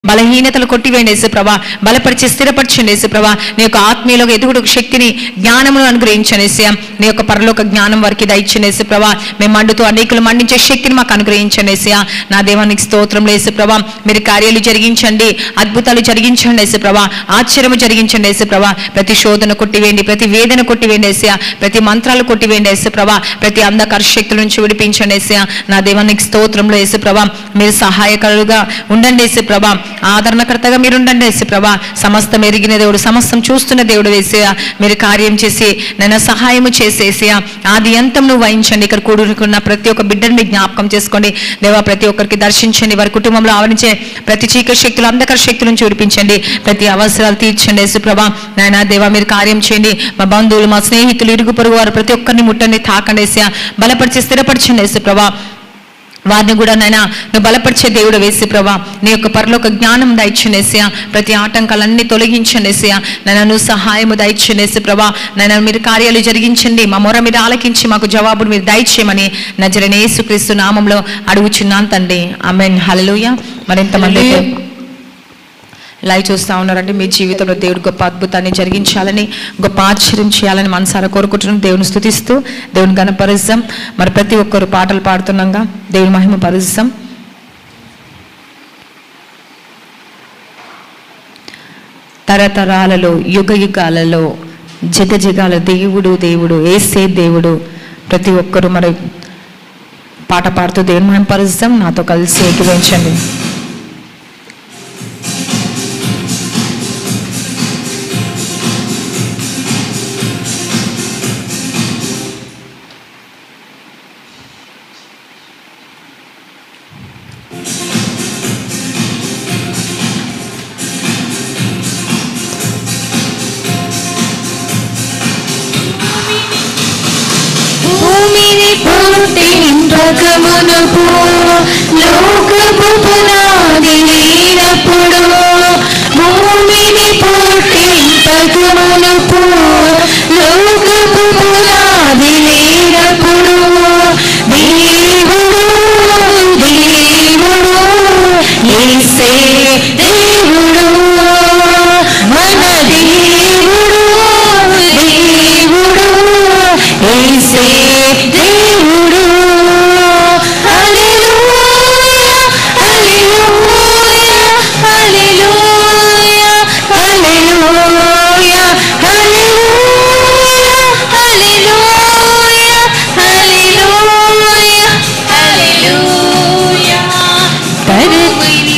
బలహీనతలు కొట్టివేయండి యేసు ప్రభా బలపరిచి స్థిరపరచండి యేసు ప్రభా నీ యొక్క ఆత్మీయులకు ఎదుగుడు శక్తిని జ్ఞానమును అనుగ్రహించండి యేసయ్య. నీ యొక్క పరలోక జ్ఞానం వారికి దయచండి యేసు ప్రభా మేము మండుతూ అనేకులు మండించే శక్తిని మాకు అనుగ్రహించండి యేసయ్య. నా దేవానికి స్తోత్రం యేసు ప్రభా మీరు కార్యాలు జరిగించండి అద్భుతాలు జరిగించండి యేసు ప్రభా ఆశ్చర్యము జరిగించండి యేసు ప్రభా ప్రతి శోధన కొట్టివేయండి ప్రతి వేదన కొట్టివేయండి యేసయ్య. ప్రతి మంత్రాలు కొట్టివేయండి యేసు ప్రభా ప్రతి అంధకార శక్తుల నుంచి విడిపించండి యేసయ్య. నా దేవానికి స్తోత్రంలో యేసు ప్రభా మీరు సహాయకరుగా ఉండండి యేసు ప్రభా ఆదరణకర్తగా మీరు ఉండండి యేసు ప్రభా సమస్తం ఎరిగిన దేవుడు సమస్తం చూస్తున్న దేవుడు వేసేయ మీరు కార్యం చేసి నన్ను సహాయము చేసేసియా ఆది అంతం నువ్వు వహించండి ఇక్కడ కూడుకున్న ప్రతి ఒక్క బిడ్డని మీ జ్ఞాపకం చేసుకోండి దేవా ప్రతి ఒక్కరికి దర్శించండి వారి కుటుంబంలో ఆవరించే ప్రతి చీకటి శక్తులు అంధకర శక్తుల నుంచి విడిపించండి ప్రతి అవసరాలు తీర్చండి యేసు ప్రభా నాయన దేవా మీరు కార్యం చేయండి మా బంధువులు మా స్నేహితులు ఇరుగు పొరుగు వారు ప్రతి ఒక్కరిని ముట్టండి తాకండి యేసయ్య. బలపరిచి స్థిరపరచండి యేసు ప్రభా వారిని కూడా నైనా నువ్వు బలపరిచే దేవుడు వేసి ప్రభా నీ యొక్క పరలోక జ్ఞానం దయచునేసయా ప్రతి ఆటంకాలన్నీ తొలగించండిసయా నన్ను నువ్వు సహాయము దయచునేసి ప్రభా నన్ను మీరు కార్యాలు జరిగించండి మా మొర మీద ఆలకించి మాకు జవాబును మీరు దయచేయమని నజరనే యేసుక్రీస్తు నామంలో అడుగుచున్నాను తండ్రి ఆమెన్ హల్లెలూయా మరింతమంది అయితే లైవ్ చూస్తూ ఉన్నారంటే మీ జీవితంలో దేవుడు గొప్ప అద్భుతాన్ని జరిగించాలని గొప్ప ఆశ్చర్యం చేయాలని మనసారా కోరుకుంటున్నాం దేవుని స్థుతిస్తూ దేవుని గణపరుస్తాం మరి ప్రతి ఒక్కరు పాటలు పాడుతున్నాగా దేవుని మహిమ పరుస్తాం తరతరాలలో యుగ యుగాలలో జగ జగాల దేవుడు దేవుడు ఏసే దేవుడు ప్రతి ఒక్కరు మరి పాట పాడుతూ దేవుని మహిమ పరుస్తాం నాతో కలిసి ఏకీభవించండి భూమిని పుట్టింపకమునుపు లోకపు పునాది లేనప్పుడు భూమిని పుట్టింపకమునుపు లోకపు పునాది లేనప్పుడు దేవుడు దేవుడు యేసే దేవుడు మన దేవుడు దేవుడు యేసే దేవుడు హల్లెలూయా హల్లెలూయా హల్లెలూయా హల్లెలూయా హల్లెలూయా హల్లెలూయా హల్లెలూయా హల్లెలూయా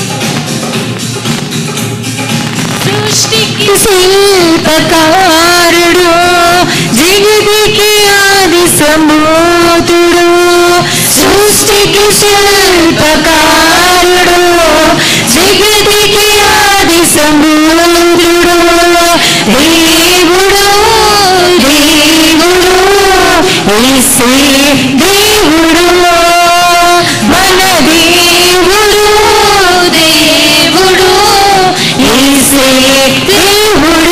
సృష్టికి శిల్పకారుడు జగతికి ఆది సమూతుడు సృష్టికి శిల్పకారుడు జగతికి ఆది సమూతుడు దేవుడు దేవుడు యేసే దేవుడు మన దేవుడు దేవుడు యేసే దేవుడు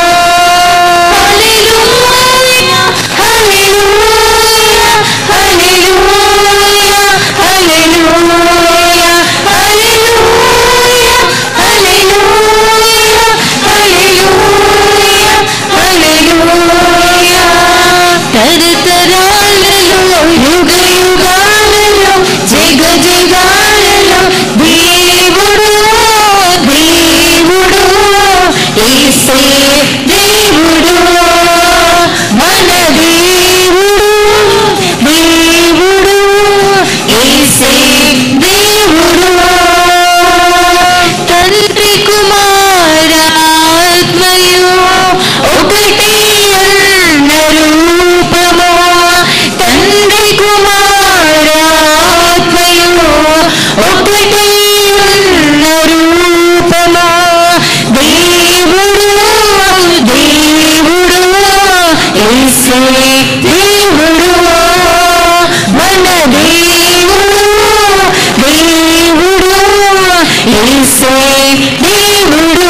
హల్లెలూయా హల్లెలూయా హల్లెలూయా హల్లెలూయా హల్లెలూయా హల్లెలూయా హల్లెలూయా హల్లెలూయా తరతరాలలో యుగ యుగాలలో జగ జగాలలో దేవుడు దేవుడు యేసే దేవుడు మన దేవుడు దేవుడు యేసే దేవుడు తండ్రి కుమారాత్మయు ఒకటి అన్న రూపము తండ్రి కుమారాత్మయు ఒకటి అన్న రూపము దేవుడు దేవుడు యేసే దేవుడు మన దేవుడు దేవుడు యేసే దేవుడు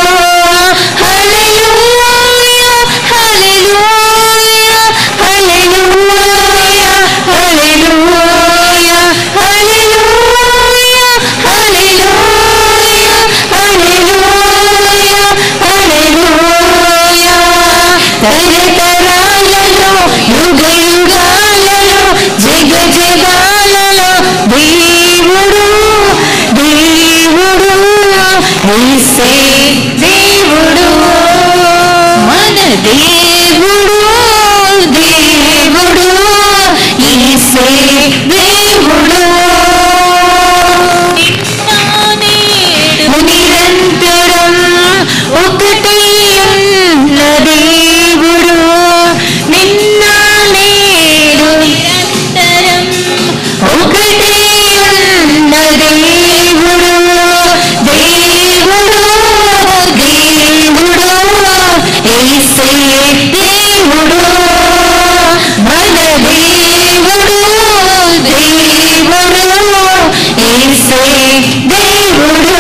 హల్లెలూయా హల్లెలూయా హల్లెలూయా హల్లెలూయా హల్లెలూయా హల్లెలూయా ఏసే దేవుడు మన దేవుడు దేవుడు ఏసే దేవుడు నిరంతరం ఒకటే ఉన్న దేవుడు నిన్న నేడు నిరంతరం ఒకటే ఉన్న దేవుడు దేవుడు దేవుడు ఏసే దేవుడు మన దేవుడు దేవుడు ఏసే దేవుడు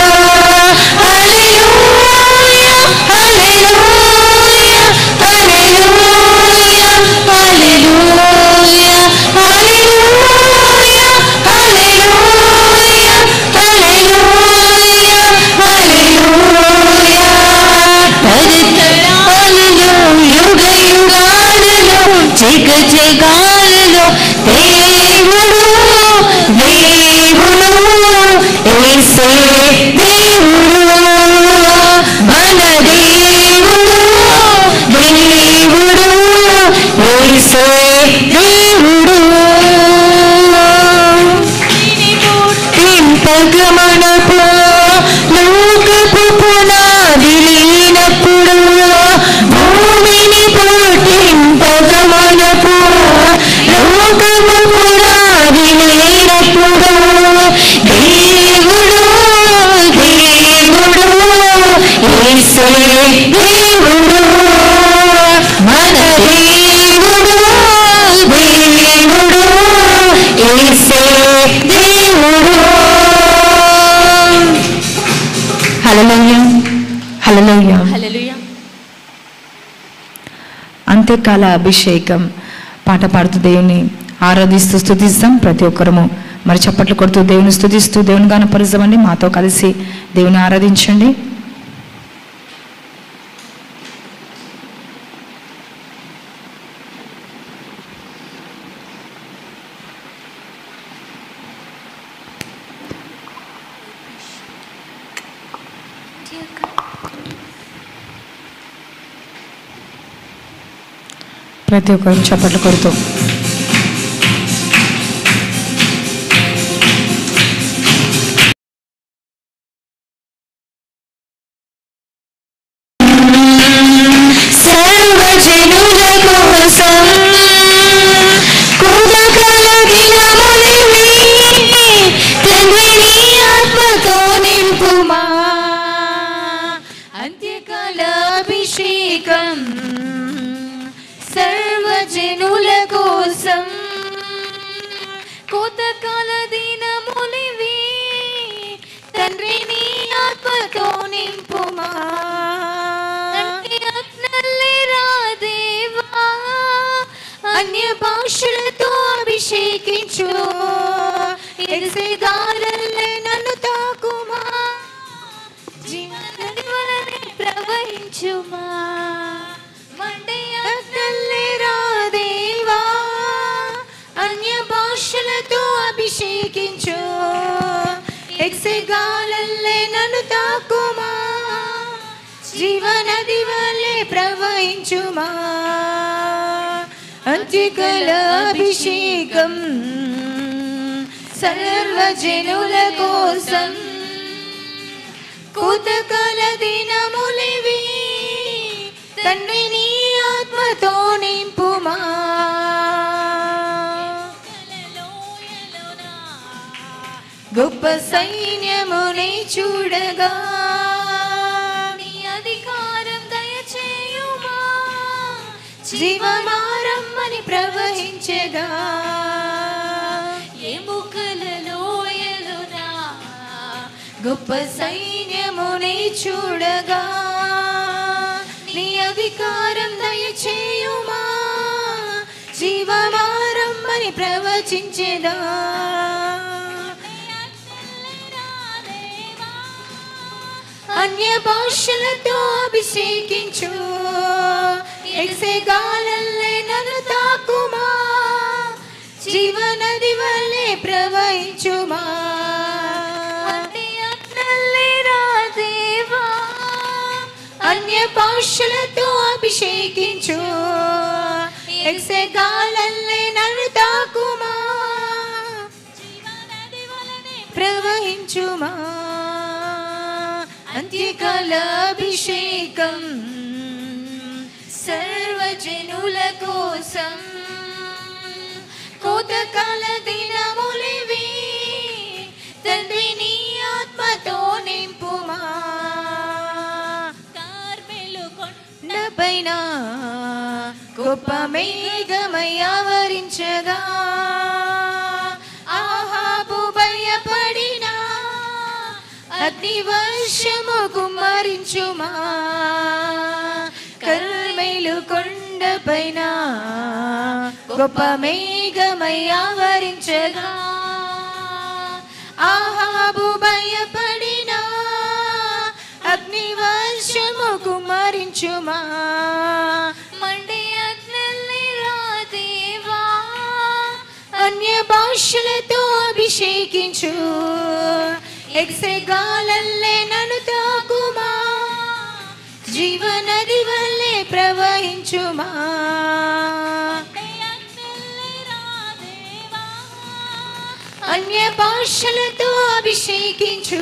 హల్లెలూయా హల్లెలూయా హల్లెలూయా హల్లెలూయా హల్లెలూయా హల్లెలూయా హల్లెలూయా హల్లెలూయా తరతరాలలో యుగ యుగాలలో జగ జగాలలో దేవుడు దేవుడు ఏసే దేవుడు మన దేవుడు దేవుడు ఏసే దేవుడు పుట్టింపగమనపు లోకపు పునాది లేనప్పుడు భూమిని పుట్టింపగమనపు లోకపు పునాది లేనప్పుడు దేవుడు దేవుడు ఏసే దేవుడు మన దేవుడు దేవుడు ఏసే దేవుడు హల్లెలూయా హల్లెలూయా హల్లెలూయా అంత్యకాల అభిషేకం పాట పాడుతూ దేవుని ఆరాధిస్తూ స్థుతిస్తాం ప్రతి ఒక్కరము మరి చప్పట్లు కొడుతూ దేవుని స్థుతిస్తూ దేవుని గానపరుస్తామండి మాతో కలిసి దేవుని ఆరాధించండి ప్రతి ఒక్కరు చప్పట్లు కొడుతూ సర్వజనుల కోసం కృత కలిగిన మునివి తండ్రిని ఆత్మతో నింపుమా అంత్యకాల అభిషేకం సర్వజనుల కోసం కోతకాల దినములివి తండ్రిని ఆత్మతో నింపుమా దేవా అన్య భాషలతో అభిషేకించు ఎగసేదారల్లే నన్ను తాకుమా జీవనది వలనే ప్రవహించుమా మండే అగ్నల్లే రా దేవా అన్య భాషలతో అభిషేకించు ఎక్సెగాలల్లే నన్ను తాకుమా జీవనది వలె ప్రవహించుమా అంత్యకల అభిషేకం సర్వజనుల కోసం కూతకాల దినములివి తండ్రి నీ ఆత్మతో నింపుమా గొప్ప సైన్యముని చూడగా నీ అధికారం దయచేయుమా జీవమారమ్మని ప్రవహించగా ఎముకలలో ఎలునా గొప్ప సైన్యముని చూడగా నీ అధికారం దయచేయుమా జీవమారమ్మని ప్రవచించెదా అన్య భాషలతో అభిషేకించు ఎగసే గాలల్లే నన్ను తాకుమా జీవనది వల్లే ప్రవహించుమా అగ్నల్లే రా భాషలతో అభిషేకించు ఎక్సెగాలల్లే నన్ను తాకుమా ప్రవహించుమా అంత్యకాల అభిషేకం సర్వజనుల కోసం కోతకాల దినములివి తండ్రి నీ ఆత్మతో నింపుమా కార్మెలు కొండ పైన గొప్ప మేఘమై ఆవరించగా ఆహాబు భయపడినా అగ్ని వర్షము కుమ్మరించుమా కర్మేలు కొండ పైన గొప్ప మేఘమై ఆవరించగా ఆహాబు భయపడినా అగ్ని వర్షము కుమ్మరించుమా మండే అగ్నల్ని రాదేవా అన్య భాషలతో అభిషేకించు ఎక్సెగాలల్లే నన్ను తాకుమా జీవనది వల్లే ప్రవహించుమా మండే అగ్నల్ని రాదేవా అన్య భాషలతో అభిషేకించు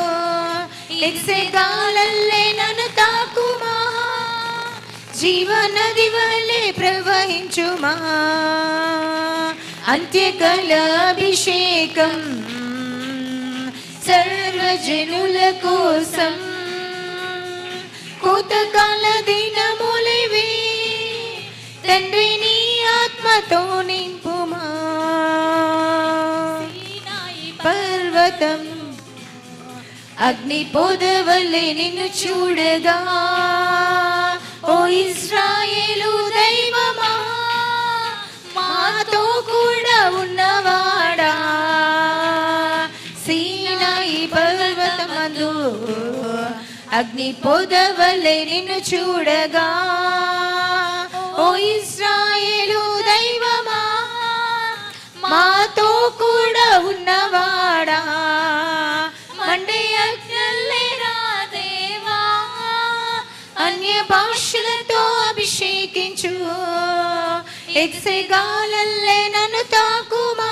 ఎక్సెగాలల్లే నన్ను తాకుమా జీవనది వల్లే ప్రవహించుమా అంత్యకాల అభిషేకం సర్వజనుల కోసం కోతకాల దినములివి తండ్రి నీ ఆత్మతో నింపుమా సీనాయి పర్వతం అగ్ని పొదవలే నిన్ను చూడగా ఓ ఇస్రాయేలు దైవమా మాతో కూడా ఉన్నవాడా సీనాయి పర్వతమందు అగ్ని పొదవలే నిన్ను చూడగా ఓ ఇస్రాయేలు దైవమా మాతో కూడా ఉన్నవాడా మండే అగ్నల్లే రాదేవా అన్య భాషలతో అభిషేకించు ఎక్సెగాలల్లే నన్ను తాకుమా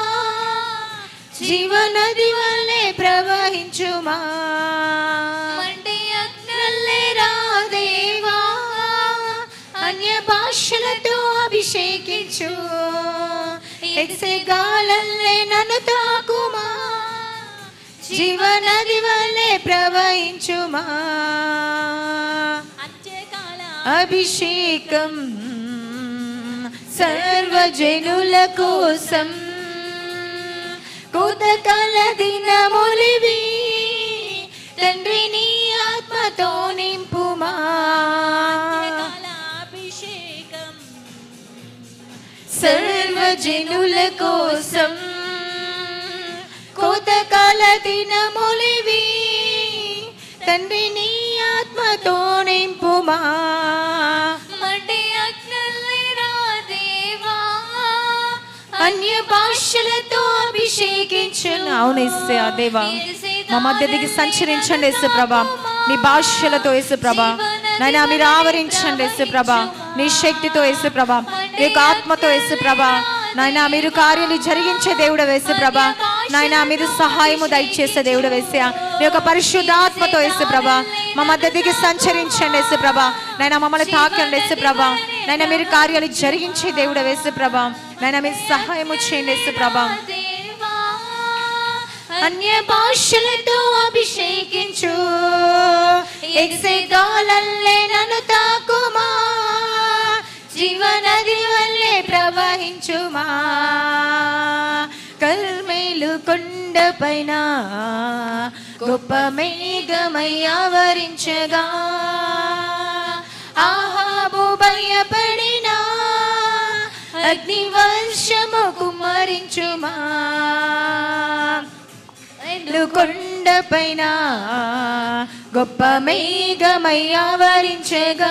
జీవనది వల్లే ప్రవహించుమా మండే అగ్నల్ని నల్లే రాదేవా అన్య భాషలతో అభిషేకించు ఎక్సెగాలల్లే నన్ను తాకుమా జీవనది వల్లే ప్రవహించుమా అంత్యకాల అభిషేకం సర్వజనుల కోసం కోతకాల దినములివి తండ్రి నీ ఆత్మతో నింపుమా అంత్యకాల అభిషేకం సర్వజనుల కోసం కోతకాల దినములివి తండ్రి నీ ఆత్మతో నింపుమా మండే అగ్నల్ని రాదేవా అన్య భాషలతో అభిషేకించను అవును ఇస్తే ఆ దేవా మా మధ్య దిగి సంచరించండి యేసు ప్రభా నీ భాషలతో యేసు ప్రభా నాయన మీరు ఆవరించండి యేసు ప్రభా నీ శక్తితో యేసు ప్రభా నీ యొక్క ఆత్మతో యేసు ప్రభా నాయన మీరు కార్యాలు జరిగించే దేవుడు వేసు ప్రభా నాయన మీరు సహాయము దయచేసే దేవుడు వేసా మీ యొక్క పరిశుద్ధాత్మతో యేసు ప్రభా మా మధ్య దిగి సంచరించండి యేసు ప్రభా నాయన మమ్మల్ని తాకండి యేసు ప్రభా నాయన మీరు కార్యాలు జరిగించే దేవుడు వేసు ప్రభా నాయన మీరు సహాయము చేయండి యేసు ప్రభా దేవా అన్య భాషలతో అభిషేకించు ఎక్సెగాలల్లే నన్ను తాకుమా జీవనది వల్లే ప్రవహించుమా కల్మేలు కొండ పైన గొప్ప మేఘమై ఆవరించగా ఆహాబు భయపడినా అగ్ని వర్షము కుమ్మరించుమా కొండ పైన గొప్ప మేఘమై ఆవరించగా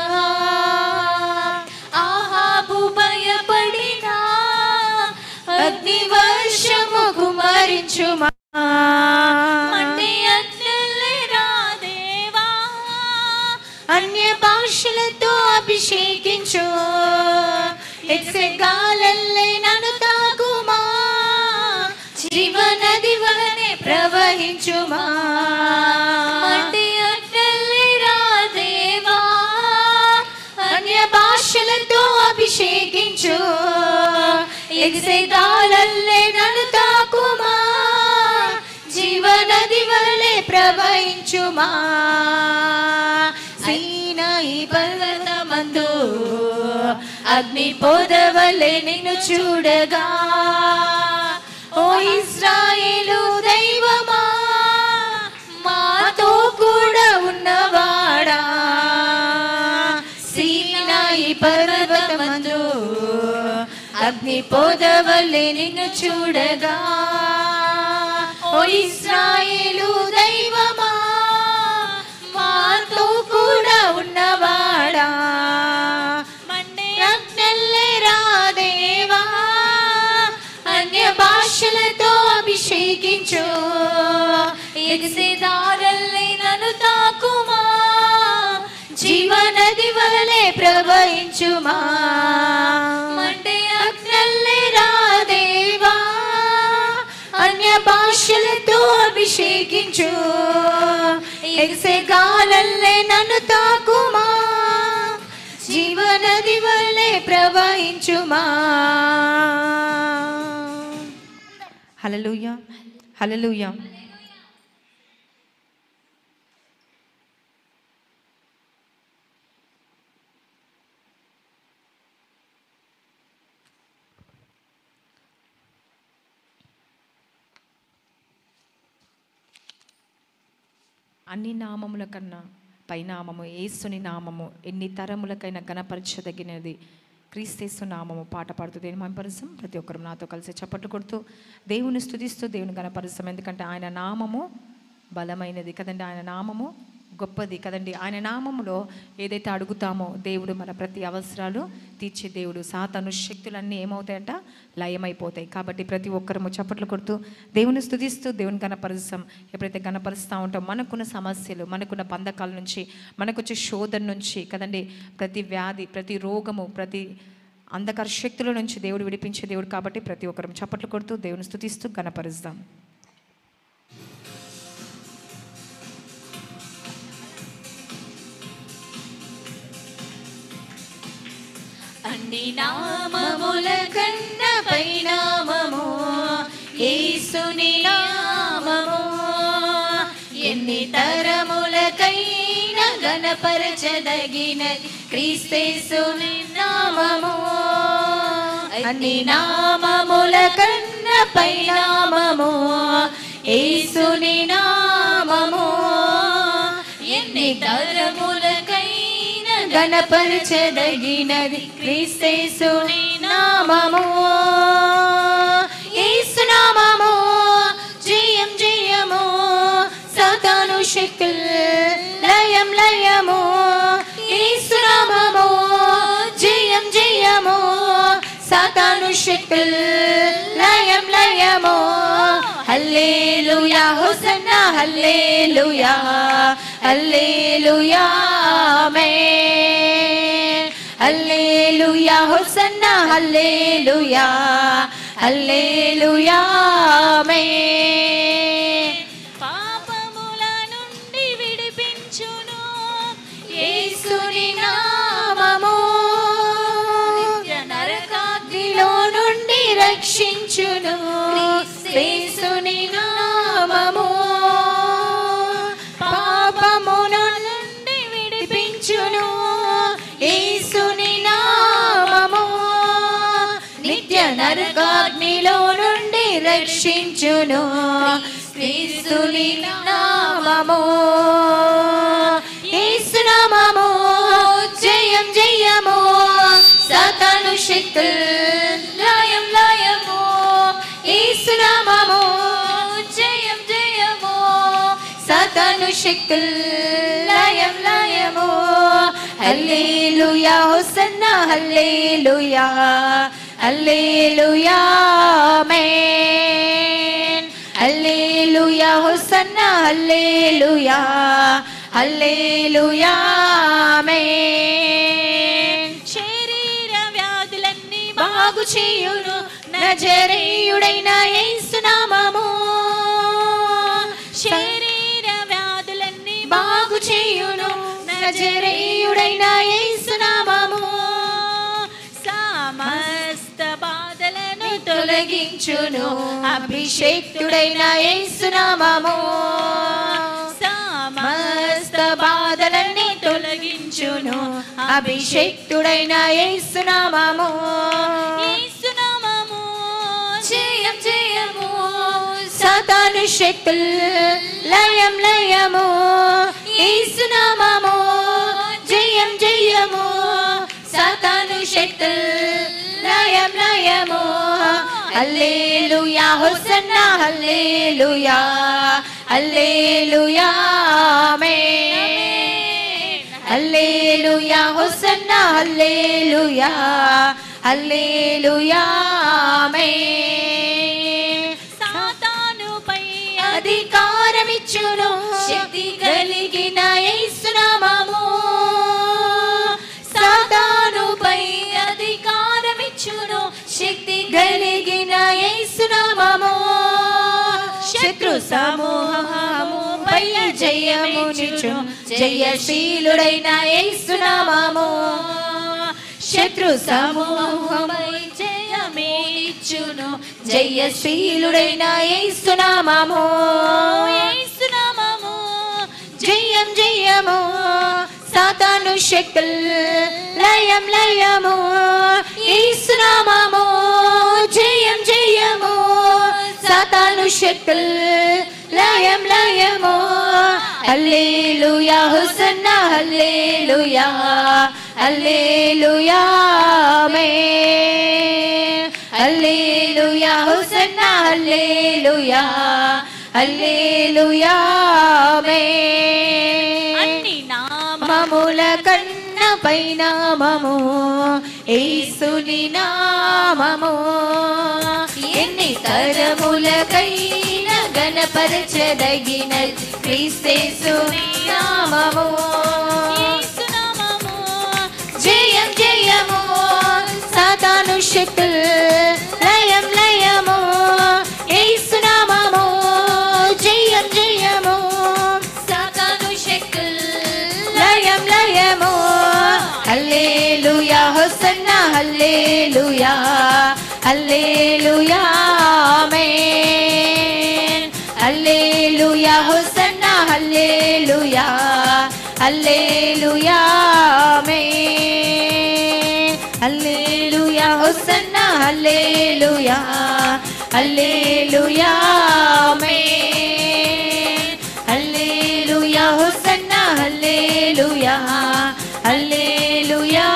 ఆహాబు భయపడినా అగ్ని వర్షము కుమరించుమా మండే అగ్నల్ని రాదేవా అన్య భాషలతో ఎగిసే గాలల్లే నన్ను తాకుమా జీవనది వలనే ప్రవహించుమా మంటి అగ్నల్లి రా దేవా అన్య భాషలతో అభిషేకించు ఎగిసే గాలల్లే నన్ను తాకుమా జీవనది వలె ప్రవహించుమా సీనాయి పర్వతమందు అగ్ని పొదవలే నిన్ను చూడగా ఓ ఇస్రాయేలు దైవమా మాతో కూడా ఉన్నవాడా సీనాయి పర్వతమందు అగ్ని పొదవలే నిన్ను చూడగా ఓ ఇస్రాయేలు దైవమా మాతో కూడా ఉన్నవాడా మండే రత్నల్లే రాదేవా అన్య భాషలతో అభిషేకించు ఎగిసే దారల్లి నన్ను తాకుమా జీవనది వలె ప్రవహించుమా మండే అగ్నల్లే రాదేవా అన్య భాషలతో అభిషేకించు ఎగిసే గాలల్లే నన్ను తాకుమా జీవనది వలె ప్రవహించుమా హలలుయ హలలుయ అన్ని నామముల కన్నా పైనామము ఏసుని నామము ఎన్ని తరములకైనా గణపరచదగినది క్రీస్తేసు నామము పాట పాడుతూ దేని మహిమపరుస్తాం ప్రతి ఒక్కరు నాతో కలిసి చప్పట్లు కొడుతూ దేవుని స్తుతిస్తూ దేవుని గణపరుస్తాం ఎందుకంటే ఆయన నామము బలమైనది కదండి ఆయన నామము గొప్పది కదండి ఆయన నామములో ఏదైతే అడుగుతామో దేవుడు మన ప్రతి అవసరాలు తీర్చే దేవుడు సాతను శక్తులన్నీ ఏమవుతాయంట లయమైపోతాయి కాబట్టి ప్రతి ఒక్కరము చప్పట్లు కొడుతూ దేవుని స్తుతిస్తూ దేవుని గణపరుస్తాం ఎప్పుడైతే గణపరుస్తూ ఉంటాం మనకున్న సమస్యలు మనకున్న బంధకాల నుంచి మనకొచ్చే శోధన నుంచి కదండి ప్రతి వ్యాధి ప్రతి రోగము ప్రతి అంధకార శక్తుల నుంచి దేవుడు విడిపించే దేవుడు కాబట్టి ప్రతి ఒక్కరం చప్పట్లు కొడుతూ దేవుని స్తుతిస్తూ గణపరుస్తాం అన్ని నామముల కన్న పైనామము యేసుని నామము ఎన్ని తరములకైన గణపరచదగినది క్రీస్తేసుని నామము అన్ని నామముల కన్న పైనామము యేసుని నామము ఎన్ని తరములకైన గణపరచదగినది క్రీస్తేసుని నామము యేసు నామము జయం జయము సాతాను శక్తుల్ లయం లయము యేసు నామము జయం జయము సాతాను శక్తుల్ లయం లయము హల్లెలూయా హోసన్నా హల్లెలూయా హల్లెలూయా ఆమేన్ హల్లెలూయా హోసన్నా హల్లెలూయా హల్లెలూయా ఆమేన్ పాపముల నుండి విడిపించును యేసుని నామము నిత్య నరకాగ్నిలో నుండి రక్షించును యేసుని నామము పాపముల నుండి విడిపించును యేసుని నామము నిత్య నరకాగ్నిలో నుండి రక్షించును క్రీస్తుని నామము యేసు నామము జయం జయము సాతాను శక్తుల్ లయం లయము యేసు నామము జయం జయము సాతాను శక్తుల్ లయం లయము హల్లెలూయా హోసన్నా హల్లెలూయా హల్లెలూయా ఆమేన్ హల్లెలూయా హోసన్నా హల్లెలూయా హల్లెలూయా ఆమేన్ శరీర వ్యాధులన్నీ బాగు బాగు చేయును నజరేయుడైన యేసునామము శరీర వ్యాధులన్నీ బాగు చేయును నజరేయుడైన యేసునామము సమస్త బాధలను తొలగించును అభిషేక్తుడైన యేసునామము సమస్త బాధలన్నీ తొలగించును అభిషేక్తుడైన యేసునామము యేసునామము జయం జయము సాతాను శక్తుల్ లయం లయము యేసునామము జయం జయము సాతాను శక్తుల్ లయం లయము హల్లెలూయా హోసన్నా హల్లెలూయా హల్లెలూయా ఆమేన్ హల్లెలూయా హోసన్నా హల్లెలూయా హల్లెలూయా ఆమేన్ సాతానుపై అధికారమిచ్చును శక్తి కలిగిన యేసునామము సాతానుపై అధికారమిచ్చును శక్తి కలిగిన యేసునామము శత్రు సమూహముపై జయమునిచును జయశీలుడైన యేసునామము శత్రు సమూహమై జయమేచ్చును జయశీలుడైన యేసునామము యేసునామము జయం జయము సాతాను శక్తుల్ లయం లయము యేసునామము జయం జయము సాతాను శక్తుల్ లయం లయము హల్లెలూయా హుసన్నా హల్లెలూయా హల్లెలూయా ఆమేన్ హల్లెలూయా హుసన్నా హల్లెలూయా హల్లెలూయా ఆమేన్ అన్ని నామ నామముల కన్న పైనామము యేసుని నామము ఎన్ని తరములకైన గణపరచదగిన క్రీస్తేసుని నామము యేసునామము జయం జయము సాతాను శక్తుల్ లయం లయము యేసునామము జయం జయము సాతాను శక్తుల్ లయం లయము హల్లెలూయా హోసన్నా హల్లెలూయా హల్లెలూయా ఆమేన్ హల్లెలూయా హోసన్నా హల్లెలూయా హల్లెలూయా ఆమేన్ హల్లెలూయా హోసన్నా హల్లెలూయా హల్లెలూయా ఆమేన్ హల్లెలూయా హోసన్నా హల్లెలూయా హల్లెలూయా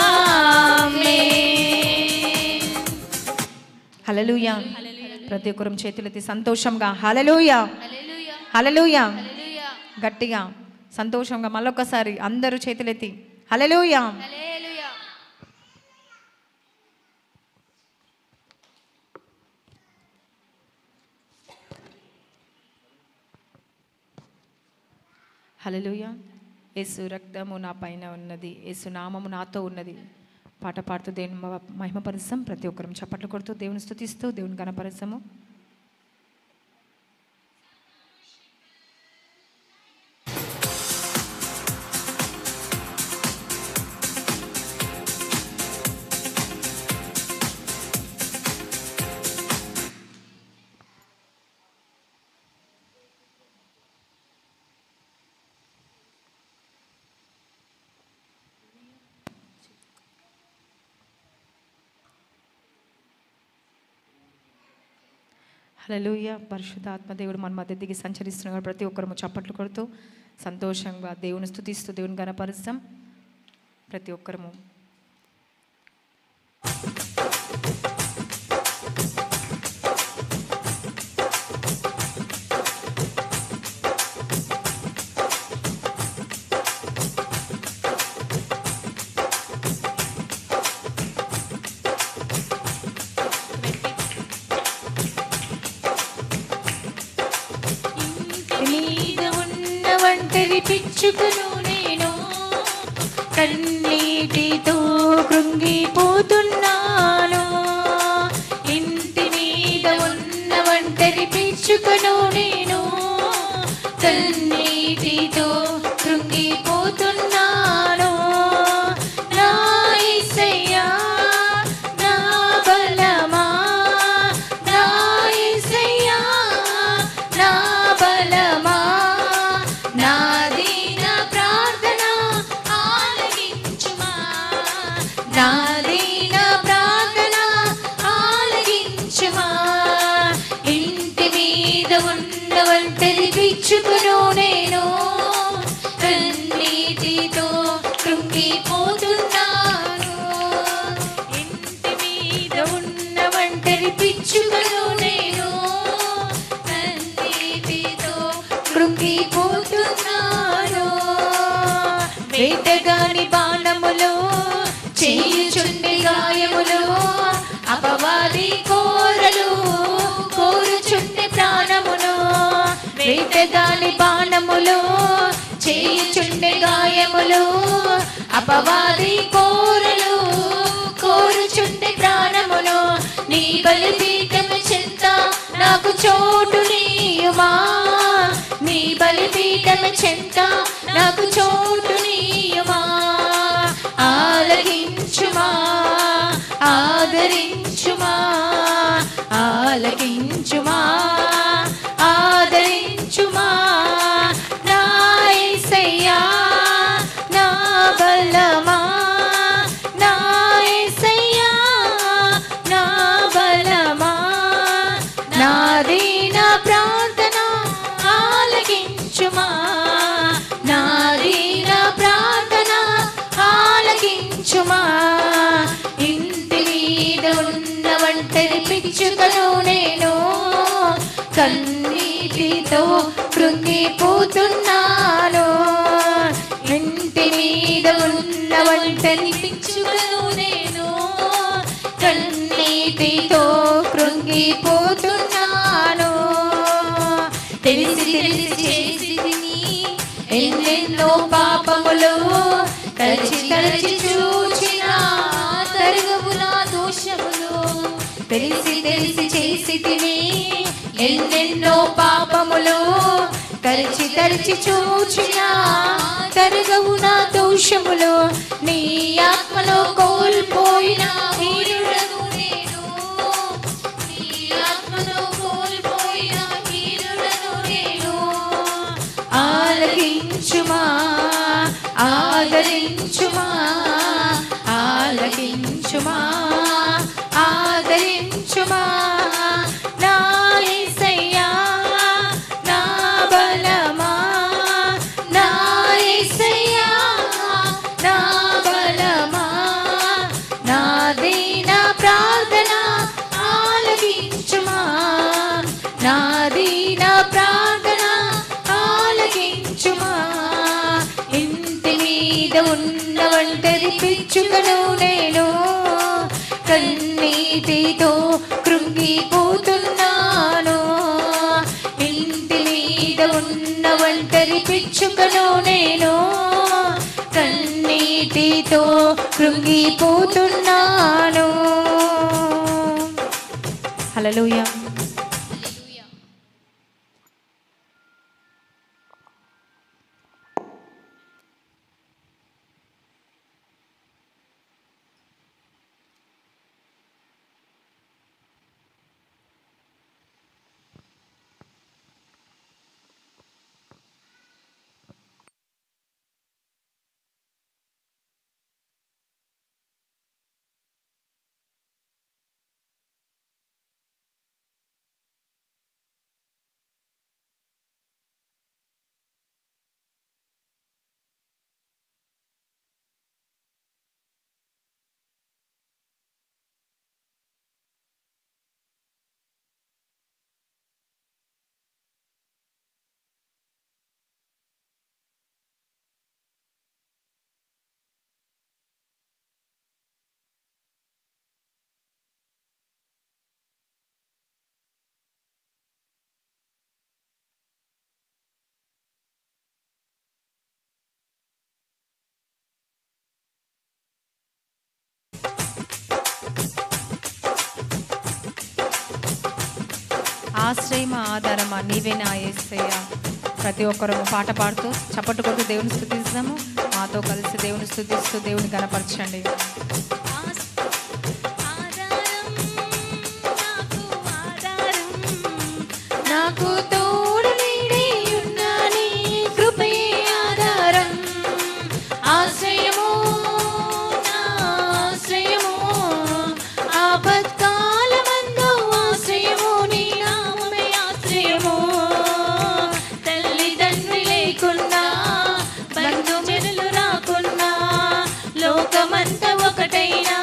ఆమేన్ హల్లెలూయా ప్రతి ఒక్కరం చేతులెత్తి సంతోషంగా హల్లెలూయా హల్లెలూయా గట్టిగా సంతోషంగా మళ్ళొకసారి అందరూ చేతులెత్తి హల్లెలూయా హల్లెలూయ యేసు రక్తము నా పైన ఉన్నది యేసు నామము నాతో ఉన్నది పాట పాడుతూ దేవుని మ- మహిమపరుస్తాం ప్రతి ఒక్కరం చప్పట్లు కొడుతూ దేవుని స్తుతిస్తూ దేవుని గణపరుస్తాము హల్లెలూయా పరిశుద్ధ ఆత్మదేవుడు మన మధ్య దిగి సంచరిస్తున్నాడు ప్రతి ఒక్కరము చప్పట్లు కొడుతూ సంతోషంగా దేవుని స్తుతిస్తూ దేవుని గణపరుస్తాం ప్రతి ఒక్కరము మీద ఉన్న ఒంటరి పిచ్చుకను నేను కన్నీటితో కృంగిపోతున్నాను వేటగాని బాణములు చేయుచుండి గాయములు అపవాది కోరలు కోరుచుండి ప్రాణమును వేటగాని బాణములు చేయుచుండి గాయములు అపవాది కోరలు కోరుచుండి ప్రాణమును నీ బలిపీఠము చెంత నాకు చోటు నీయుమా నీ బలిపీఠము చెంత నాకు చోటు నీయుమా ఆలకించుమా ఆదరించుమా ఆలకించుమా ఆదరించుమా నా యేసయ్యా నా బలమా నా యేసయ్యా నా బలమా నాది నా ప్రార్థన ఆలకించుమా నాది నా ప్రార్థన ఆలకించుమా ఇంటి మీద ఉన్న ఒంటరి పిచ్చుకను నేను కన్నీటితో కృంగిపోతున్నాను ఇంటి మీద ఉన్న ఒంటరి పిచ్చుకను నేను కన్నీటితో కృంగిపోతున్నాను తెలిసి తెలిసి చేసి తిని ఎన్నెన్నో పాపములు తలచి తలచి చూచిన తరగవు నా దోషములు తెలిసి తెలిసి చేసి తిని ఎన్నెన్నో పాపములు తలచి తలచి చూచిన తరగవు నా దోషములు నీ ఆత్మలో కోల్పోయిన వీరుడను నేను నీ ఆత్మలో కోల్పోయిన వీరుడను నేను ఆలకించుమా ఆదరించుమా ఆలకించుమా ఆదరించుమా నా యేసయ్యా నా బలమా నా యేసయ్యా నా బలమా నా దీన ప్రార్థన ఆలకించుమా నా దీన ప్రార్థన ఆలకించుమా ఇంటి మీద ఉన్న ఒంటరి పిచ్చుకను నేను కన్నీటితో కృంగిపోతున్నాను ఇంటి మీద ఉన్న ఒంటరి పిచ్చుకను నేను కన్నీటితో కృంగిపోతున్నాను హల్లెలూయా ఆశ్రయమా ఆధారమా నీవే నా యేసయ్య ప్రతి ఒక్కరు పాట పాడుతూ చప్పట్టు కొడుతూ దేవుని స్థుతిస్తాము మాతో కలిసి దేవుని స్థుతిస్తూ దేవుని కనపరచండి నాకు తోడు నీడే ఉన్న నీ కృపే ఆధారం ఆశ్రయము నా ఆశ్రయము ఆపత్కాలమందు ఆశ్రయము నీ నామమే ఆశ్రయము తల్లిదండ్రి లేకున్నా బంధుమిత్రులు రాకున్నా లోకమంతా ఒకటైనా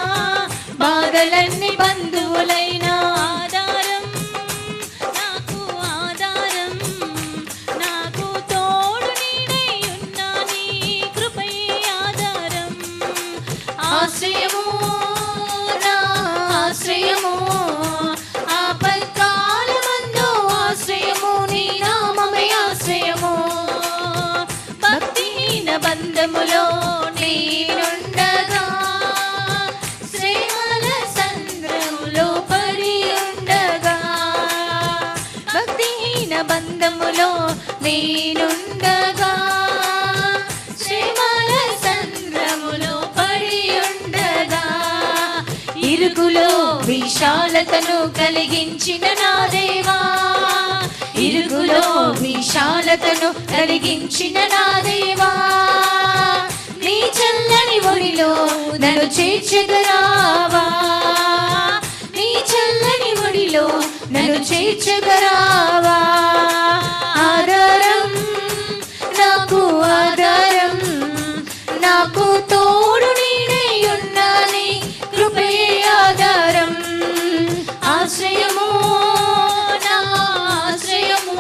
బంధములో నేనుండగా శ్రీమల సంద్రములో పడి ఉండగా భక్తిహీన బంధములో నేనుండగా శ్రీమల సంద్రములో పడి ఉండగా ఇరుకులో విశాలతను కలిగించిన నా దేవా ఇరుగులో విశాలతను కలిగించిన నా దేవా నీ చల్లని ఒడిలో నన్ను చేర్చగరావా నీ చల్లని ఒడిలో నన్ను చేర్చగరావా ఆధారం నాకు ఆధారం నాకు తోడు నీడై ఉన్నాని కృపే ఆధారం ఆశ్రయము నా ఆశ్రయము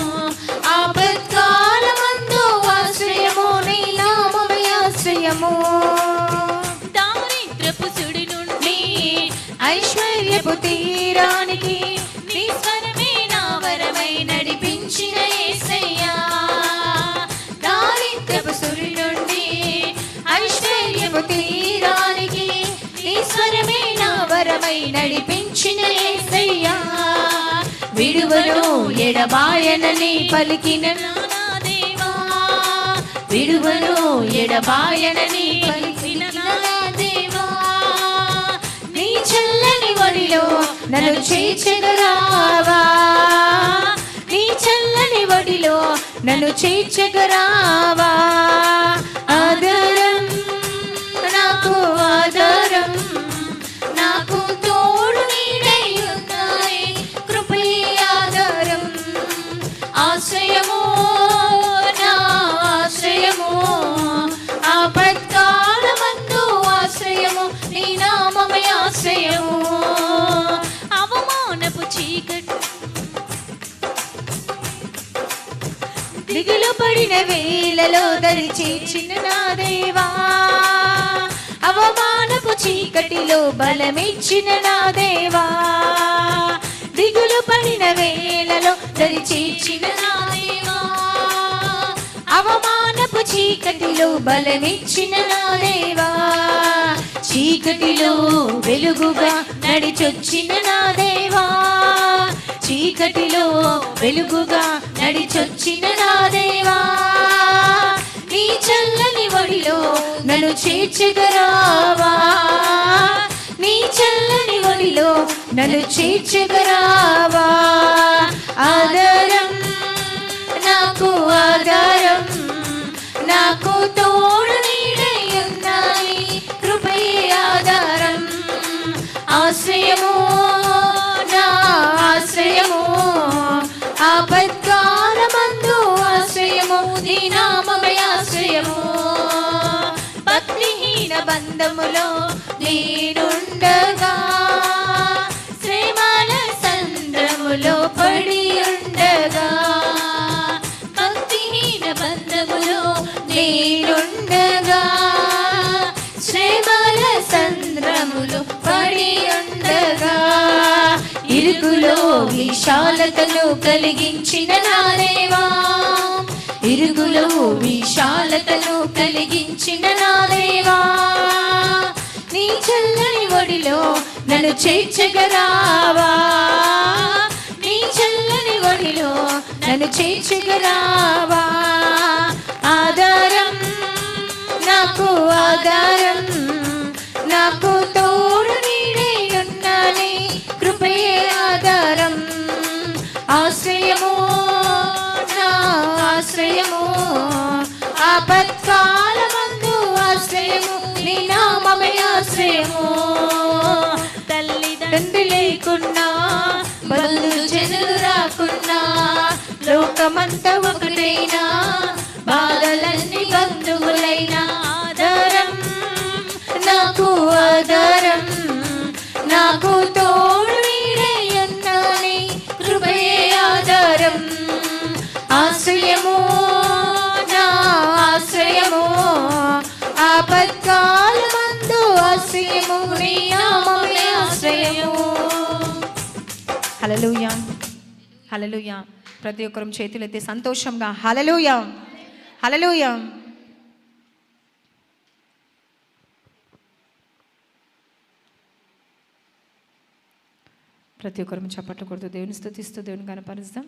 ఆపత్కాలమందు ఆశ్రయము నీ నామమే ఆశ్రయము దారిద్రపు సుడి నుండి ఐశ్వర్యపు తీరానికి నీ స్వరమే నా వరమై నడిపించిన యేసయ్యా దారిద్రపు సుడి నుండి ఐశ్వర్యపు తీరానికి నీ స్వరమే నా వరమై నడిపించిన యేసయ్యా విడువను ఎడబాయనని పలికిన నా దేవా విడువను ఎడబాయనని పలికిన నా దేవా నీ చల్లని ఒడిలో నన్ను చేర్చగరావా నీ చల్లని ఒడిలో నన్ను చేర్చగరావా ఆధారం నాకు ఆధారం నాకు తోడు నీడై ఉన్నాయి కృపే ఆధారం ఆశ్రయము నా ఆశ్రయము ఆపత్కాలమందు ఆశ్రయము నీ నామమే ఆశ్రయము అవమానపు చీకటి దిగులు పడిన వేలలో దరి చేర్చిన నా దేవా అవమానపు చీకటిలో బలమిచ్చిన నా దేవా దిగులు పడిన వేలలో దరి చేర్చిన నా దేవా అవమానపు చీకటిలో బలమిచ్చిన నా దేవా చీకటిలో వెలుగుగా నడిచొచ్చిన నా దేవా చీకటిలో వెలుగుగా నడిచొచ్చిన నా దేవా నీ చల్లని ఒడిలో నన్ను చేర్చగరావా నీ చల్లని ఒడిలో నన్ను చేర్చగరావా ఆధారం నాకు ఆధారం నాకు తోడు నీడై ఉన్నాయి కృపే ఆధారం ఆశ్రయము నా ఆశ్రయము ఆపత్కాలమందు ఆశ్రయము నీ నామమే ఆశ్రయము భక్తిహీన బంధములో నేనుండగా శ్రీమాల సంద్రములో పడి ఉండగా భక్తిహీన బంధములో నేనుండగా శ్రీమాల సంద్రములో పడి ఉండగా ఇరుకులో విశాలతను కలిగించిన నా దేవా ఇరుగులో విశాలతను కలిగించిన నా దేవా నీ చల్లని ఒడిలో నన్ను చేర్చగరావా నీ చల్లని ఒడిలో నన్ను చేర్చగరావా ఆధారం నాకు ఆధారం నాకు తోడు నీడై ఉన్నాని కృపే ఆధారం ఆశ్రయము నా ఆశ్రయము ఆపత్కాలమందు ఆశ్రయము నీ నామమే ఆశ్రయము తల్లిదండ్రులు లేకున్నా బంధు జనులు రాకున్నా లోకమంతా ఒకటైనా బాధలన్నీ బంధువులైనా ఆధారం నాకు ఆధారం నాకు తోడు నీడై ఉన్నాని కృపే ఆధారం ఆశ్రయము నా ఆశ్రయము ఆపత్కాలమందు ఆశ్రయము నీ నామమే ఆశ్రయము హలలుయ హలలుయ ప్రతి ఒక్కరం చేతులెత్తి సంతోషంగా హలలుయ హలలుయ ప్రతి ఒక్కరు చప్పట్లు కొడుతూ దేవుని స్థుతిస్తూ దేవుని కనపరుస్తాం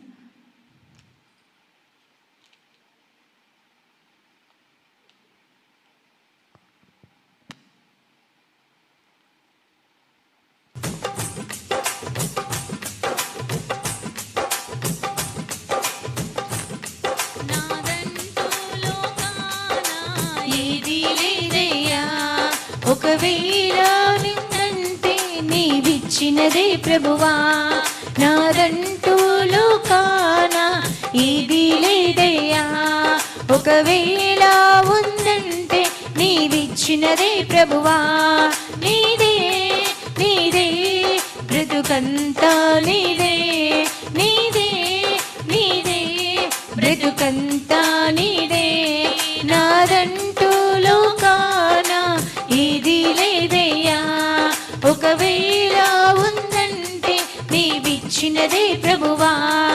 ఏది లేదయ్యా ఒకవేళ నిన్నంటే నీవిచ్చినదే ప్రభువా నాదంటూ లోకాన ఏది లేదయ్యా ఒకవేళ ఉందంటే నీవిచ్చినదే ప్రభువా నీదే నీదే బ్రతుకంతా నీదే నీదే నీదే బ్రతుకంతా నీదే నాదంటూ లోకాన ఇది లేదయ్యా ఒకవేళ ఉందంటే నీవిచ్చినదే ప్రభువా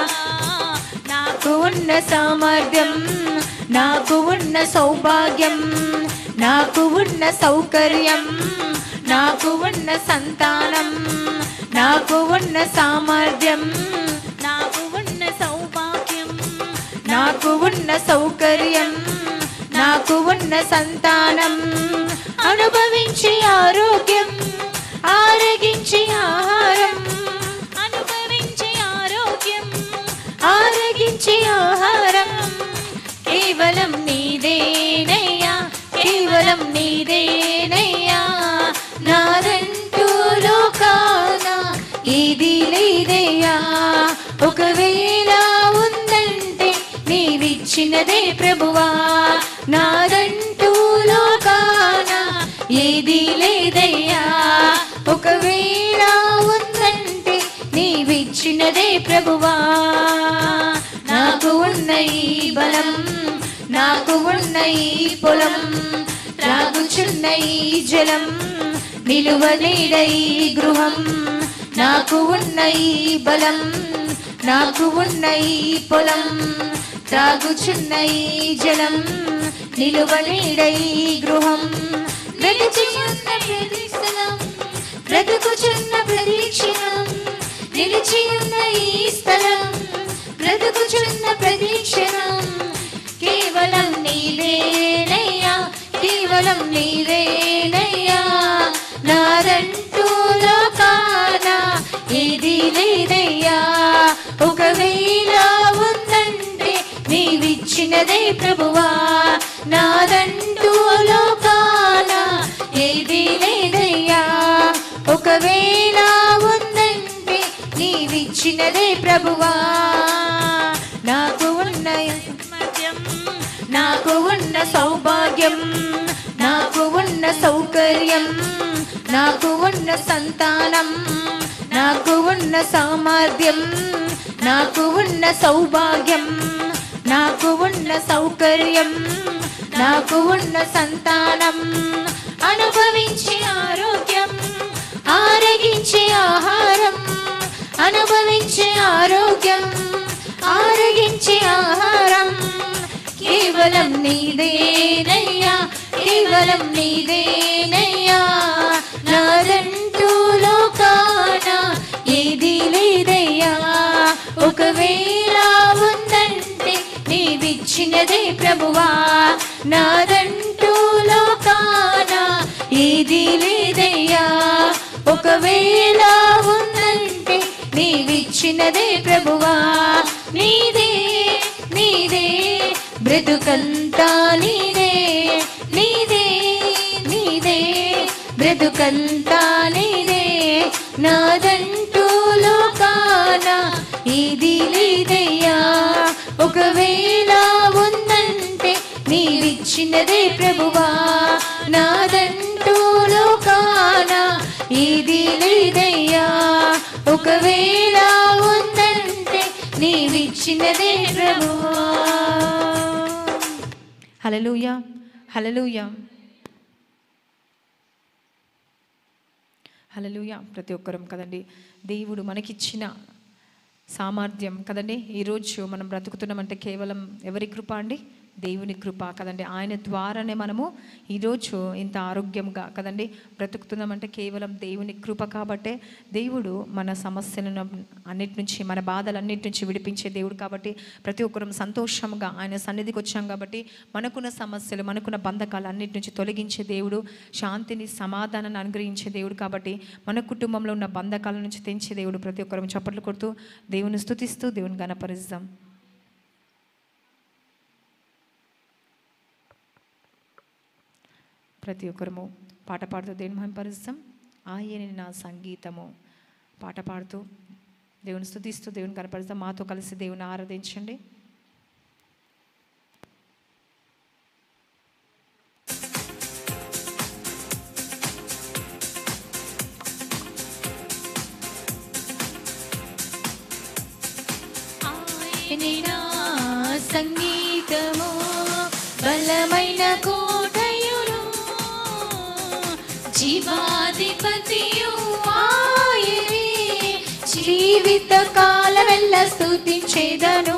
నాకు ఉన్న సామర్థ్యం నాకు ఉన్న సౌభాగ్యం నాకు ఉన్న సౌకర్యం నాకు ఉన్న సంతానం నాకు ఉన్న సామర్థ్యం నాకు ఉన్న సౌభాగ్యం నాకు ఉన్న సౌకర్యం నాకు ఉన్న సంతానం అనుభవించి ఆరోగ్యం ఆరగించి ఆహారం అనుభవించి ఆరోగ్యం ఆరగించి ఆహారం కేవలం నీదేనయ్యా కేవలం నీదేనయ్యా నాదంటూ లోకాన ఇది లేదయ్యా ఒకవేళ ఉందంటే నీవిచ్చినదే ప్రభువా నాదంటూ లోకాన ఏది లేదయ్యా ఒకవేళ ఉందంటే నీవిచ్చినదే ప్రభువా నాకు ఉన్న ఈ బలం నాకు ఉన్న ఈ పొలం త్రాగుచున్న ఈ జలం నిలువలేడ ఈ గృహం నాకు ఉన్న ఈ బలం నాకు ఉన్న ఈ పొలం త్రాగుచున్న ఈ జలం నిలువలేడ ఈ గృహం బ్రతుకుచున్న ప్రతి స్థలం బ్రతుకుచున్న ప్రదీక్షణం నిలిచి ఉన్న ఈ స్థలం బ్రతుకుచున్న ప్రదీక్షణం కేవలం నీదేనయ్యా కేవలం నీదేనయ్యా నాదంటూ లోకాన ఏది లేదయ్యా ఒకవేళ ఉందంటే నీవిచ్చినదే ప్రభువా నాదంటూ లోకాన ఏది లేదయ్యా ఒకవేళ ఉందంటే నీవిచ్చినదే ప్రభువా నాకు ఉన్న సామర్థ్యం నాకు ఉన్న సౌభాగ్యం నాకు ఉన్న సౌకర్యం నాకు ఉన్న సంతానం నాకు ఉన్న సామర్థ్యం నాకు ఉన్న సౌభాగ్యం నాకు ఉన్న సౌకర్యం నాకు ఉన్న సంతానం అనుభవించి ఆరోగ్యం ఆరగించే ఆహారం అనుభవించే ఆరోగ్యం ఆరగించే ఆహారం కేవలం నీదేనయ్యా కేవలం నీదేనయ్యా నాదంటూ లోకాన ఏది లేదయ్యా ఒకవేళ ఉందంటే నీవిచ్చినదే ప్రభువా నాదంటూ లోకాన ఏది లేదయ్యా ఒకవేళ ఉందంటే నీవిచ్చినదే ప్రభువా నీదే నీదే బ్రతుకంతా నీదే నీదే నీదే బ్రతుకంతా నీదే నాదంటూ లోకాన ఇది లేదయ్యా ఒకవేళ ఉందంటే నీవిచ్చినదే ప్రభువా నాదంటూ లోకాన ఇది లేదయ్యా ఒకవేళ ఉందంటే నీవిచ్చినదే ప్రభువా హలలుయ హలలుయ హలలుయ ప్రతి ఒక్కరం కదండి దేవుడు మనకిచ్చిన సామర్థ్యం కదండి ఈరోజు మనం బ్రతుకుతున్నామంటే కేవలం ఎవరి కృప అండి దేవుని కృప కదండి ఆయన ద్వారానే మనము ఈరోజు ఇంత ఆరోగ్యంగా కదండి బ్రతుకుతున్నామంటే కేవలం దేవుని కృప కాబట్టే దేవుడు మన సమస్యలను అన్నిటి నుంచి మన బాధలన్నిటి నుంచి విడిపించే దేవుడు కాబట్టి ప్రతి ఒక్కరం సంతోషంగా ఆయన సన్నిధికి వచ్చాం కాబట్టి మనకున్న సమస్యలు మనకున్న బంధకాలు అన్నిటి నుంచి తొలగించే దేవుడు శాంతిని సమాధానాన్ని అనుగ్రహించే దేవుడు కాబట్టి మన కుటుంబంలో ఉన్న బంధకాల నుంచి తెంచే దేవుడు ప్రతి ఒక్కరం చప్పట్లు కొడుతూ దేవుని స్తుతిస్తూ దేవుని గణపరుస్తాం ప్రతి ఒక్కరము పాట పాడుతూ దేవుని మహింపరుస్తాం ఆయనే నా సంగీతము పాట పాడుతూ దేవుని స్తుతిస్తూ దేవుని కనపరుస్తాం మాతో కలిసి దేవుని ఆరాధించండి ఆయనే నా సంగీతము బలమైన కోటయును జీవాధిపతియు ఆయనే జీవిత కాలమెల్ల స్తుతించేదను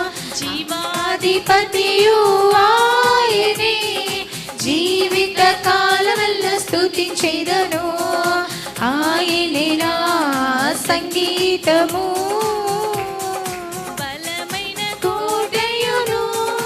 జీవాధిపతియు ఆయనే జీవిత కాలమెల్ల స్తుతించేదను ఆయనే నా సంగీతము బలమైన కోటయును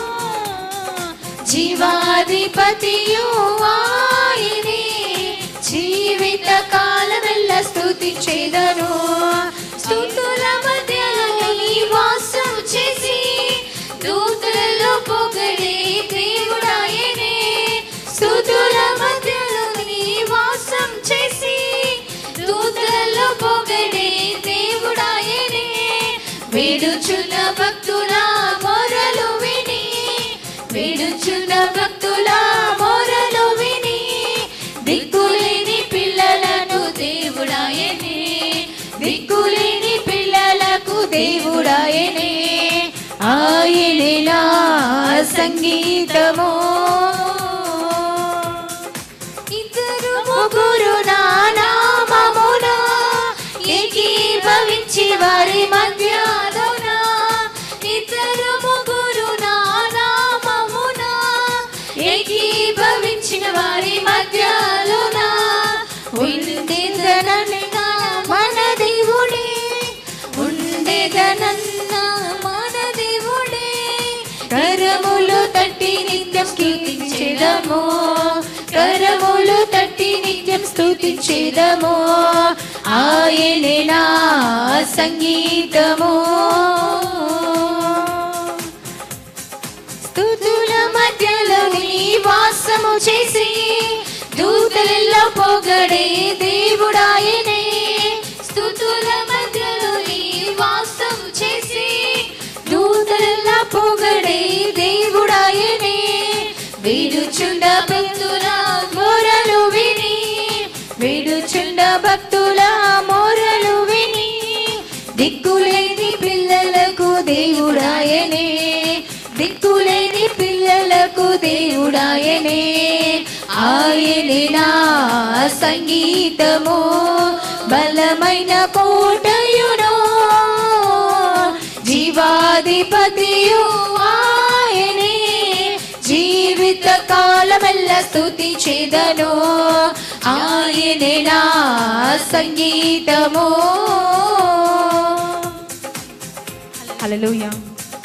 జీవాధిపతియు ఆయనే జీవిత కాలమెల్ల స్తుతించేదను స్తుతుల మధ్యలో నివాసం చేసి దూతలలో పొగడే దేవుడాయనే స్తుతుల మధ్యలో నివాసం చేసి దూతలలో పొగడే దేవుడాయనే వేడుచున్న భక్తుల మొరలు విని వేడుచున్న భక్తుల మొరలు విని దిక్కులేని పిల్లలను దేవుడాయనే దిక్కులేని పిల్లలకు దేవుడాయనే ఆయనే నా సంగీతము ఇద్దరు ముగ్గురు నా నామమున ఏకీభవించి వారి మధ్యలోన ఇద్దరు ముగ్గురు నా నామమున ఏకీభవించిన వారి మధ్యలోన ఉండేదనగా మన దేవుడే ఉండేదనన్న మన దేవుడే కరములు తట్టి నిత్యం స్తుతించేదము కరములు తట్టి నిత్యం స్తుతించేదము ఆయనే నా సంగీతము స్తుతుల మధ్యలో నివాసము చేసి దూతలలో పొగడే దేవుడాయనే స్తుతుల మధ్యలో నివాసము చేసి దూతలలో పొగడే దేవుడాయనే విడుచుండ భక్తుల మొరలు విని విడుచుండ భక్తుల మొరలు విని దిక్కులేని పిల్లలకు దేవుడాయనే దిక్కులేని పిల్లలకు దేవుడాయనే ఆయనే నా సంగీతము బలమైన కోటయును జీవాధిపతియు ఆయనే జీవిత కాలమెల్ల స్తుతించేదను ఆయనే నా సంగీతము హల్లెలూయా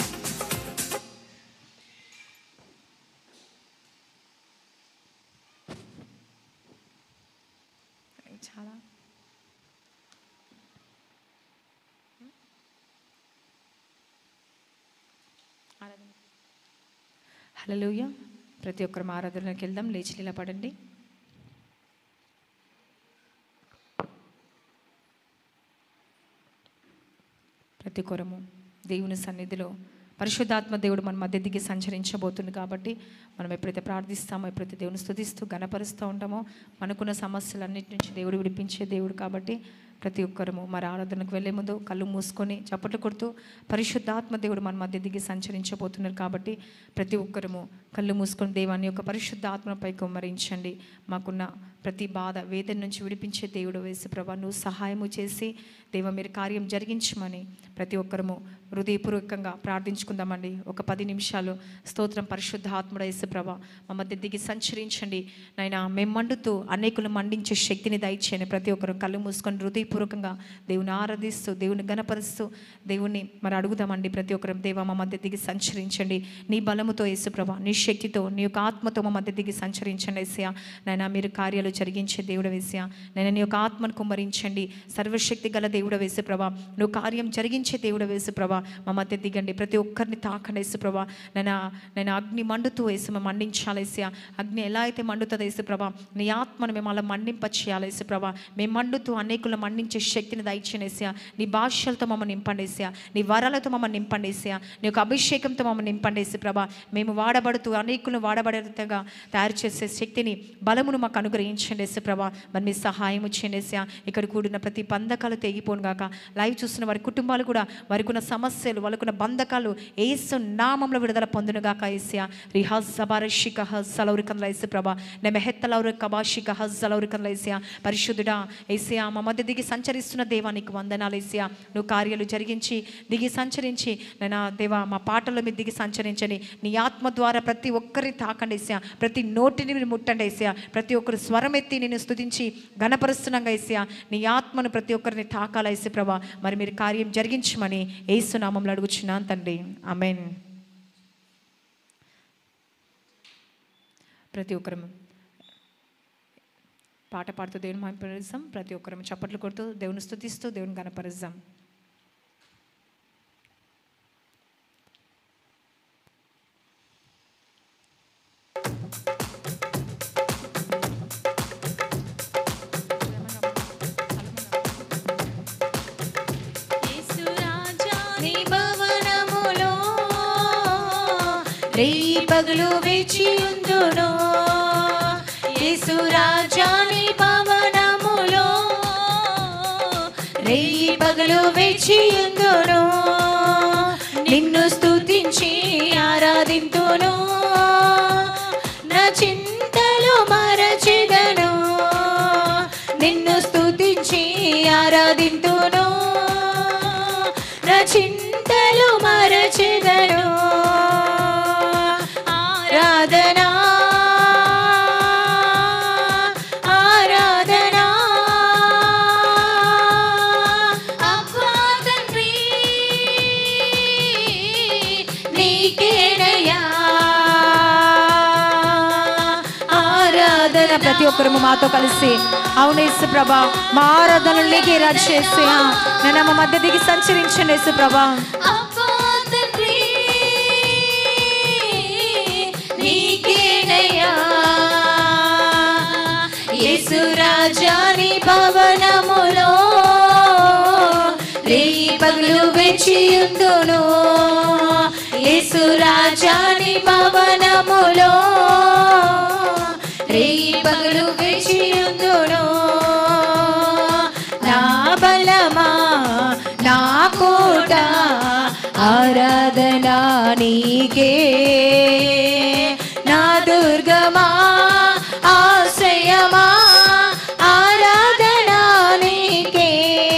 చాలా హల్లెలూయ ప్రతి ఒక్కరు ఆరాధనకి వెళ్దాం లేచి నిలబడండి ప్రతి కొరము దేవుని సన్నిధిలో పరిశుద్ధాత్మ దేవుడు మన మధ్య దిగి సంచరించబోతుంది కాబట్టి మనం ఎప్పుడైతే ప్రార్థిస్తామో ఎప్పుడైతే దేవుని స్తుతిస్తూ గణపరుస్తూ ఉంటామో మనకున్న సమస్యలన్నిటి నుంచి దేవుడు విడిపించే దేవుడు కాబట్టి ప్రతి ఒక్కరము మరి ఆరాధనకు వెళ్ళే ముందు కళ్ళు మూసుకొని చప్పట్లు కొడుతూ పరిశుద్ధాత్మ దేవుడు మన మధ్య దిగి సంచరించబోతున్నారు కాబట్టి ప్రతి ఒక్కరము కళ్ళు మూసుకొని దేవాన్ని యొక్క పరిశుద్ధ ఆత్మపై కుమ్మరించండి మాకున్న ప్రతి బాధ వేదన నుంచి విడిపించే దేవుడు వేసి ప్రభా నువ్వు సహాయము చేసి దేవ మీరు కార్యం జరిగించమని ప్రతి ఒక్కరము హృదయపూర్వకంగా ప్రార్థించుకుందామండి ఒక పది నిమిషాలు స్తోత్రం పరిశుద్ధ ఆత్ముడ యేసు ప్రభ మా మధ్య దిగి సంచరించండి నాయన మేము మండుతూ అనేకులు మండించే శక్తిని దయచేయండి ప్రతి ఒక్కరు కళ్ళు మూసుకొని హృదయపూర్వకంగా దేవుని ఆరాధిస్తూ దేవుని గణపరుస్తూ దేవుణ్ణి మరి అడుగుదామండి ప్రతి ఒక్కరు దేవ మా మధ్య దిగి సంచరించండి నీ బలముతో యేసు ప్రభ నీ శక్తితో నీ యొక్క ఆత్మతో మా మధ్య దిగి సంచరించండి ఏసయ్య నాయన మీరు కార్యాలు జరిగించే దేవుడు వేసా నేను నీ యొక్క ఆత్మను కుమ్మరించండి సర్వశక్తి గల దేవుడు వేసు ప్రభా నువ్వు కార్యం జరిగించే దేవుడు వేసు ప్రభా మా మధ్య దిగండి ప్రతి ఒక్కరిని తాకండి వేసు ప్రభా నేను నేను అగ్ని మండుతూ వేసి మేము మండించాలి వేసా అగ్ని ఎలా అయితే మండుతుందో వేసు ప్రభా నీ ఆత్మను మేము అలా మండింప చేయాలి వేసు ప్రభా మేము మండుతూ అనేకులు మండించే శక్తిని దయచేనేసా నీ భాషలతో మమ్మల్ని నింపండేసా నీ వరాలతో మమ్మల్ని నింపండేసా నీ యొక్క అభిషేకంతో మమ్మల్ని నింపండేసి ప్రభా మేము వాడబడుతూ అనేకులను వాడబడేట్టుగా తయారు చేసే శక్తిని బలమును మాకు అనుగ్రహించండి యేసు ప్రభా మరి మీ సహాయం చేయండి యేసయ్య. ఇక్కడ కూడిన ప్రతి బంధకాలు తెగిపోను గాక లైవ్ చూస్తున్న వారి కుటుంబాలు కూడా వారికి ఉన్న సమస్యలు వాళ్ళకున్న బంధకాలు ఏసు నామంలో విడుదల పొందును గాక ఏసియా రిహజ్ సబారషిక హజ్ సలౌరికంలో ఏసు ప్రభా నెమెహెత్తలౌరి కబాషిక హజ్ సలౌరికంలో ఏసియా పరిశుద్ధుడా ఏసియా మా మధ్య దిగి సంచరిస్తున్న దేవానికి వందనాలు ఏసియా నువ్వు కార్యాలు జరిగించి దిగి సంచరించి నేను దేవా మా పాటల్లో మీరు దిగి సంచరించండి నీ ఆత్మ ద్వారా ప్రతి ఒక్కరిని తాకండి ఏసియా ప్రతి నోటిని మీరు ముట్టండి ఏసియా ప్రతి ఒక్కరు స్వరం ఎత్తి నేను స్తుతించి గణపరుస్తున్నాగా ఏసియా నీ ఆత్మను ప్రతి ఒక్కరిని తాకాల ఏసు ప్రభా మరి మీరు కార్యం జరిగించమని ఏసునామంలో అడుగుచున్నాను తండ్రి అమెన్ ప్రతి ఒక్కరు పాట పాడుతూ దేవుని మహింపరుస్తాం ప్రతి ఒక్కరు చప్పట్లు కొడుతూ దేవుని స్తుతిస్తూ దేవుని గణపరుస్తాం నీ భవనములో రేయి పగలు వేచి ఉందును యేసు రాజా నీ భవనములో రేయి పగలు వేచి ఉందును నిన్ను స్తుతించి ఆరాధింతును నా చింతలు మరచెదను నిన్ను స్తుతించి ఆరాధింతును నా చింతలు మరచెదను ఆరాధనా ఆరాధనా అబ్బా తండ్రి నీకేనయ్యా ఆరాధన ప్రతి ఒక్కరు మాతో కలిసి అవును యేసు ప్రభా మా ఆరాధనలు నీకే రాజు చేసి నేను మా మధ్య దిగి సంచరించండి యేసు ప్రభా అబ్బా తండ్రి నీకేనయ్యా యేసు రాజాని భవనములో రేయి పగలు వెచ్చియుందును యేసు రాజాని భవనములో రేయి పగలు వెచ్చియుందును నా బలమా నా కోట ఆరాధనా నీకే నా దుర్గమా ఆశ్రయమా ఆరాధనా నీకే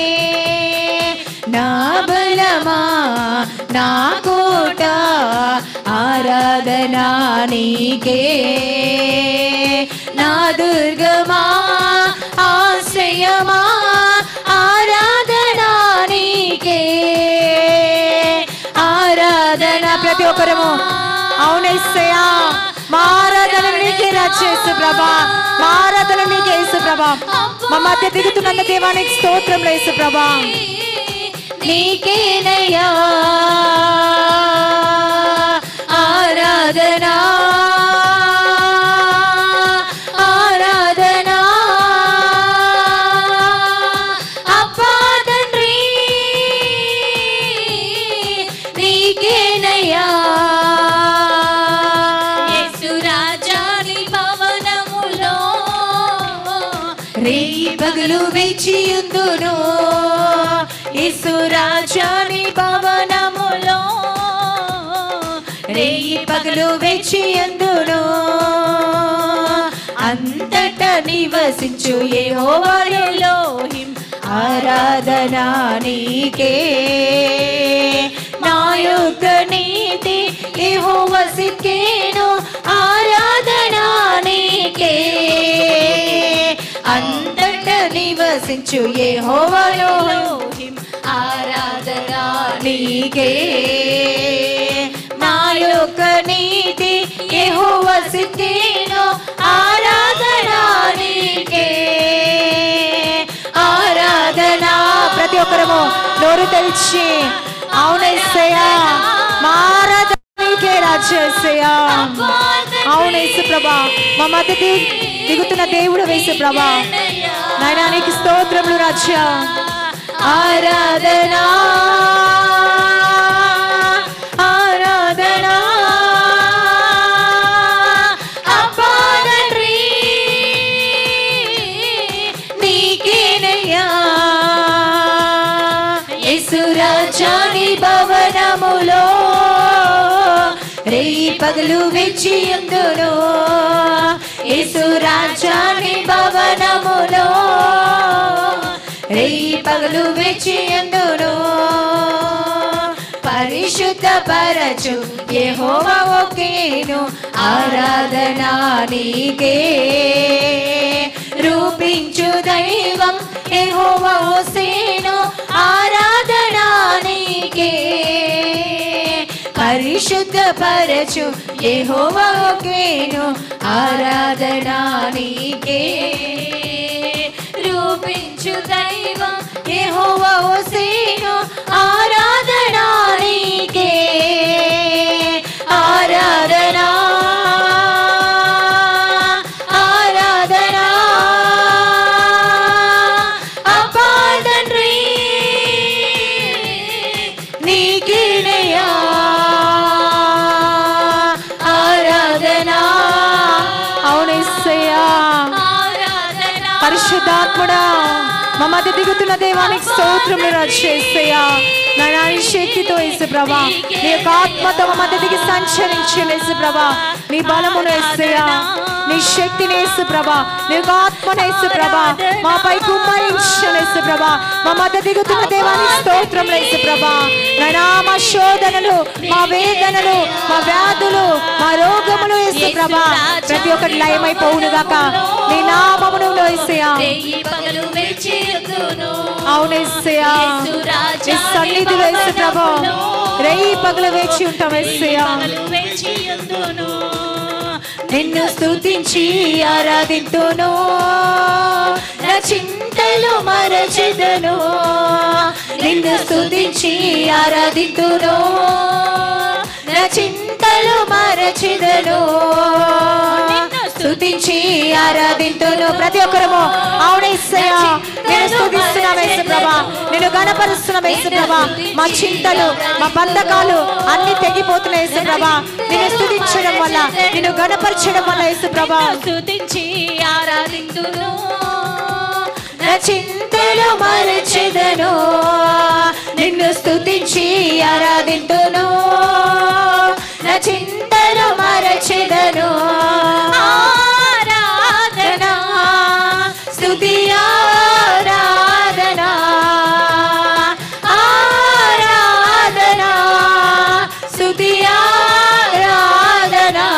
నా బలమా నా కోట ఆరాధనా నీకే నా దుర్గమా ఆశ్రయమా ఆరాధనా నీకే ఆరాధన ప్రతి ఒక్కరము అవునయ్యా మా ఆరాధన నీకే రాజు యేసు ప్రభా మా ఆరాధన నీకే యేసు ప్రభా మా మధ్య దిగుతున్న దేవానికి స్తోత్రం యేసు ప్రభా నీకేనయ్యా ఆరాధనా ఆరాధనా అబ్బా తండ్రి నీకేనయ్యా యేసు రాజాని భవనములో రేయి పగలు వేచి ఉందును యేసు రాజాని భవనములో రేయి పగలు వేచి ఉందును అంతట నివసించు యెహోవాలోహిం ఆరాధన నీకే నా యొక్క నీతి యెహోవ సిక్కేను ఆరాధన నీకే అంతట నివసించు యెహోవాలోహిం ఆరాధన నీకే నా యొక్క నీతి యెహోవ సిక్కేను ఆరాధన నీకే ఆరాధన ప్రతి ఒక్కరము నోరు తెరిచి అవునేసయ్యా మా ఆరాధన నీకే రాజేసయ్యా అవునేసు ప్రభా మా మధ్య ది- దిగుతున్న దేవుడు వేసు ప్రభా నాయనా నీకు స్తోత్రములు రాజ్యా ఆరాధన ఆరాధన అబ్బా తండ్రి నీకేనయ్యా యేసురాజాని భవనములో రేయి పగలు వెచ్చి ఉందును యేసురాజాని భవనములో రేయి పగలు వెచ్చి ఉందును పరిశుద్ధ పరచు యెహోవా ఒకేను ఆరాధన నీకే రూపించు దైవం యెహోవా ఒసేను ఆరాధన నీకే పరిశుద్ధ పరచు యెహోవా ఒకేను ఆరాధన నీకే రూపించు దైవం యెహోవా ఒసేను ఆరాధన నీకే ఆరాధన ఆరాధన అబ్బా తండ్రి నీకేనయ్యా ఆరాధన అవునేసయ్యా ఆరాధన పరిశుద్ధాత్ముడా మా మధ్య దిగుతున్న దేవానికి స్తోత్రములు రాజేసయ్యా నాయనా నీ శక్తితో యేసు ప్రభా నీ యొక్క ఆత్మతో మా మధ్య దిగి సంచరించండి యేసు ప్రభా నీ బలమును వేసయ్యా నీ శక్తిని యేసు ప్రభా నీ యొక్క ఆత్మను యేసు ప్రభా మాపై కుమ్మరించండి యేసు ప్రభా మా మధ్య దిగుతున్న దేవానికి స్తోత్రములు యేసు ప్రభా నాయనా మా శోధనలు మా వేదనలు మా వ్యాధులు మా రోగములు యేసు ప్రభా ప్రతి ఒక్కటి లయమైపోవును గాక నీ నామమును వేసయ్యా రేయి పగలు వేచి ఉందును. అవునేసయ్యా యేసు రాజా నీ సన్నిధిలో యేసు ప్రభా రేయి పగలు వేచి ఉంటాం వేసయ్యా పగలు వేచి ఉందును. నిన్ను స్తుతించి ఆరాధింతును నా చింతలు మరచెదను నిన్ను స్తుతించి ఆరాధింతును నా చింతలు మరచెదను స్తుతించి ఆరాధింతును ప్రతి ఒక్కరము అవునేసయ్యా నేను స్తుతిస్తున్నాం యేసు ప్రభా నేను గణపరుస్తున్నాం యేసు ప్రభా మా చింతలు మా బంధకాలు అన్ని తెగిపోతున్నాయి యేసు ప్రభా నిన్ను స్తుతించడం వల్ల నిన్ను గణపరచడం వల్ల యేసు ప్రభా స్తుతించి ఆరాధింతును నా చింతలు మరచెదను నిన్ను స్తుతించి ఆరాధింతును నా చింతలు మరచెదను ఆరాధన స్తుతి ఆరాధన ఆరాధన స్తుతి ఆరాధన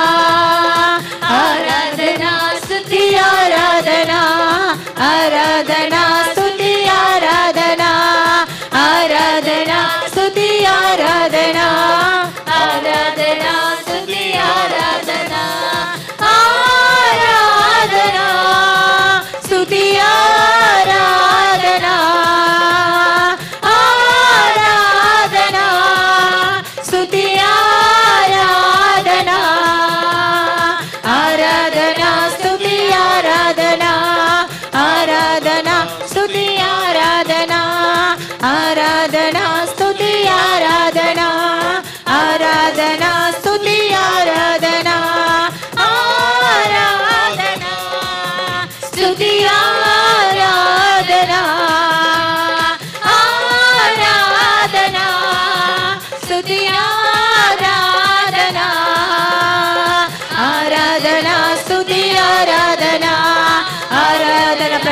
ఆరాధన స్తుతి ఆరాధన ఆరాధన స్తుతి ఆరాధన ఆరాధన స్తుతి ఆరాధన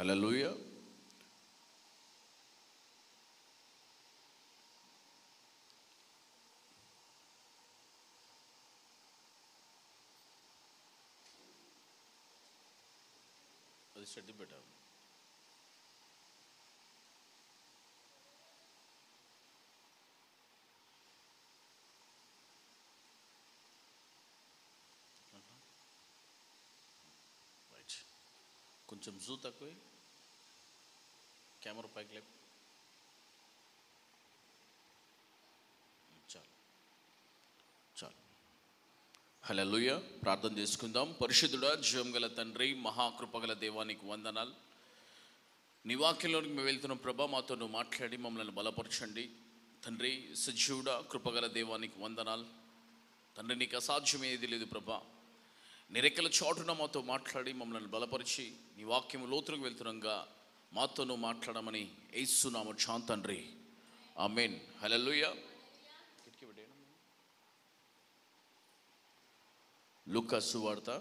హల్లెలూయా అది షెడ్ పెట్టాము రైట్ కొంచెం జూ తక్కువ కెమెరా పైకి లేపు చాలు చాలు హల్లెలూయా ప్రార్థన చేసుకుందాం పరిశుద్ధుడా జీవం గల తండ్రి మహాకృపగల దేవానికి వందనాలు నీ వాక్యంలోనికి మేము వెళ్తున్న ప్రభా మాతో నువ్వు మాట్లాడి మమ్మల్ని బలపరచండి తండ్రి సజీవుడా కృపగల దేవానికి వందనాలు తండ్రి నీకు అసాధ్యం ఏది లేదు ప్రభా నిరెక్కల చాటున మాతో మాట్లాడి మమ్మల్ని బలపరిచి నీ వాక్యం లోతులకు వెళ్తున్నాగా మాతో నువ్వు మాట్లాడమని ఏస్తున్నాము చాన్ తండ్రి ఆమెన్ హలలుయ లుకస్సు వార్త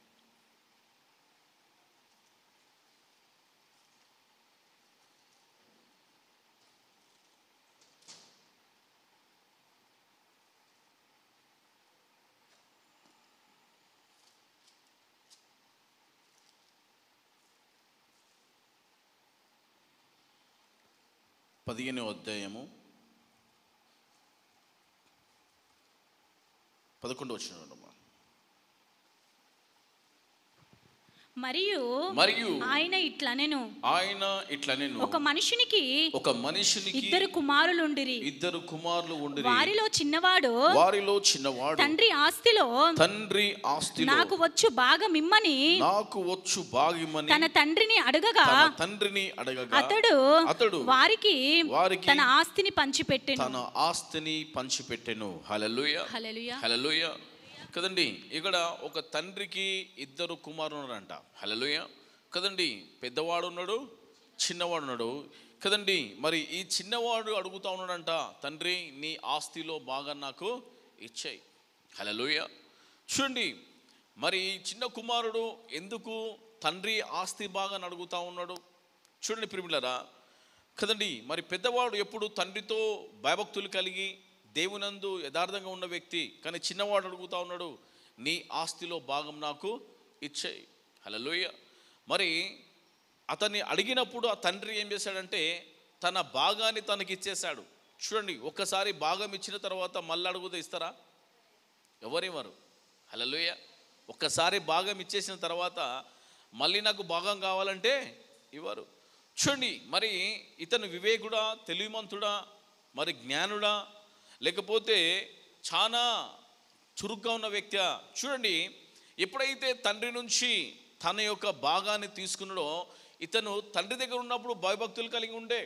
పదిహేను అధ్యాయము పదకొండు వచ్చిన మరియు మరియు ఆయన ఇట్లనెను ఆయన ఇట్లా నేను ఒక మనుషునికి ఒక మనుషునికి ఇద్దరు కుమారులుండిరి ఇద్దరు కుమారులు ఉండి వారిలో చిన్నవాడు వారిలో చిన్నవాడు తండ్రి ఆస్తిలో తండ్రి ఆస్తిలో నాకు వచ్చు బాగా మిమ్మని నాకు వచ్చు భాగ్యమని తన తండ్రిని అడగగా తన తండ్రిని అడగగా అతడు అతడు వారికి వారికి తన ఆస్తిని పంచిపెట్టెను తన ఆస్తిని పంచిపెట్టెను హలలుయ హల్లెలూయా హలలుయ కదండి ఇక్కడ ఒక తండ్రికి ఇద్దరు కుమారులు ఉన్నారంట హలలుయ కదండి పెద్దవాడు ఉన్నాడు చిన్నవాడు ఉన్నాడు కదండి మరి ఈ చిన్నవాడు అడుగుతా ఉన్నాడంట తండ్రి నీ ఆస్తిలో బాగా నాకు ఇచ్చాయి హలలుయ చూడండి మరి ఈ చిన్న కుమారుడు ఎందుకు తండ్రి ఆస్తి బాగా అడుగుతా ఉన్నాడు చూడండి ప్రిమిలరా కదండి మరి పెద్దవాడు ఎప్పుడు తండ్రితో భయభక్తులు కలిగి దేవునందు యథార్థంగా ఉన్న వ్యక్తి కానీ చిన్నవాడు అడుగుతా ఉన్నాడు నీ ఆస్తిలో భాగం నాకు ఇచ్చేయి హలోయ మరి అతన్ని అడిగినప్పుడు ఆ తండ్రి ఏం చేశాడంటే తన భాగాన్ని తనకి ఇచ్చేశాడు చూడండి ఒక్కసారి భాగం ఇచ్చిన తర్వాత మళ్ళీ అడుగుతే ఇస్తారా ఎవరివ్వరు హలోయ ఒక్కసారి భాగం ఇచ్చేసిన తర్వాత మళ్ళీ నాకు భాగం కావాలంటే ఇవ్వరు చూడండి మరి ఇతను వివేకుడా తెలివిమంతుడా మరి జ్ఞానుడా లేకపోతే చాలా చురుగ్గా ఉన్న వ్యక్తి చూడండి ఎప్పుడైతే తండ్రి నుంచి తన యొక్క భాగాన్ని తీసుకున్నాడో ఇతను తండ్రి దగ్గర ఉన్నప్పుడు భయభక్తులు కలిగి ఉండే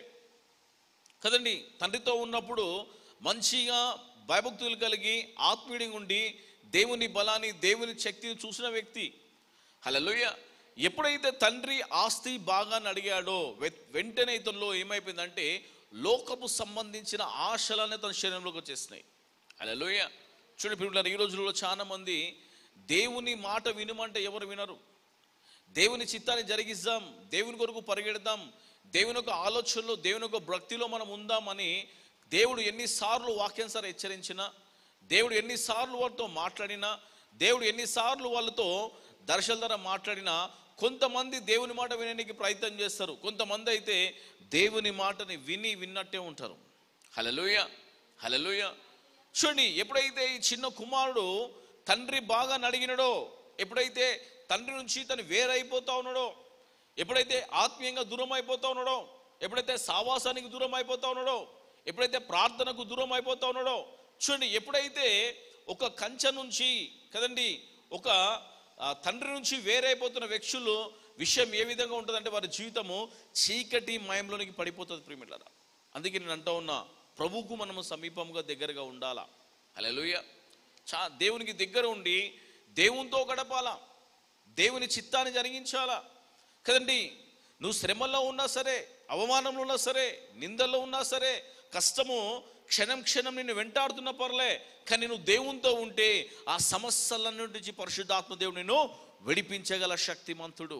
కదండి తండ్రితో ఉన్నప్పుడు మంచిగా భయభక్తులు కలిగి ఆత్మీయంగా ఉండి దేవుని బలాన్ని దేవుని శక్తిని చూసిన వ్యక్తి హలోయ ఎప్పుడైతే తండ్రి ఆస్తి భాగాన్ని అడిగాడో వె- వెంటనే ఇతనిలో ఏమైపోయిందంటే లోకపు సంబంధించిన ఆశలనే తన శరీరంలోకి వచ్చేసినాయి హలోయ చూడండి పిల్లలు ఈ రోజుల్లో చాలా మంది దేవుని మాట వినమంటే ఎవరు వినరు దేవుని చిత్తాన్ని జరిగిద్దాం దేవుని కొరకు పరిగెడదాం దేవుని యొక్క ఆలోచనలో దేవుని యొక్క భక్తిలో మనం ఉందామని దేవుడు ఎన్నిసార్లు వాక్యానుసారం హెచ్చరించినా దేవుడు ఎన్నిసార్లు వాళ్ళతో మాట్లాడినా దేవుడు ఎన్నిసార్లు వాళ్ళతో దర్శల ద్వారా మాట్లాడినా కొంతమంది దేవుని మాట వినడానికి ప్రయత్నం చేస్తారు కొంతమంది అయితే దేవుని మాటని విని విన్నట్టే ఉంటారు హలలుయ హలలుయ చూడండి ఎప్పుడైతే ఈ చిన్న కుమారుడు తండ్రి బాగా అడిగినడో ఎప్పుడైతే తండ్రి నుంచి తను వేరైపోతా ఉన్నాడో ఎప్పుడైతే ఆత్మీయంగా దూరం అయిపోతా ఉన్నాడో ఎప్పుడైతే సావాసానికి దూరం అయిపోతా ఉన్నాడో ఎప్పుడైతే ప్రార్థనకు దూరం అయిపోతా ఉన్నాడో చూడండి ఎప్పుడైతే ఒక కంచె నుంచి కదండి ఒక ఆ, తండ్రి నుంచి వేరైపోతున్న వ్యక్తులు విషయం ఏ విధంగా ఉంటుందంటే వారి జీవితము చీకటి మయంలోనికి పడిపోతుంది ప్రియమిట్లారా అందుకే నేను అంటా ఉన్నా ప్రభువుకు మనము సమీపంగా దగ్గరగా ఉండాలా హల్లెలూయా చా దేవునికి దగ్గర ఉండి దేవునితో గడపాలా దేవుని చిత్తాన్ని జరిగించాలా కదండి నువ్వు శ్రమల్లో ఉన్నా సరే అవమానంలో ఉన్నా సరే నిందల్లో ఉన్నా సరే కష్టము క్షణం క్షణం నిన్ను వెంటాడుతున్న పర్లే కానీ నువ్వు దేవునితో ఉంటే ఆ సమస్యలన్నింటి నుంచి పరిశుద్ధాత్మ దేవుడు నిన్ను విడిపించగల శక్తిమంతుడు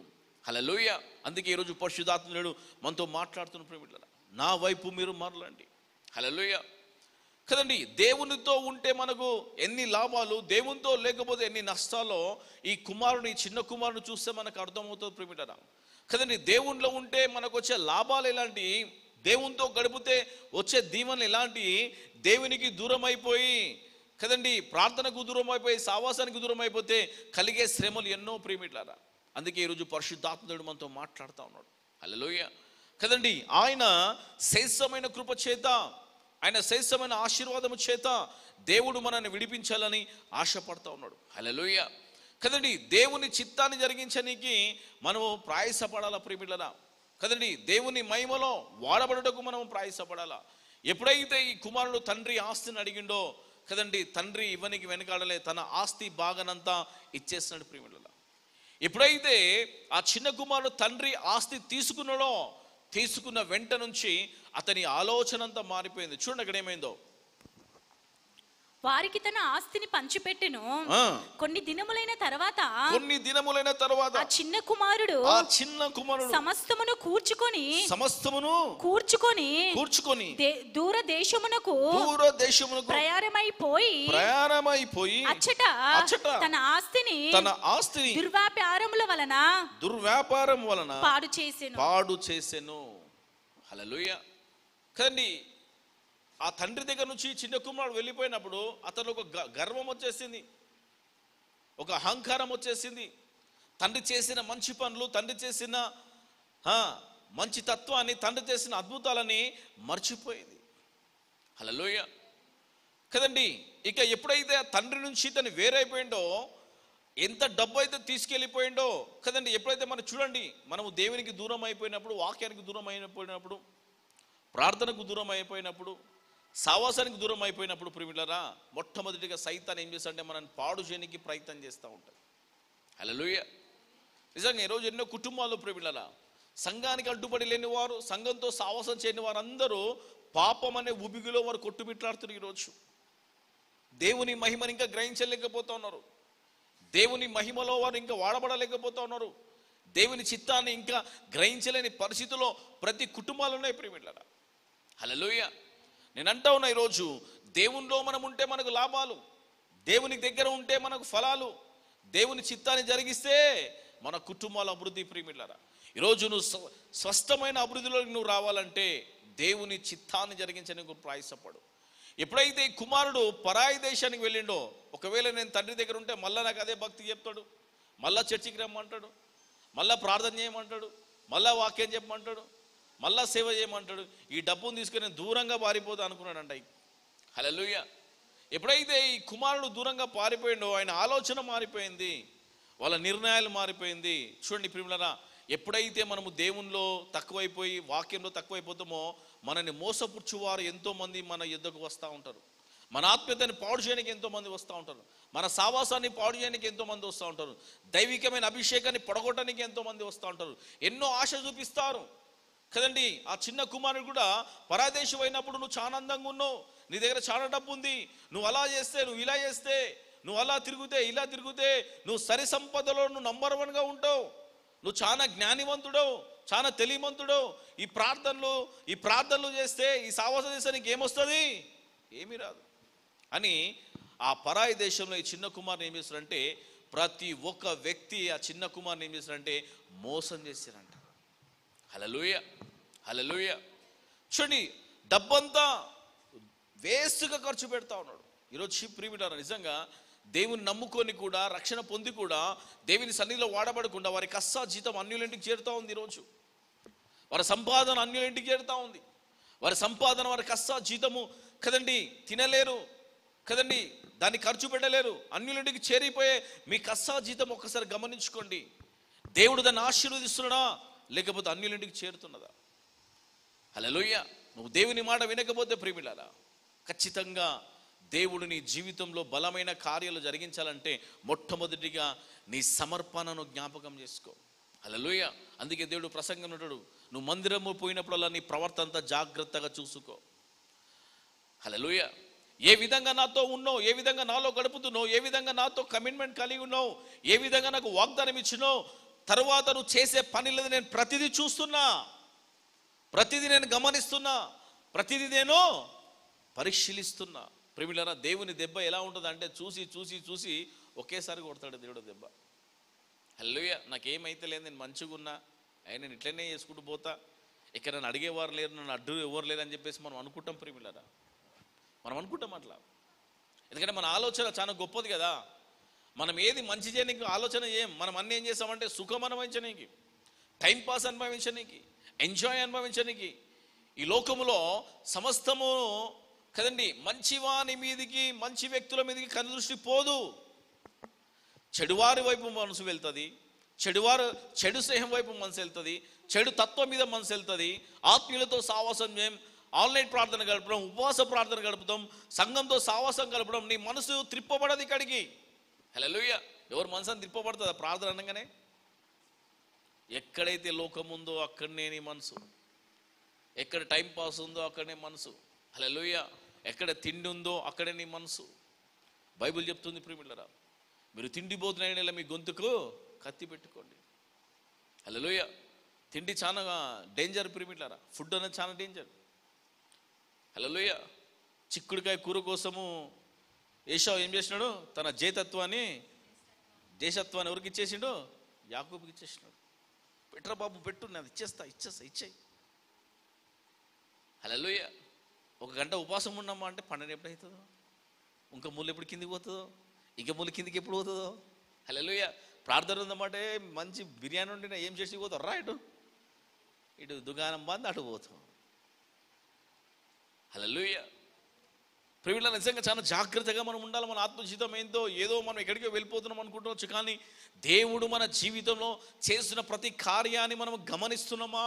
హలోయ అందుకే ఈరోజు పరిశుధాత్ముడు మనతో మాట్లాడుతున్న ప్రేమిట్ల నా వైపు మీరు మరలండి హలోయ కదండి దేవునితో ఉంటే మనకు ఎన్ని లాభాలు దేవునితో లేకపోతే ఎన్ని నష్టాలో ఈ కుమారుని ఈ చిన్న కుమారుని చూస్తే మనకు అర్థమవుతుంది ప్రేమిటరా కదండి దేవునిలో ఉంటే మనకు వచ్చే లాభాలు ఎలాంటి దేవునితో గడిపితే వచ్చే దీవెనలు ఎలాంటి దేవునికి దూరం అయిపోయి కదండి ప్రార్థనకు దూరం అయిపోయి సావాసానికి దూరం అయిపోతే కలిగే శ్రమలు ఎన్నో ప్రేమిట్లారా అందుకే ఈరోజు పరిశుద్ధాత్ముడు మనతో మాట్లాడుతూ ఉన్నాడు హల్లెలూయా కదండి ఆయన శ్రేష్టమైన కృప చేత ఆయన శ్రేష్టమైన ఆశీర్వాదము చేత దేవుడు మనల్ని విడిపించాలని ఆశపడతా ఉన్నాడు హల్లెలూయా కదండి దేవుని చిత్తాన్ని జరిగించడానికి మనము ప్రాయసపడాలా ప్రేమిళ్ళరా కదండి దేవుని మహిమలో వాడబడుటకు మనం ప్రాయసపడాలా ఎప్పుడైతే ఈ కుమారుడు తండ్రి ఆస్తిని అడిగిండో కదండి తండ్రి ఇవ్వనికి వెనకాడలే తన ఆస్తి బాగనంతా ఇచ్చేసినాడు ప్రేమిళ్ళరా ఎప్పుడైతే ఆ చిన్న కుమారుడు తండ్రి ఆస్తి తీసుకున్నాడో తీసుకున్న వెంట నుంచి అతని ఆలోచన అంతా మారిపోయింది చూడండి అక్కడ ఏమైందో వారికి తన ఆస్తిని పంచిపెట్టెను ఆ, కొన్ని దినములైన తర్వాత కొన్ని దినములైన తర్వాత ఆ చిన్న కుమారుడు ఆ చిన్న కుమారుడు సమస్తమును కూర్చుకొని సమస్తమును కూర్చుకొని కూర్చుకొని దే- దూర దేశమునకు దూర దేశమునకు ప్రయాణమైపోయి ప్రయాణమైపోయి అచ్చట అచ్చట తన ఆస్తిని తన ఆస్తిని దుర్వ్యాపారముల వలన దుర్వ్యాపారం వలన పాడు చేసెను పాడు చేసెను హల్లెలూయ కదండి ఆ తండ్రి దగ్గర నుంచి చిన్న కుమారుడు వెళ్ళిపోయినప్పుడు అతను ఒక గ- గర్వం వచ్చేసింది ఒక అహంకారం వచ్చేసింది తండ్రి చేసిన మంచి పనులు తండ్రి చేసిన ఆ, మంచి తత్వాన్ని తండ్రి చేసిన అద్భుతాలని మర్చిపోయింది హలోయ కదండి ఇక ఎప్పుడైతే ఆ తండ్రి నుంచి తను వేరైపోయిండో ఎంత డబ్బు అయితే తీసుకెళ్ళిపోయిండో కదండి ఎప్పుడైతే మనం చూడండి మనము దేవునికి దూరం అయిపోయినప్పుడు వాక్యానికి దూరం అయిపోయినప్పుడు ప్రార్థనకు దూరం అయిపోయినప్పుడు సావాసానికి దూరం అయిపోయినప్పుడు ప్రిమిలరా మొట్టమొదటిగా సైతాన్ ఏం చేస్తాడంటే మనల్ని పాడు చేయడానికి ప్రయత్నం చేస్తూ ఉంటుంది హలోయ నిజంగా ఈరోజు ఎన్నో కుటుంబాలు ప్రేమిలరా సంఘానికి అడ్డుపడి లేని వారు సంఘంతో సావాసం చేయని వారందరూ పాపం అనే ఉబిగిలో వారు కొట్టుమిట్లాడుతున్నారు ఈరోజు దేవుని మహిమని ఇంకా గ్రహించలేకపోతా ఉన్నారు దేవుని మహిమలో వారు ఇంకా వాడబడలేకపోతా ఉన్నారు దేవుని చిత్తాన్ని ఇంకా గ్రహించలేని పరిస్థితిలో ప్రతి కుటుంబాలు ఉన్నాయి ప్రేమిళ్ళరా హలోయ నేను అంటా ఉన్నా ఈరోజు దేవునిలో మనం ఉంటే మనకు లాభాలు దేవునికి దగ్గర ఉంటే మనకు ఫలాలు దేవుని చిత్తాన్ని జరిగిస్తే మన కుటుంబాల అభివృద్ధి ప్రేమిళ్ళరా ఈరోజు నువ్వు స్వ- స్వస్థమైన అభివృద్ధిలోకి నువ్వు రావాలంటే దేవుని చిత్తాన్ని జరిగించడానికి ప్రయాసపడు ఎప్పుడైతే ఈ కుమారుడు పరాయి దేశానికి వెళ్ళిండో ఒకవేళ నేను తండ్రి దగ్గర ఉంటే మళ్ళా నాకు అదే భక్తి చెప్తాడు మళ్ళా చర్చికి రమ్మంటాడు మళ్ళా ప్రార్థన చేయమంటాడు మళ్ళా వాక్యం చెప్పమంటాడు మళ్ళా సేవ చేయమంటాడు ఈ డబ్బును తీసుకొని నేను దూరంగా పారిపోతా అనుకున్నాడంట హలోయ ఎప్పుడైతే ఈ కుమారుడు దూరంగా పారిపోయిండో ఆయన ఆలోచన మారిపోయింది వాళ్ళ నిర్ణయాలు మారిపోయింది చూడండి ప్రియులరా ఎప్పుడైతే మనము దేవునిలో తక్కువైపోయి వాక్యంలో తక్కువైపోతామో మనని మోసపుచ్చువారు ఎంతో మంది మన యుద్ధకు వస్తూ ఉంటారు మన ఆత్మీయతని పాడు చేయడానికి ఎంతో మంది వస్తూ ఉంటారు మన సావాసాన్ని పాడు చేయడానికి ఎంతో మంది వస్తూ ఉంటారు దైవికమైన అభిషేకాన్ని పొడగొట్టడానికి ఎంతో మంది వస్తూ ఉంటారు ఎన్నో ఆశ చూపిస్తారు కదండి ఆ చిన్న కుమారుడు కూడా పరాదేశం అయినప్పుడు నువ్వు చాలా అందంగా ఉన్నావు నీ దగ్గర చాలా డబ్బు ఉంది నువ్వు అలా చేస్తే నువ్వు ఇలా చేస్తే నువ్వు అలా తిరుగుతే ఇలా తిరుగుతే నువ్వు సరి సంపదలో నువ్వు నంబర్ వన్గా ఉంటావు నువ్వు చాలా జ్ఞానివంతుడవు చాలా తెలియవంతుడవు ఈ ప్రార్థనలు ఈ ప్రార్థనలు చేస్తే ఈ సావాస దేశానికి ఏమొస్తుంది ఏమీ రాదు అని ఆ పరాయి దేశంలో ఈ చిన్న కుమార్ని ఏం చేస్తారంటే ప్రతి ఒక్క వ్యక్తి ఆ చిన్న కుమార్ని ఏం చేస్తారంటే మోసం చేశారంట హలలుయ హలలుయ చూడండి డబ్బంతా వేస్ట్గా ఖర్చు పెడతా ఉన్నాడు ఈరోజు షిప్ ప్రీమిటారు నిజంగా దేవుని నమ్ముకొని కూడా రక్షణ పొంది కూడా దేవుని సన్నిధిలో వాడబడకుండా వారి కస్సా జీతం అన్యులింటికి చేరుతా ఉంది ఈరోజు వారి సంపాదన అన్యులింటికి చేరుతా ఉంది వారి సంపాదన వారి కస్సా జీతము కదండి తినలేరు కదండి దాన్ని ఖర్చు పెట్టలేరు అన్యులింటికి చేరిపోయే మీ కస్సా జీతం ఒక్కసారి గమనించుకోండి దేవుడు దాన్ని ఆశీర్వదిస్తున్నాడా లేకపోతే అన్యులింటికి చేరుతున్నదా హలోయ్య నువ్వు దేవుని మాట వినకపోతే ప్రేమిలారా ఖచ్చితంగా దేవుడు నీ జీవితంలో బలమైన కార్యాలు జరిగించాలంటే మొట్టమొదటిగా నీ సమర్పణను జ్ఞాపకం చేసుకో హలోయ అందుకే దేవుడు ప్రసంగం ఉంటాడు నువ్వు మందిరము పోయినప్పుడల్లా నీ ప్రవర్తన అంతా జాగ్రత్తగా చూసుకో హలోయ ఏ విధంగా నాతో ఉన్నావు ఏ విధంగా నాలో గడుపుతున్నావు ఏ విధంగా నాతో కమిట్మెంట్ కలిగి ఉన్నావు ఏ విధంగా నాకు వాగ్దానం ఇచ్చినావు తర్వాత నువ్వు చేసే పనిలో నేను ప్రతిదీ చూస్తున్నా ప్రతిదీ నేను గమనిస్తున్నా ప్రతిదీ నేను పరిశీలిస్తున్నా ప్రిమిలరా దేవుని దెబ్బ ఎలా ఉంటుంది అంటే చూసి చూసి చూసి ఒకేసారి కొడతాడు దేవుడు దెబ్బ హల్లుయ నాకేమైతే లేదు నేను మంచిగా ఉన్నా అయినా నేను ఇట్లనే చేసుకుంటూ పోతా ఇక్కడ నన్ను అడిగేవారు లేరు నన్ను అడ్డు ఎవరు లేరు అని చెప్పేసి మనం అనుకుంటాం ప్రిమిలరా మనం అనుకుంటాం అట్లా ఎందుకంటే మన ఆలోచన చాలా గొప్పది కదా మనం ఏది మంచి చేయడానికి ఆలోచన చేయం మనం అన్ని ఏం చేస్తామంటే సుఖం అనుభవించడానికి టైం పాస్ అనుభవించడానికి ఎంజాయ్ అనుభవించడానికి ఈ లోకములో సమస్తము కదండి మంచివాని మీదికి మంచి వ్యక్తుల మీదకి కనుదృష్టి పోదు చెడువారి వైపు మనసు వెళ్తుంది చెడువారు చెడు స్నేహం వైపు మనసు వెళ్తుంది చెడు తత్వం మీద మనసు వెళ్తుంది ఆత్మీయులతో సావాసం చేయం ఆన్లైన్ ప్రార్థన గడపడం ఉపవాస ప్రార్థన గడుపుతాం సంఘంతో సావాసం గడపడం నీ మనసు త్రిప్పబడదు ఇక్కడికి హలోయ ఎవరు మనసు త్రిప్పబడుతుందా ప్రార్థన అనగానే ఎక్కడైతే లోకం ఉందో అక్కడనే నీ మనసు ఎక్కడ టైం పాస్ ఉందో అక్కడనే మనసు హలోయ ఎక్కడ తిండి ఉందో అక్కడే నీ మనసు బైబిల్ చెప్తుంది ప్రిమిళ్ళరా మీరు తిండి పోతున్న మీ గొంతుకు కత్తి పెట్టుకోండి హలోయ తిండి చాలా డేంజర్ ప్రిమిట్లరా ఫుడ్ అనేది చాలా డేంజర్ హలోయ చిక్కుడుకాయ కూర కోసము ఏషావు ఏం చేసినాడు తన జేతత్వాన్ని దేశత్వాన్ని ఎవరికి ఇచ్చేసిండు యాకూబుకి ఇచ్చేసినాడు పెట్టరా బాబు పెట్టు నేను ఇచ్చేస్తా ఇచ్చేస్తా ఇచ్చేయి హలోయ ఒక గంట ఉపవాసం ఉన్నామా అంటే పన్నెండు ఎప్పుడు అవుతుందో ఇంకా ముళ్ళు ఎప్పుడు కిందికి పోతుందో ఇంకా ముళ్ళు కిందికి ఎప్పుడు పోతుందో హలోయ ప్రార్థన ఉందన్నమాట మంచి బిర్యానీ ఉండినా ఏం చేసి పోతావు రా ఇటు ఇటు దుకాణం బంద్ అటు పోతాం హలోయ ప్రియుల నిజంగా చాలా జాగ్రత్తగా మనం ఉండాలి మన ఆత్మజీవితం ఏందో ఏదో మనం ఎక్కడికో వెళ్ళిపోతున్నాం అనుకుంటున్నాం కానీ దేవుడు మన జీవితంలో చేసిన ప్రతి కార్యాన్ని మనం గమనిస్తున్నామా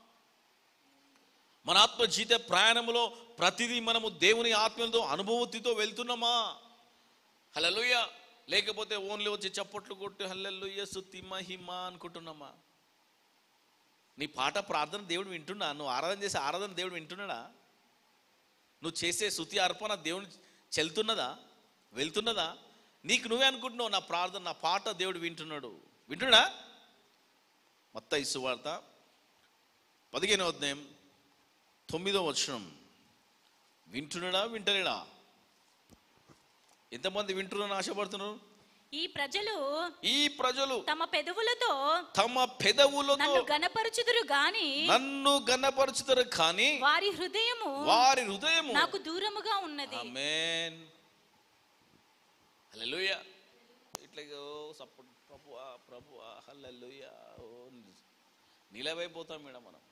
మన ఆత్మ జీవిత ప్రయాణంలో ప్రతిదీ మనము దేవుని ఆత్మలతో అనుభూతితో వెళ్తున్నామా హలలుయ లేకపోతే ఓన్లీ వచ్చి చప్పట్లు కొట్టి హల్లెలూయ సుత్తి మహిమ అనుకుంటున్నామా నీ పాట ప్రార్థన దేవుడు వింటున్నా నువ్వు ఆరాధన చేసే ఆరాధన దేవుడు వింటున్నాడా నువ్వు చేసే శృతి అర్పణ దేవుని చెల్తున్నదా వెళ్తున్నదా నీకు నువ్వే అనుకుంటున్నావు నా ప్రార్థన నా పాట దేవుడు వింటున్నాడు వింటున్నాడా మొత్త ఇసువార్త పదిహేనవ అధ్యాయం తొమ్మిదో వచనం వింటున్నాడా వింటలేడా ఎంతమంది వింటున్నారని ఆశపడుతున్నారు ఈ ప్రజలు ఈ ప్రజలు తమ పెదవులతో తమ పెదవులతో నన్ను గనపరుచుదురు గాని నన్ను గన్నపరుచుతారు కానీ వారి హృదయము వారి హృదయము నాకు దూరముగా ఉన్నది ఆమేన్ హల్లెలూయా ఇట్లా ఓ సపోర్ట్ ప్రభువా ప్రభువా హల్లెలూయా ఓ నిలవైపోతాం మేడం మనం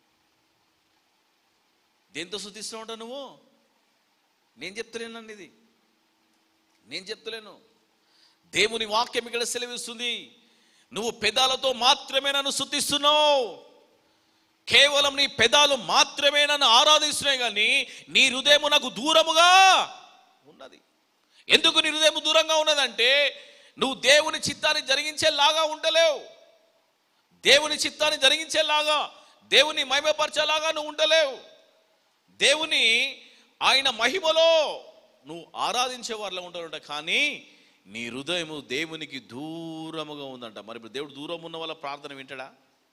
దేంతో శుద్ధిస్తూ ఉంటావు నువ్వు నేను చెప్తలేనండి ఇది నేను చెప్తలేను దేవుని వాక్యం ఇక్కడ సెలవిస్తుంది నువ్వు పెదాలతో మాత్రమే నన్ను శుద్ధిస్తున్నావు కేవలం నీ పెదాలు మాత్రమే నన్ను ఆరాధిస్తున్నాయి కానీ నీ హృదయం నాకు దూరముగా ఉన్నది ఎందుకు నీ హృదయం దూరంగా ఉన్నదంటే నువ్వు దేవుని చిత్తాన్ని జరిగించేలాగా ఉండలేవు దేవుని చిత్తాన్ని జరిగించేలాగా దేవుని మహిమపరచేలాగా నువ్వు ఉండలేవు దేవుని ఆయన మహిమలో నువ్వు ఆరాధించే వారిలో ఉంటాడంట కానీ నీ హృదయము దేవునికి దూరముగా ఉందంట మరి ఇప్పుడు దేవుడు దూరం ఉన్న వాళ్ళ ప్రార్థన వింటాడా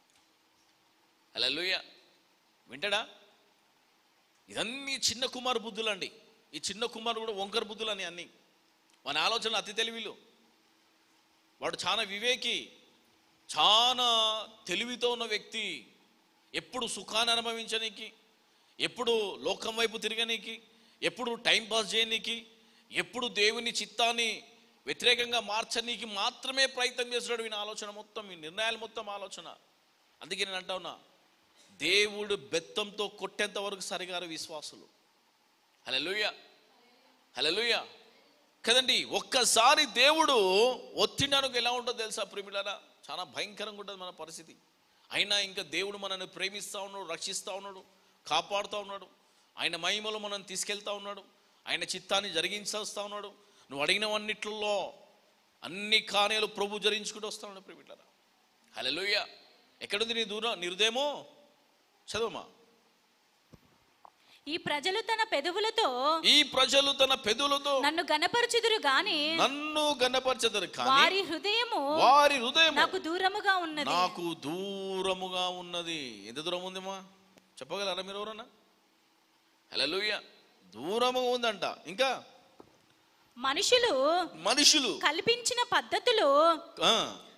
అలా వింటాడా ఇదన్నీ చిన్న కుమారు బుద్ధులండి ఈ చిన్న కుమారు కూడా వంకర బుద్ధులు అని అన్ని మన ఆలోచనలు అతి తెలివిలు వాడు చాలా వివేకి చాలా తెలివితో ఉన్న వ్యక్తి ఎప్పుడు సుఖాన్ని అనుభవించనీకి ఎప్పుడు లోకం వైపు తిరగనీకి ఎప్పుడు టైం పాస్ చేయనీకి ఎప్పుడు దేవుని చిత్తాన్ని వ్యతిరేకంగా మార్చనీకి మాత్రమే ప్రయత్నం చేస్తున్నాడు ఈయన ఆలోచన మొత్తం ఈ నిర్ణయాలు మొత్తం ఆలోచన అందుకే నేను అంటా ఉన్నా దేవుడు బెత్తంతో కొట్టేంత వరకు సరిగారు విశ్వాసులు హలలుయ హలలుయ కదండి ఒక్కసారి దేవుడు ఒత్తిడనుకు ఎలా ఉంటుందో తెలుసా ప్రేమిలారా చాలా భయంకరంగా ఉంటుంది మన పరిస్థితి అయినా ఇంకా దేవుడు మనల్ని ప్రేమిస్తూ ఉన్నాడు రక్షిస్తూ ఉన్నాడు కాపాడుతూ ఉన్నాడు ఆయన మహిమలో మనం తీసుకెళ్తా ఉన్నాడు ఆయన చిత్తాన్ని జరిగించేస్తా ఉన్నాడు నువ్వు అడిగినవన్నిట్లలో అన్ని కార్యాలు ప్రభు జరిగించుకుంటూ వస్తా ఉన్నాడు ప్రేమిలారా హలలుయ ఎక్కడుంది నీ దూరం నీ హృదయమో చదవమా ఈ ప్రజలు తన పెదవులతో ఈ ప్రజలు తన పెదవులతో నన్ను గనపరచుదురు గాని నన్ను గణపరచదరు కానీ వారి హృదయము వారి హృదయం నాకు దూరముగా ఉన్నది నాకు దూరముగా ఉన్నది ఎంత దూరం ఉందిమా చెప్పగలరా మీరు ఎవరన్నా హల్లెలూయా దూరముగా ఉందంట ఇంకా మనుషులు మనుషులు కల్పించిన పద్ధతులు ఆ,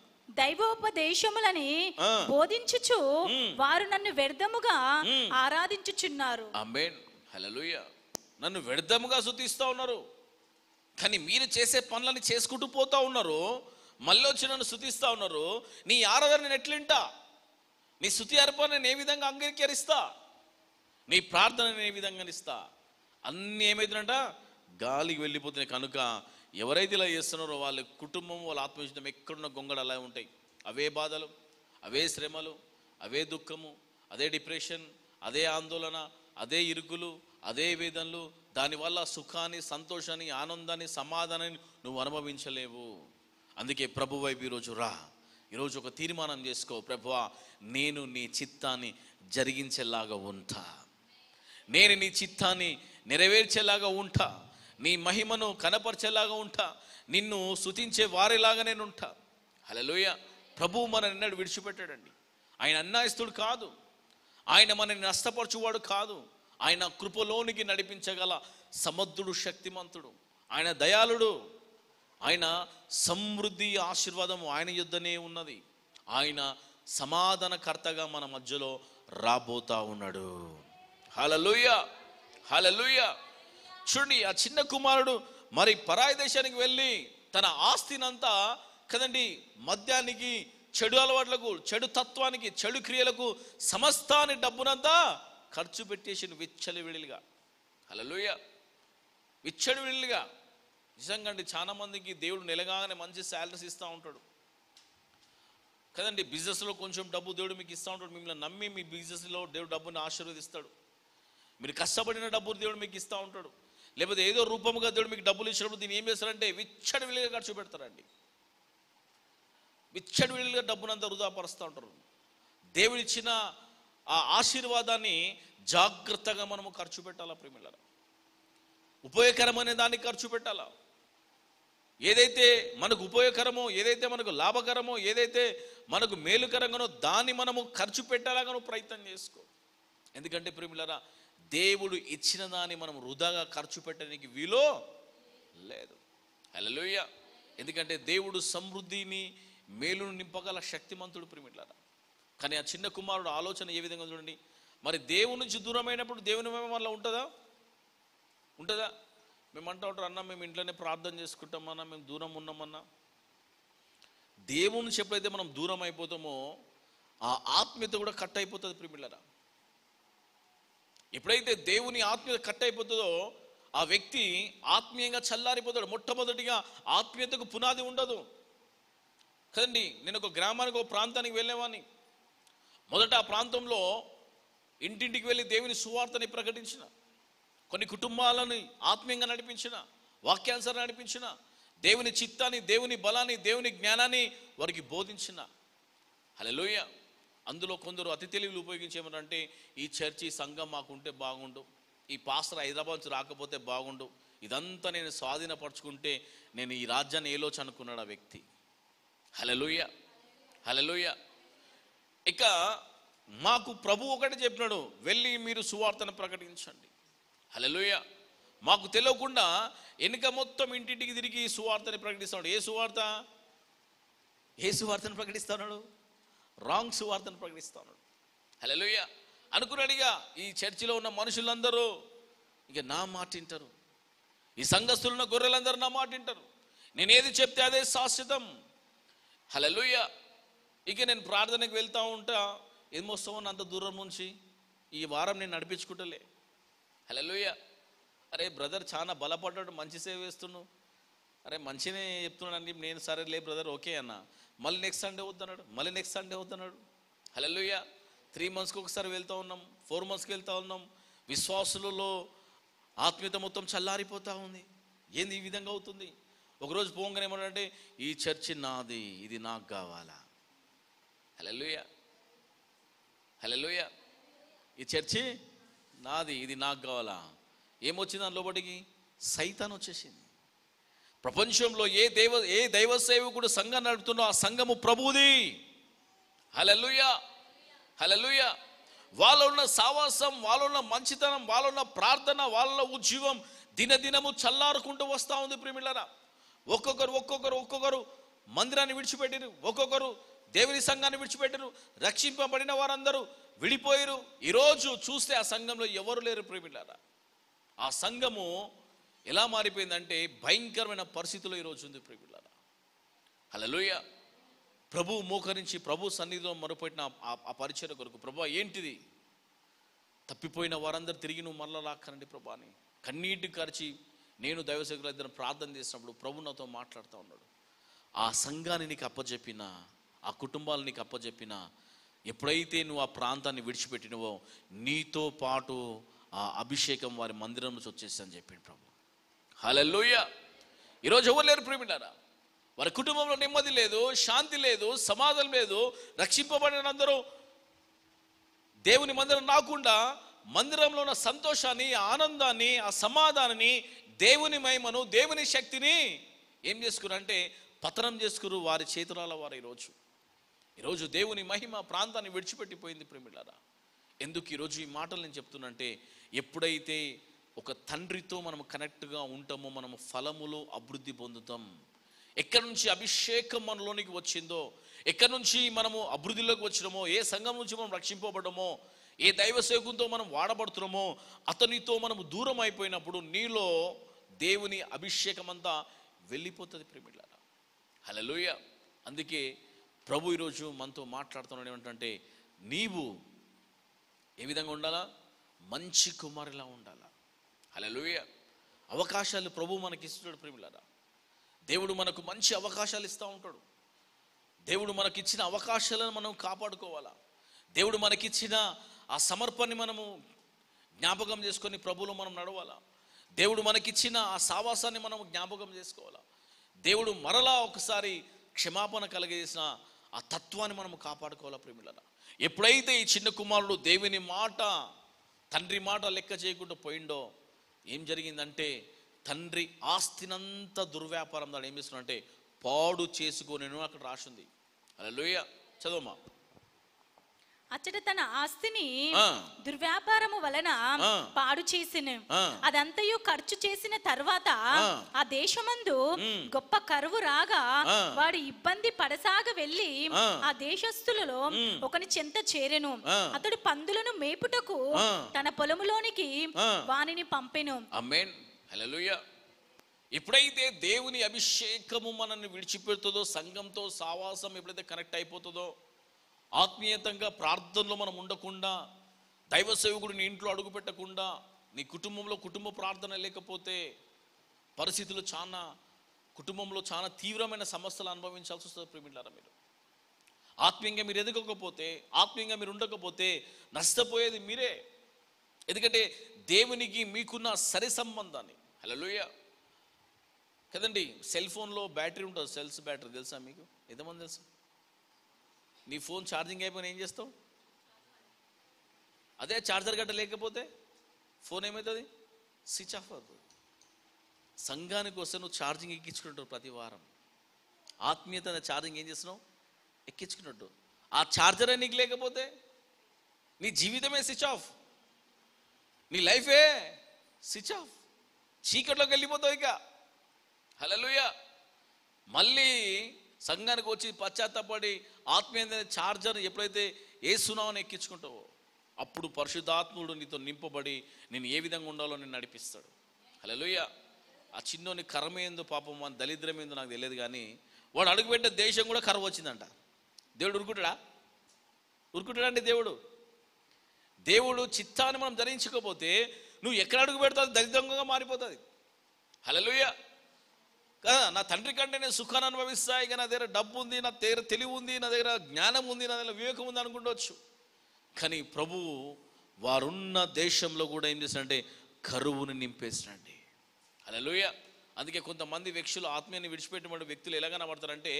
దైవోపదేశములని ఆ. బోధించుచు మ్. వారు నన్ను వ్యర్థముగా మ్. ఆరాధించుచున్నారు ఆమేన్ హల్లెలూయా నన్ను వ్యర్థముగా శుతిస్తూ ఉన్నారు కానీ మీరు చేసే పనులని చేసుకుంటూ పోతా ఉన్నారు మళ్ళీ వచ్చి నన్ను శుతిస్తూ ఉన్నారు నీ ఆరాధన నేను ఎట్లింటా నీ శుతి అర్పణ నేను ఏ విధంగా అంగీకరిస్తా నీ ప్రార్థన నేను ఏ విధంగా ఇస్తా అన్నీ ఏమైతుందంట గాలికి వెళ్ళిపోతున్నాయి కనుక ఎవరైతే ఇలా చేస్తున్నారో వాళ్ళ కుటుంబం వాళ్ళ ఆత్మవిషయం ఎక్కడున్న గొంగడు అలా ఉంటాయి అవే బాధలు అవే శ్రమలు అవే దుఃఖము అదే డిప్రెషన్ అదే ఆందోళన అదే ఇరుకులు అదే వేదనలు దానివల్ల సుఖాన్ని సంతోషాన్ని ఆనందాన్ని సమాధానాన్ని నువ్వు అనుభవించలేవు అందుకే ప్రభు వైపు ఈరోజు రా ఈరోజు ఒక తీర్మానం చేసుకో ప్రభువా నేను నీ చిత్తాన్ని జరిగించేలాగా ఉంటా నేను నీ చిత్తాన్ని నెరవేర్చేలాగా ఉంటా నీ మహిమను కనపరిచేలాగా ఉంటా నిన్ను స్తుతించే వారిలాగా నేను ఉంటా హల్లెలూయ ప్రభువు మన నిన్నడు విడిచిపెట్టాడండి ఆయన అన్నాయస్తుడు కాదు ఆయన మనని నష్టపరచువాడు కాదు ఆయన కృపలోనికి నడిపించగల సమర్థుడు శక్తిమంతుడు ఆయన దయాళుడు ఆయన సమృద్ధి ఆశీర్వాదం ఆయన యుద్ధనే ఉన్నది ఆయన సమాధానకర్తగా మన మధ్యలో రాబోతా ఉన్నాడు హలలుయ హలలుయ చూడండి ఆ చిన్న కుమారుడు మరి పరాయి దేశానికి వెళ్ళి తన ఆస్తినంతా కదండి మద్యానికి చెడు అలవాట్లకు చెడు తత్వానికి చెడు క్రియలకు సమస్తాని డబ్బునంతా ఖర్చు పెట్టేసి విచ్చలి విడిలిగా హలలుయ విచ్చడి విడిలిగా నిజంగా అండి చాలా మందికి దేవుడు నెలగానే మంచి శాలరీస్ ఇస్తూ ఉంటాడు కదండి బిజినెస్లో కొంచెం డబ్బు దేవుడు మీకు ఇస్తూ ఉంటాడు మిమ్మల్ని నమ్మి మీ బిజినెస్లో దేవుడు డబ్బుని ఆశీర్వదిస్తాడు మీరు కష్టపడిన డబ్బు దేవుడు మీకు ఇస్తూ ఉంటాడు లేకపోతే ఏదో రూపముగా దేవుడు మీకు డబ్బులు ఇచ్చినప్పుడు దీన్ని ఏం చేస్తారంటే విచ్చడి విలుగా ఖర్చు పెడతారండి విచ్చడి విలుగా డబ్బునంతా వృధా పరుస్తూ ఉంటారు దేవుడు ఇచ్చిన ఆ ఆశీర్వాదాన్ని జాగ్రత్తగా మనము ఖర్చు పెట్టాలా ప్రేమిళ్ళ ఉపయోగకరమైన దాన్ని ఖర్చు పెట్టాలా ఏదైతే మనకు ఉపయోగకరమో ఏదైతే మనకు లాభకరమో ఏదైతే మనకు మేలుకరంగానో దాన్ని మనము ఖర్చు పెట్టేలాగా నువ్వు ప్రయత్నం చేసుకో ఎందుకంటే ప్రేమిలరా దేవుడు ఇచ్చిన దాన్ని మనం వృధాగా ఖర్చు పెట్టడానికి వీలో లేదు హల్లెలూయ ఎందుకంటే దేవుడు సమృద్ధిని మేలును నింపగల శక్తిమంతుడు ప్రేమిట్లారా కానీ ఆ చిన్న కుమారుడు ఆలోచన ఏ విధంగా చూడండి మరి దేవుని నుంచి దూరమైనప్పుడు దేవుని మహిమ వల్ల ఉంటుందా ఉంటుందా మేము అంటూ ఉంటారు అన్న మేము ఇంట్లోనే ప్రార్థన చేసుకుంటామన్నా మేము దూరం ఉన్నామన్నా దేవుని నుంచి ఎప్పుడైతే మనం దూరం అయిపోతామో ఆ ఆత్మీయత కూడా కట్ అయిపోతుంది ప్రిమిళ్ళరా ఎప్పుడైతే దేవుని ఆత్మీయత కట్ అయిపోతుందో ఆ వ్యక్తి ఆత్మీయంగా చల్లారిపోతాడు మొట్టమొదటిగా ఆత్మీయతకు పునాది ఉండదు కదండి నేను ఒక గ్రామానికి ఒక ప్రాంతానికి వెళ్ళేవాడిని మొదట ఆ ప్రాంతంలో ఇంటింటికి వెళ్ళి దేవుని సువార్తని ప్రకటించిన కొన్ని కుటుంబాలను ఆత్మీయంగా నడిపించిన వాక్యానుసారం నడిపించిన దేవుని చిత్తాన్ని దేవుని బలాన్ని దేవుని జ్ఞానాన్ని వారికి బోధించిన హలోయ అందులో కొందరు అతి తెలివిలు ఉపయోగించేమనంటే ఈ చర్చి సంఘం మాకుంటే బాగుండు ఈ పాస్టర్ హైదరాబాద్ నుంచి రాకపోతే బాగుండు ఇదంతా నేను స్వాధీనపరచుకుంటే నేను ఈ రాజ్యాన్ని ఏలోచి అనుకున్నాడు ఆ వ్యక్తి హలలుయ హలలుయ ఇక మాకు ప్రభు ఒకటి చెప్పినాడు వెళ్ళి మీరు సువార్తను ప్రకటించండి హలలుయ మాకు తెలియకుండా వెనుక మొత్తం ఇంటింటికి తిరిగి సువార్తని ప్రకటిస్తున్నాడు ఏ సువార్త ఏ సువార్తను ప్రకటిస్తున్నాడు రాంగ్ సువార్తను ప్రకటిస్తున్నాడు హలలుయ అనుకున్నాడుగా ఈ చర్చిలో ఉన్న మనుషులందరూ ఇక నా మాట వింటారు ఈ సంఘస్థులు ఉన్న గొర్రెలందరూ నా మాట వింటారు నేను ఏది చెప్తే అదే శాశ్వతం హలలుయ ఇక నేను ప్రార్థనకు వెళ్తా ఉంటా ఏం వస్తామో అంత దూరం నుంచి ఈ వారం నేను నడిపించుకుంటలే హలలుయ అరే బ్రదర్ చాలా బలపడ్డాడు మంచి సేవ చేస్తున్నావు అరే మంచినే చెప్తున్నాడు నేను సరే లే బ్రదర్ ఓకే అన్న మళ్ళీ నెక్స్ట్ సండే వద్దన్నాడు మళ్ళీ నెక్స్ట్ సండే వద్దన్నాడు హలలుయ త్రీ మంత్స్కి ఒకసారి వెళ్తా ఉన్నాం ఫోర్ మంత్స్కి వెళ్తా ఉన్నాం విశ్వాసులలో ఆత్మీయత మొత్తం చల్లారిపోతా ఉంది ఏంది ఈ విధంగా అవుతుంది ఒకరోజు పోగానే ఏమన్నాడంటే ఈ చర్చి నాది ఇది నాకు కావాలా హలలుయ హలలుయ ఈ చర్చి నాది ఇది నాకు కావాలా ఏమొచ్చింది దాని లోపలికి సైతాన్ వచ్చేసింది ప్రపంచంలో ఏ దైవ ఏ దైవ సేవకుడు సంఘం నడుపుతున్నో ఆ సంఘము ప్రభువుది హలలుయ హలలుయ వాళ్ళ ఉన్న సావాసం వాళ్ళ ఉన్న మంచితనం వాళ్ళ ఉన్న ప్రార్థన వాళ్ళ ఉద్యోగం దినదినము చల్లారుకుంటూ వస్తూ ఉంది ప్రిమిళ్ళరా ఒక్కొక్కరు ఒక్కొక్కరు ఒక్కొక్కరు మందిరాన్ని విడిచిపెట్టారు ఒక్కొక్కరు దేవుని సంఘాన్ని విడిచిపెట్టారు రక్షింపబడిన వారందరూ విడిపోయారు ఈరోజు చూస్తే ఆ సంఘంలో ఎవరు లేరు ప్రేమిళ్ళారా ఆ సంఘము ఎలా మారిపోయిందంటే భయంకరమైన పరిస్థితిలో ఈరోజు ఉంది ప్రేమిళ్ళారా హలోయ ప్రభు మోకరించి ప్రభు సన్నిధిలో మొరపెట్టిన ఆ- ఆ పరిచయ కొరకు ప్రభు ఏంటిది తప్పిపోయిన వారందరూ తిరిగి నువ్వు మరలా లాక్కనండి ప్రభా అని కన్నీటి కరిచి నేను దైవసేకుల ఇద్దరు ప్రార్థన చేసినప్పుడు ప్రభు నాతో మాట్లాడుతూ ఉన్నాడు ఆ సంఘాన్ని నీకు అప్పచెప్పిన ఆ కుటుంబాలు నీకు అప్పచెప్పిన ఎప్పుడైతే నువ్వు ఆ ప్రాంతాన్ని విడిచిపెట్టినవో నీతో పాటు ఆ అభిషేకం వారి మందిరం నుంచి వచ్చేసి అని చెప్పిండు ప్రభు హలెల్లుయ ఈరోజు ఎవరు లేరు ప్రేమిలారా వారి కుటుంబంలో నెమ్మది లేదు శాంతి లేదు సమాధానం లేదు రక్షింపబడిన అందరూ దేవుని మందిరం రాకుండా మందిరంలో ఉన్న సంతోషాన్ని ఆనందాన్ని ఆ సమాధానాన్ని దేవుని మహిమను దేవుని శక్తిని ఏం చేసుకున్నారంటే పతనం చేసుకురు వారి చేతురాల వారు ఈరోజు ఈరోజు దేవుని మహిమ ప్రాంతాన్ని విడిచిపెట్టిపోయింది ప్రేమిలారా ఎందుకు ఈరోజు ఈ మాటలు నేను చెప్తున్నంటే ఎప్పుడైతే ఒక తండ్రితో మనం కనెక్ట్గా ఉంటామో మనము ఫలములు అభివృద్ధి పొందుతాం ఎక్కడి నుంచి అభిషేకం మనలోనికి వచ్చిందో ఎక్కడి నుంచి మనము అభివృద్ధిలోకి వచ్చినామో ఏ సంఘం నుంచి మనం రక్షింపబడమో ఏ దైవ సేవకునితో మనం వాడబడుతున్నామో అతనితో మనము దూరం అయిపోయినప్పుడు నీలో దేవుని అభిషేకం అంతా వెళ్ళిపోతుంది ప్రేమిళ్ళారా హలోయ అందుకే ప్రభు ఈరోజు మనతో మాట్లాడుతున్నాడు ఏమంటే నీవు ఏ విధంగా ఉండాలా మంచి కుమారులా ఉండాలా హలోయ అవకాశాలు ప్రభు మనకి ఇస్తున్నాడు ప్రేమిలారా దేవుడు మనకు మంచి అవకాశాలు ఇస్తూ ఉంటాడు దేవుడు మనకిచ్చిన అవకాశాలను మనం కాపాడుకోవాలా దేవుడు మనకిచ్చిన ఆ సమర్పణని మనము జ్ఞాపకం చేసుకొని ప్రభులో మనం నడవాలా దేవుడు మనకిచ్చిన ఆ సావాసాన్ని మనం జ్ఞాపకం చేసుకోవాలా దేవుడు మరలా ఒకసారి క్షమాపణ కలిగజేసిన ఆ తత్వాన్ని మనం కాపాడుకోవాలా ప్రేమిలరా ఎప్పుడైతే ఈ చిన్న కుమారుడు దేవుని మాట తండ్రి మాట లెక్క చేయకుండా పోయిండో ఏం జరిగిందంటే తండ్రి ఆస్తినంతా దుర్వ్యాపారం దాడు ఏం చేస్తున్నాడంటే పాడు చేసుకొని అక్కడ రాసింది అలా లోయ చదవమ్మా అచ్చట తన ఆస్తిని ఆ. దుర్వ్యాపారము వలన ఆ. పాడు చేసిన ఆ. అదంతయు ఖర్చు చేసిన తర్వాత ఆ. ఆ దేశమందు ఉమ్. గొప్ప కరువు రాగా ఆ. వాడు ఇబ్బంది పడసాగ వెళ్ళి ఆ. ఆ దేశస్థులలో ఉమ్. ఒకని చెంత చేరెను ఆ. అతడు పందులను మేపుటకు ఆ. తన పొలములోనికి ఆ. వానిని పంపెను అమ్మేన్ హల్లెలూయా ఎప్పుడైతే దేవుని అభిషేకము మనల్ని విడిచిపెడుతుందో సంఘంతో సావాసం ఎప్పుడైతే కనెక్ట్ అయిపోతుందో ఆత్మీయతంగా ప్రార్థనలో మనం ఉండకుండా దైవ సేవకుడు నీ ఇంట్లో అడుగు పెట్టకుండా నీ కుటుంబంలో కుటుంబ ప్రార్థన లేకపోతే పరిస్థితులు చాలా కుటుంబంలో చాలా తీవ్రమైన సమస్యలు అనుభవించాల్సి వస్తుంది ప్రేమిళ్ళారా మీరు ఆత్మీయంగా మీరు ఎదగకపోతే ఆత్మీయంగా మీరు ఉండకపోతే నష్టపోయేది మీరే ఎందుకంటే దేవునికి మీకున్న సరి సంబంధాన్ని హలోయ కదండి సెల్ ఫోన్లో బ్యాటరీ ఉంటుంది సెల్స్ బ్యాటరీ తెలుసా మీకు ఎంతమంది తెలుసు నీ ఫోన్ ఛార్జింగ్ అయిపోయిన ఏం చేస్తావు అదే ఛార్జర్ గట్ట లేకపోతే ఫోన్ ఏమవుతుంది స్విచ్ ఆఫ్ అవుతుంది సంఘానికి వస్తే నువ్వు ఛార్జింగ్ ఎక్కించుకుంటావు ప్రతి వారం ఆత్మీయత అనే ఛార్జింగ్ ఏం చేస్తున్నావు ఎక్కించుకున్నట్టు ఆ ఛార్జరే నీకు లేకపోతే నీ జీవితమే స్విచ్ ఆఫ్ నీ లైఫే స్విచ్ ఆఫ్ చీకట్లోకి వెళ్ళిపోతావు ఇక హలోయ మళ్ళీ సంఘానికి వచ్చి పశ్చాత్తపడి ఆత్మీయ ఛార్జర్ ఎప్పుడైతే ఏ సునామని ఎక్కించుకుంటావో అప్పుడు పరిశుద్ధాత్ముడు నీతో నింపబడి నేను ఏ విధంగా ఉండాలో నేను నడిపిస్తాడు హలోయ ఆ చిన్నోని కర్మేందో పాపం మన దరిద్రం ఏందో నాకు తెలియదు కానీ వాడు అడుగుపెట్టే దేశం కూడా కరువు వచ్చిందంట దేవుడు ఉరుకుంటాడా ఉరుకుంటాడా అండి దేవుడు దేవుడు చిత్తాన్ని మనం ధరించకపోతే నువ్వు ఎక్కడ అడుగు పెడతావు దరిద్రంగా మారిపోతుంది హలోయ కదా నా తండ్రి కంటే నేను సుఖాన్ని అనుభవిస్తా ఇక నా దగ్గర డబ్బు ఉంది నా దగ్గర తెలివి ఉంది నా దగ్గర జ్ఞానం ఉంది నా దగ్గర వివేకం ఉంది అనుకుంటవచ్చు కానీ ప్రభువు వారున్న దేశంలో కూడా ఏం చేస్తాడంటే కరువుని నింపేస్తాడండి హలోయ అందుకే కొంతమంది వ్యక్తులు ఆత్మీయాన్ని విడిచిపెట్టిన వ్యక్తులు ఎలా కనబడతారంటే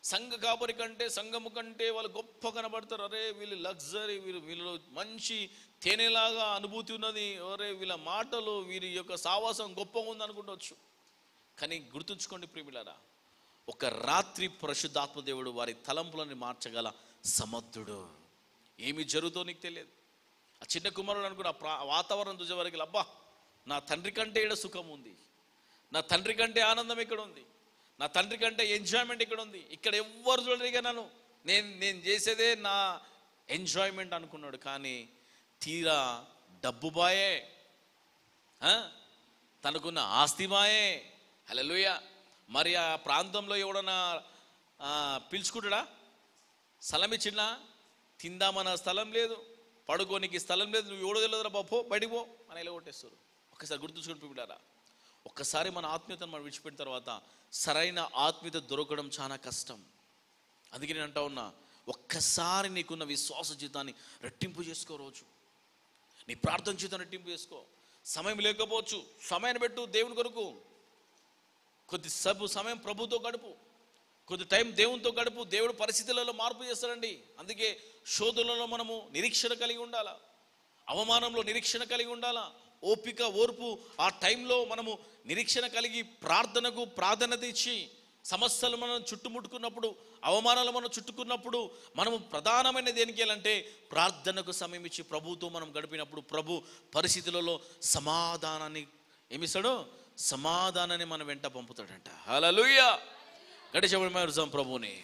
సంఘ కాపరి కంటే సంఘము కంటే వాళ్ళు గొప్ప కనబడతారు అరే వీళ్ళు లగ్జరీ వీళ్ళు వీళ్ళు మంచి తేనెలాగా అనుభూతి ఉన్నది అరే వీళ్ళ మాటలు వీరి యొక్క సావాసం గొప్పగా ఉంది అనుకుంటవచ్చు కానీ గుర్తుంచుకోండి ప్రేమిలారా ఒక రాత్రి పరిశుద్ధాత్మ దేవుడు వారి తలంపులను మార్చగల సమర్థుడు ఏమి జరుగుతో నీకు తెలియదు ఆ చిన్న కుమారుడు అనుకున్న ఆ ప్రా- వాతావరణం చూసే వరకు అబ్బా నా తండ్రి కంటే ఇక్కడ సుఖం ఉంది నా తండ్రి కంటే ఆనందం ఇక్కడ ఉంది నా తండ్రి కంటే ఎంజాయ్మెంట్ ఇక్కడ ఉంది ఇక్కడ ఎవ్వరు చూడరిగా నన్ను నేను నేను చేసేదే నా ఎంజాయ్మెంట్ అనుకున్నాడు కానీ తీరా డబ్బు బాయే ఆ? తనకున్న ఆస్తి మాయే హలోయ మరి ఆ ప్రాంతంలో ఎవడన్నా ఆ, పిలుచుకుంటాడా స్థలం ఇచ్చినా తిందామన్న స్థలం లేదు పడుకోనికి స్థలం లేదు నువ్వు ఎవడో తెలియదురా బాపో బయటికి పో అని ఇలా కొట్టేస్తారు ఒక్కసారి గుర్తుంచుకొని పిల్లారా ఒక్కసారి మన ఆత్మీయతను మనం విడిచిపెట్టిన తర్వాత సరైన ఆత్మీయత దొరకడం చాలా కష్టం అందుకే నేను అంటా ఉన్నా ఒక్కసారి నీకున్న విశ్వాస జీవితాన్ని రెట్టింపు చేసుకో రోజు నీ ప్రార్థన జీవితం రెట్టింపు చేసుకో సమయం లేకపోవచ్చు సమయాన్ని పెట్టు దేవుని కొరకు కొద్ది సబు సమయం ప్రభుతో గడుపు కొద్ది టైం దేవునితో గడుపు దేవుడు పరిస్థితులలో మార్పు చేస్తాడండి అందుకే శోధులలో మనము నిరీక్షణ కలిగి ఉండాలా అవమానంలో నిరీక్షణ కలిగి ఉండాలా ఓపిక ఓర్పు ఆ టైంలో మనము నిరీక్షణ కలిగి ప్రార్థనకు ప్రాధాన్యత ఇచ్చి సమస్యలు మనం చుట్టుముట్టుకున్నప్పుడు అవమానాలు మనం చుట్టుకున్నప్పుడు మనము ప్రధానమైన దేనికి వెళ్ళాలంటే ప్రార్థనకు సమయం ఇచ్చి ప్రభుతో మనం గడిపినప్పుడు ప్రభు పరిస్థితులలో సమాధానాన్ని ఏమిస్తాడు సమాధానాన్ని మన వెంట పంపుతాడంట హల్లెలూయ గడిచబడి ప్రభుని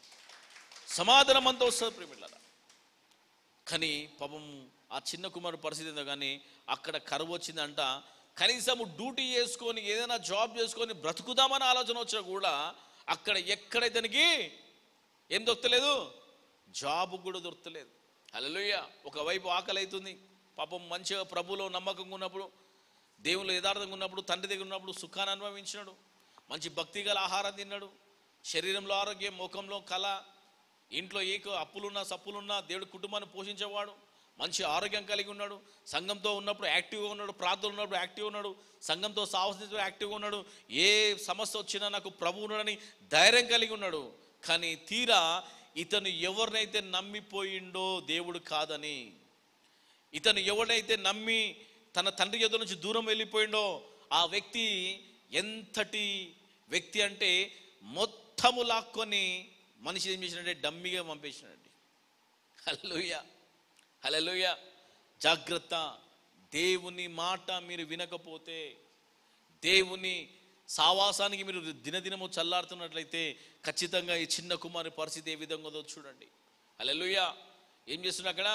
సమాధానం అంతా వస్తుంది ప్రేమిళ్ళరా కానీ పాపం ఆ చిన్న కుమారుడు పరిస్థితి ఏందో కానీ అక్కడ కరువు వచ్చిందంట కనీసం డ్యూటీ చేసుకొని ఏదైనా జాబ్ చేసుకొని బ్రతుకుదామని ఆలోచన వచ్చినా కూడా అక్కడ ఎక్కడ ఇతనికి ఏం దొరకలేదు జాబ్ కూడా దొరకలేదు అలలుయ్య ఒకవైపు ఆకలి అవుతుంది పాపం మంచిగా ప్రభులో నమ్మకంగా ఉన్నప్పుడు దేవుళ్ళు యథార్థంగా ఉన్నప్పుడు తండ్రి దగ్గర ఉన్నప్పుడు సుఖాన్ని అనుభవించినాడు మంచి భక్తి గల ఆహారం తిన్నాడు శరీరంలో ఆరోగ్యం ముఖంలో కళ ఇంట్లో ఏ అప్పులున్నా సప్పులున్నా దేవుడు కుటుంబాన్ని పోషించేవాడు మంచి ఆరోగ్యం కలిగి ఉన్నాడు సంఘంతో ఉన్నప్పుడు యాక్టివ్గా ఉన్నాడు ప్రార్థన ఉన్నప్పుడు యాక్టివ్గా ఉన్నాడు సంఘంతో సాహసించడం యాక్టివ్గా ఉన్నాడు ఏ సమస్య వచ్చినా నాకు ప్రభు ఉన్నాడని ధైర్యం కలిగి ఉన్నాడు కానీ తీరా ఇతను ఎవరినైతే నమ్మిపోయిండో దేవుడు కాదని ఇతను ఎవడైతే నమ్మి తన తండ్రి ఎదురు నుంచి దూరం వెళ్ళిపోయిండో ఆ వ్యక్తి ఎంతటి వ్యక్తి అంటే మొత్తము లాక్కొని మనిషి ఏం చేసినట్టే డమ్మిగా పంపేసినాడండి హల్లెలూయ హల్లెలూయ జాగ్రత్త దేవుని మాట మీరు వినకపోతే దేవుని సావాసానికి మీరు దినదినము చల్లారుతున్నట్లయితే ఖచ్చితంగా ఈ చిన్న కుమారి పరిస్థితి ఏ విధంగా ఉందో చూడండి హల్లెలూయ ఏం చేస్తున్నా అక్కడ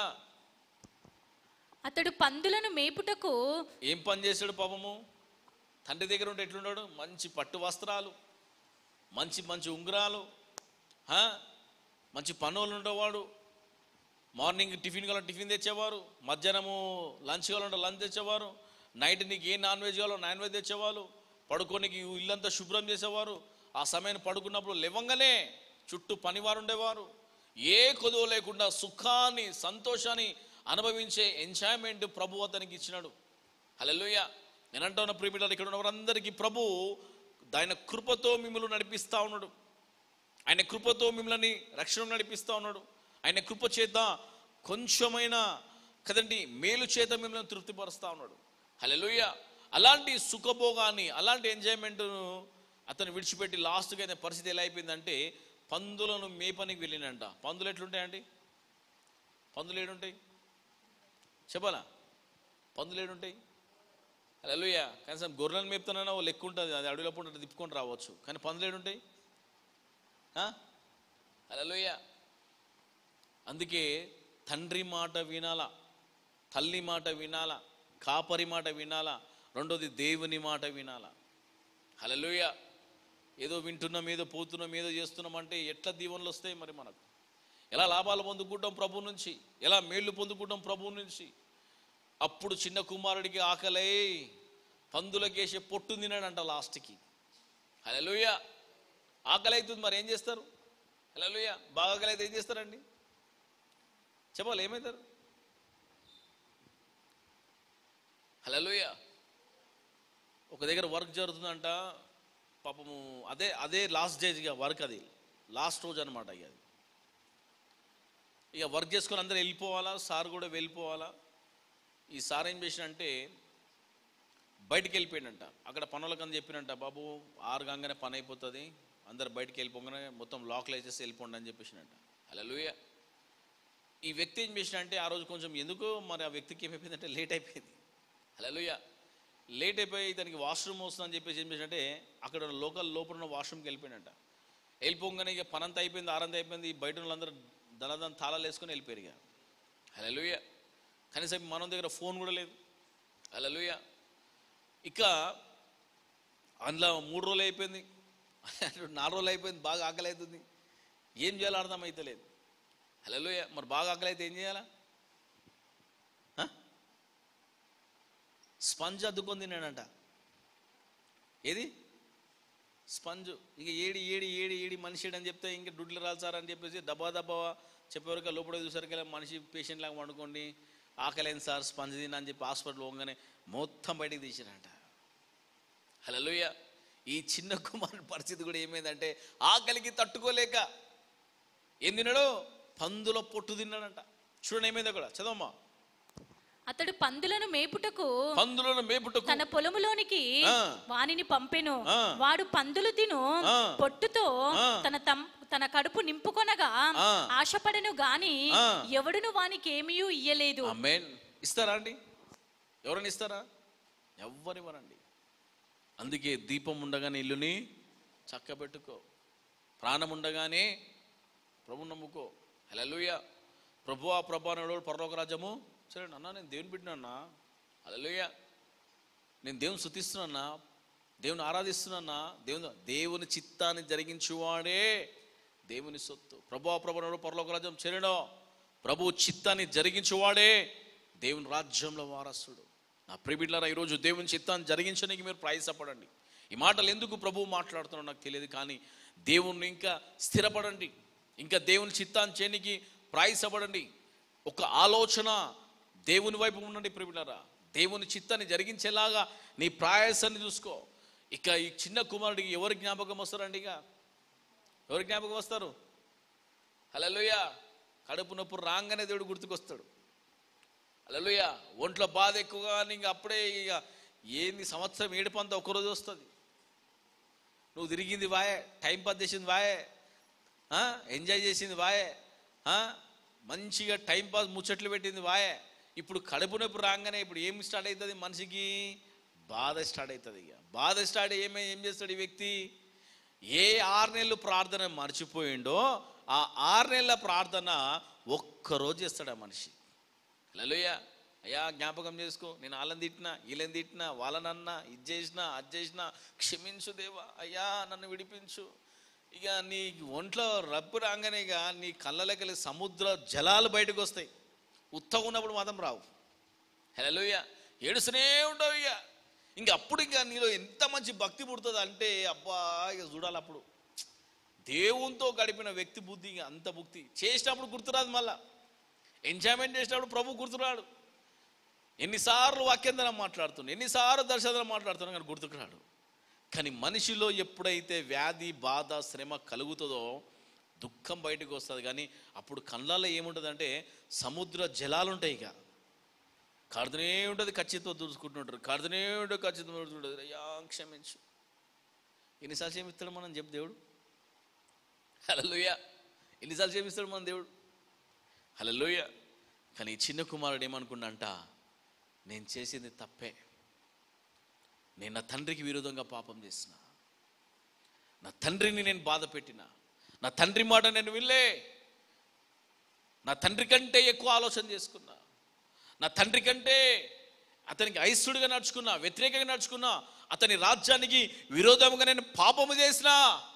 అతడు పందులను మేపుటకు ఏం పని చేశాడు పాపము తండ్రి దగ్గర ఉంటే ఎట్లున్నాడు మంచి పట్టు వస్త్రాలు మంచి మంచి ఉంగరాలు హా? మంచి పనులు ఉండేవాడు మార్నింగ్ టిఫిన్ కావాలంటే టిఫిన్ తెచ్చేవారు మధ్యాహ్నము లంచ్ కావాలంటే లంచ్ తెచ్చేవారు నైట్ నీకు ఏ నాన్ వెజ్ కావాలో నాన్ వెజ్ తెచ్చేవాళ్ళు పడుకోనికి ఇల్లంతా శుభ్రం చేసేవారు ఆ సమయాన్ని పడుకున్నప్పుడు లేవంగానే చుట్టూ పనివారు ఉండేవారు ఏ కొదువు లేకుండా సుఖాన్ని సంతోషాన్ని అనుభవించే ఎంజాయ్మెంట్ ప్రభు అతనికి ఇచ్చినాడు హల్లెలూయ నేను అంటున్న ప్రియమిటారు ఇక్కడ ఉన్న వారందరికీ ప్రభు ఆయన కృపతో మిమ్మల్ని నడిపిస్తా ఉన్నాడు ఆయన కృపతో మిమ్మల్ని రక్షణ నడిపిస్తా ఉన్నాడు ఆయన కృప చేత కొంచెమైనా కదండి మేలు చేత మిమ్మల్ని తృప్తిపరుస్తా ఉన్నాడు హల్లెలూయ అలాంటి సుఖభోగాన్ని అలాంటి ఎంజాయ్మెంట్ను అతను విడిచిపెట్టి లాస్ట్గా అయిన పరిస్థితి ఎలా అయిపోయిందంటే పందులను మేపనికి వెళ్ళినంట పందులు ఎట్లుంటాయండి పందులు ఏడుంటాయి చెప్పాలా పందులు ఏడుంటాయి హల్లెలూయ కనీసం గొర్రెలను మేపుతానన్నా ఓ లెక్క ఉంటుంది అది అడవిలో పూట తిప్పుకొని రావచ్చు కానీ పందులు ఏడుంటాయి హలోయ అందుకే తండ్రి మాట వినాలా తల్లి మాట వినాలా కాపరి మాట వినాలా రెండోది దేవుని మాట వినాలా హలలోయ ఏదో వింటున్నాం ఏదో పోతున్నాం ఏదో చేస్తున్నాం అంటే ఎట్లా దీవెనలు వస్తాయి మరి మనకు ఎలా లాభాలు పొందుకుంటాం ప్రభు నుంచి ఎలా మేళ్ళు పొందుకుంటాం ప్రభు నుంచి అప్పుడు చిన్న కుమారుడికి ఆకలై పందులకేసే పొట్టు తినాడంట లాస్ట్కి హలోయ ఆకలి అవుతుంది మరి ఏం చేస్తారు హలోయ బాగా ఆకలి అయితే ఏం చేస్తారండి చెప్పాలి ఏమవుతారు హలోయ ఒక దగ్గర వర్క్ జరుగుతుందంట పాపము అదే అదే లాస్ట్ డేజ్గా వర్క్ అది లాస్ట్ రోజు అనమాట ఇక అది ఇక వర్క్ చేసుకొని అందరూ వెళ్ళిపోవాలా సార్ కూడా వెళ్ళిపోవాలా ఈ సార్ ఏం చేసినంటే బయటికి వెళ్ళిపోయిందంట అక్కడ పనులకని చెప్పినంట బాబు ఆరు కాగానే పని అయిపోతుంది అందరు బయటికి వెళ్ళిపోగానే మొత్తం లాక్లు వేసేసి వెళ్ళిపోండి అని చెప్పేసినంట అలా ఈ వ్యక్తి ఏం చేసినంటే ఆ రోజు కొంచెం ఎందుకో మరి ఆ వ్యక్తికి ఏమైపోయిందంటే లేట్ అయిపోయింది హలోయ లేట్ అయిపోయి ఇతనికి వాష్రూమ్ వస్తుందని చెప్పేసి ఏం చేసినంటే అక్కడ లోకల్ లోపల ఉన్న వాష్రూమ్కి వెళ్ళిపోయినట్ట వెళ్ళిపోగానే ఇక పనంతా అయిపోయింది ఆరంతా అయిపోయింది బయట వాళ్ళందరూ దళదం తాళాలు వేసుకొని వెళ్ళిపోయారు ఇక హలోయ కనీసం మనం దగ్గర ఫోన్ కూడా లేదు హలోయ ఇక అందులో మూడు రోజులు అయిపోయింది నాలుగు రోజులు అయిపోయింది బాగా ఆకలి అవుతుంది ఏం చేయాలో అర్థం అవుతలేదు హలోయ మరి బాగా ఆకలి అయితే ఏం చేయాలా ఆ? స్పంజ్ అద్దుకొని తిన్నాడంట ఏది స్పంజ్ ఇక ఏడి ఏడి ఏడి ఏడి మనిషి అని చెప్తే ఇంకా డుడ్లు రాల్సారు అని చెప్పేసి దబా దబా చెప్పేవరకు లోపల చూసరికి మనిషి పేషెంట్ లాగా వండుకోండి ఆకలేని సార్ స్పంజ్ తిన్నా అని చెప్పి హాస్పిటల్ పోగానే మొత్తం బయటికి తీసిరంట హలోయ ఈ చిన్న కుమారుడి పరిస్థితి కూడా ఏమైందంటే ఆకలికి తట్టుకోలేక ఏం తిన్నాడు పందుల పొట్టు తిన్నాడంట చూడండి ఏమైందో కూడా చదవమ్మా అతడు పందులను మేపుటకు పందులను మేపుటకు తన పొలములోనికి ఆ. వానిని పంపెను ఆ. వాడు పందులు తిను ఆ. పొట్టుతో ఆ. తన తం తన కడుపు నింపుకొనగా ఆ. ఆశపడను గాని ఆ. ఎవడును వానికి ఏమీ ఇయ్యలేదు అమ్మేన్ ఇస్తారా అండి ఎవరైనా ఇస్తారా ఎవ్వరివ్వరండి అందుకే దీపం ఉండగానే ఇల్లుని చక్కబెట్టుకో ప్రాణం ఉండగానే ప్రభు నమ్ముకో హలలుయ ప్రభు ఆ ప్రభు అనేవాడు పరలోక రాజ్యము సరే అన్న నేను దేవుని బిడ్డనన్నా హలలుయ నేను దేవుని శుతిస్తున్నా దేవుని ఆరాధిస్తున్నా దేవుని దేవుని చిత్తాన్ని జరిగించువాడే దేవుని సొత్తు ప్రభు ప్రభు పరలోక రాజ్యం చేరడం ప్రభు చిత్తాన్ని జరిగించువాడే దేవుని రాజ్యంలో వారసుడు నా ప్రిబిడ్లరా ఈరోజు దేవుని చిత్తాన్ని జరిగించడానికి మీరు ప్రయాసపడండి ఈ మాటలు ఎందుకు ప్రభువు మాట్లాడుతున్నారో నాకు తెలియదు కానీ దేవుణ్ణి ఇంకా స్థిరపడండి ఇంకా దేవుని చిత్తాన్ని చేయనికి ప్రయాసపడండి ఒక ఆలోచన దేవుని వైపు ఉండండి ప్రిబిడ్లరా దేవుని చిత్తాన్ని జరిగించేలాగా నీ ప్రయాసాన్ని చూసుకో ఇక ఈ చిన్న కుమారుడికి ఎవరు జ్ఞాపకం వస్తారండి ఇక ఎవరు జ్ఞాపకం వస్తారు హలోయ కడుపు నొప్పి రాగానే దేవుడు గుర్తుకొస్తాడు హలోయ ఒంట్లో బాధ ఎక్కువగా ఇంక అప్పుడే ఇక ఏంది సంవత్సరం ఏడుపంతా ఒక్కరోజు వస్తుంది నువ్వు తిరిగింది వాయే టైం పాస్ చేసింది వాయే ఆ? ఎంజాయ్ చేసింది వాయే ఆ? మంచిగా టైం పాస్ ముచ్చట్లు పెట్టింది వాయే ఇప్పుడు కడుపు నొప్పి రాగానే ఇప్పుడు ఏం స్టార్ట్ అవుతుంది మనిషికి బాధ స్టార్ట్ అవుతుంది ఇక బాధ స్టార్ట్ ఏమై ఏం చేస్తాడు ఈ వ్యక్తి ఏ ఆరు నెలలు ప్రార్థన మర్చిపోయిండో ఆ ఆరు నెలల ప్రార్థన ఒక్కరోజు చేస్తాడు ఆ మనిషి లలుయ అయ్యా జ్ఞాపకం చేసుకో నేను వాళ్ళని తిట్టినా వీళ్ళని తిట్టినా వాళ్ళనన్నా ఇది చేసినా అది చేసినా క్షమించు దేవా అయ్యా నన్ను విడిపించు ఇక నీ ఒంట్లో రప్పు రాగానే ఇక నీ కళ్ళలకెళ్ళి సముద్ర జలాలు బయటకు వస్తాయి ఉత్తగా ఉన్నప్పుడు మాత్రం రావు హలోయ ఏడుస్తూనే ఉంటావు ఇక ఇంక అప్పుడు ఇక నీలో ఎంత మంచి భక్తి పుడుతుంది అంటే అబ్బా ఇక చూడాలి అప్పుడు దేవునితో గడిపిన వ్యక్తి బుద్ధి ఇక అంత భక్తి చేసినప్పుడు గుర్తురాదు మళ్ళా ఎంజాయ్మెంట్ చేసినప్పుడు ప్రభు గుర్తురాడు ఎన్నిసార్లు వాక్యంధనం మాట్లాడుతున్నాడు ఎన్నిసార్లు దర్శనం మాట్లాడుతున్నా కానీ గుర్తుకురాడు కానీ మనిషిలో ఎప్పుడైతే వ్యాధి బాధ శ్రమ కలుగుతుందో దుఃఖం బయటకు వస్తుంది కానీ అప్పుడు కళ్ళల్లో ఏముంటుందంటే సముద్ర జలాలు ఉంటాయి ఇక కడుతూనే ఉంటుంది ఖచ్చితంతో దూసుకుంటుంటారు కడుతూనే ఉంటుంది ఖచ్చితంగా దూసుకుంటుంది అయ్యా క్షమించు ఎన్నిసార్లు క్షమిస్తాడు మనం చెప్పు దేవుడు హలోయ ఎన్నిసార్లు క్షమిస్తాడు మన దేవుడు హలోయ కానీ ఈ చిన్న కుమారుడు ఏమనుకున్నంట నేను చేసింది తప్పే నేను నా తండ్రికి విరోధంగా పాపం చేసిన నా తండ్రిని నేను బాధ పెట్టిన నా తండ్రి మాట నేను విల్లే నా తండ్రి కంటే ఎక్కువ ఆలోచన చేసుకున్నా నా తండ్రి కంటే అతనికి ఐశ్వర్యుడిగా నడుచుకున్నా వ్యతిరేకంగా నడుచుకున్నా అతని రాజ్యానికి విరోధంగా నేను పాపము చేసినా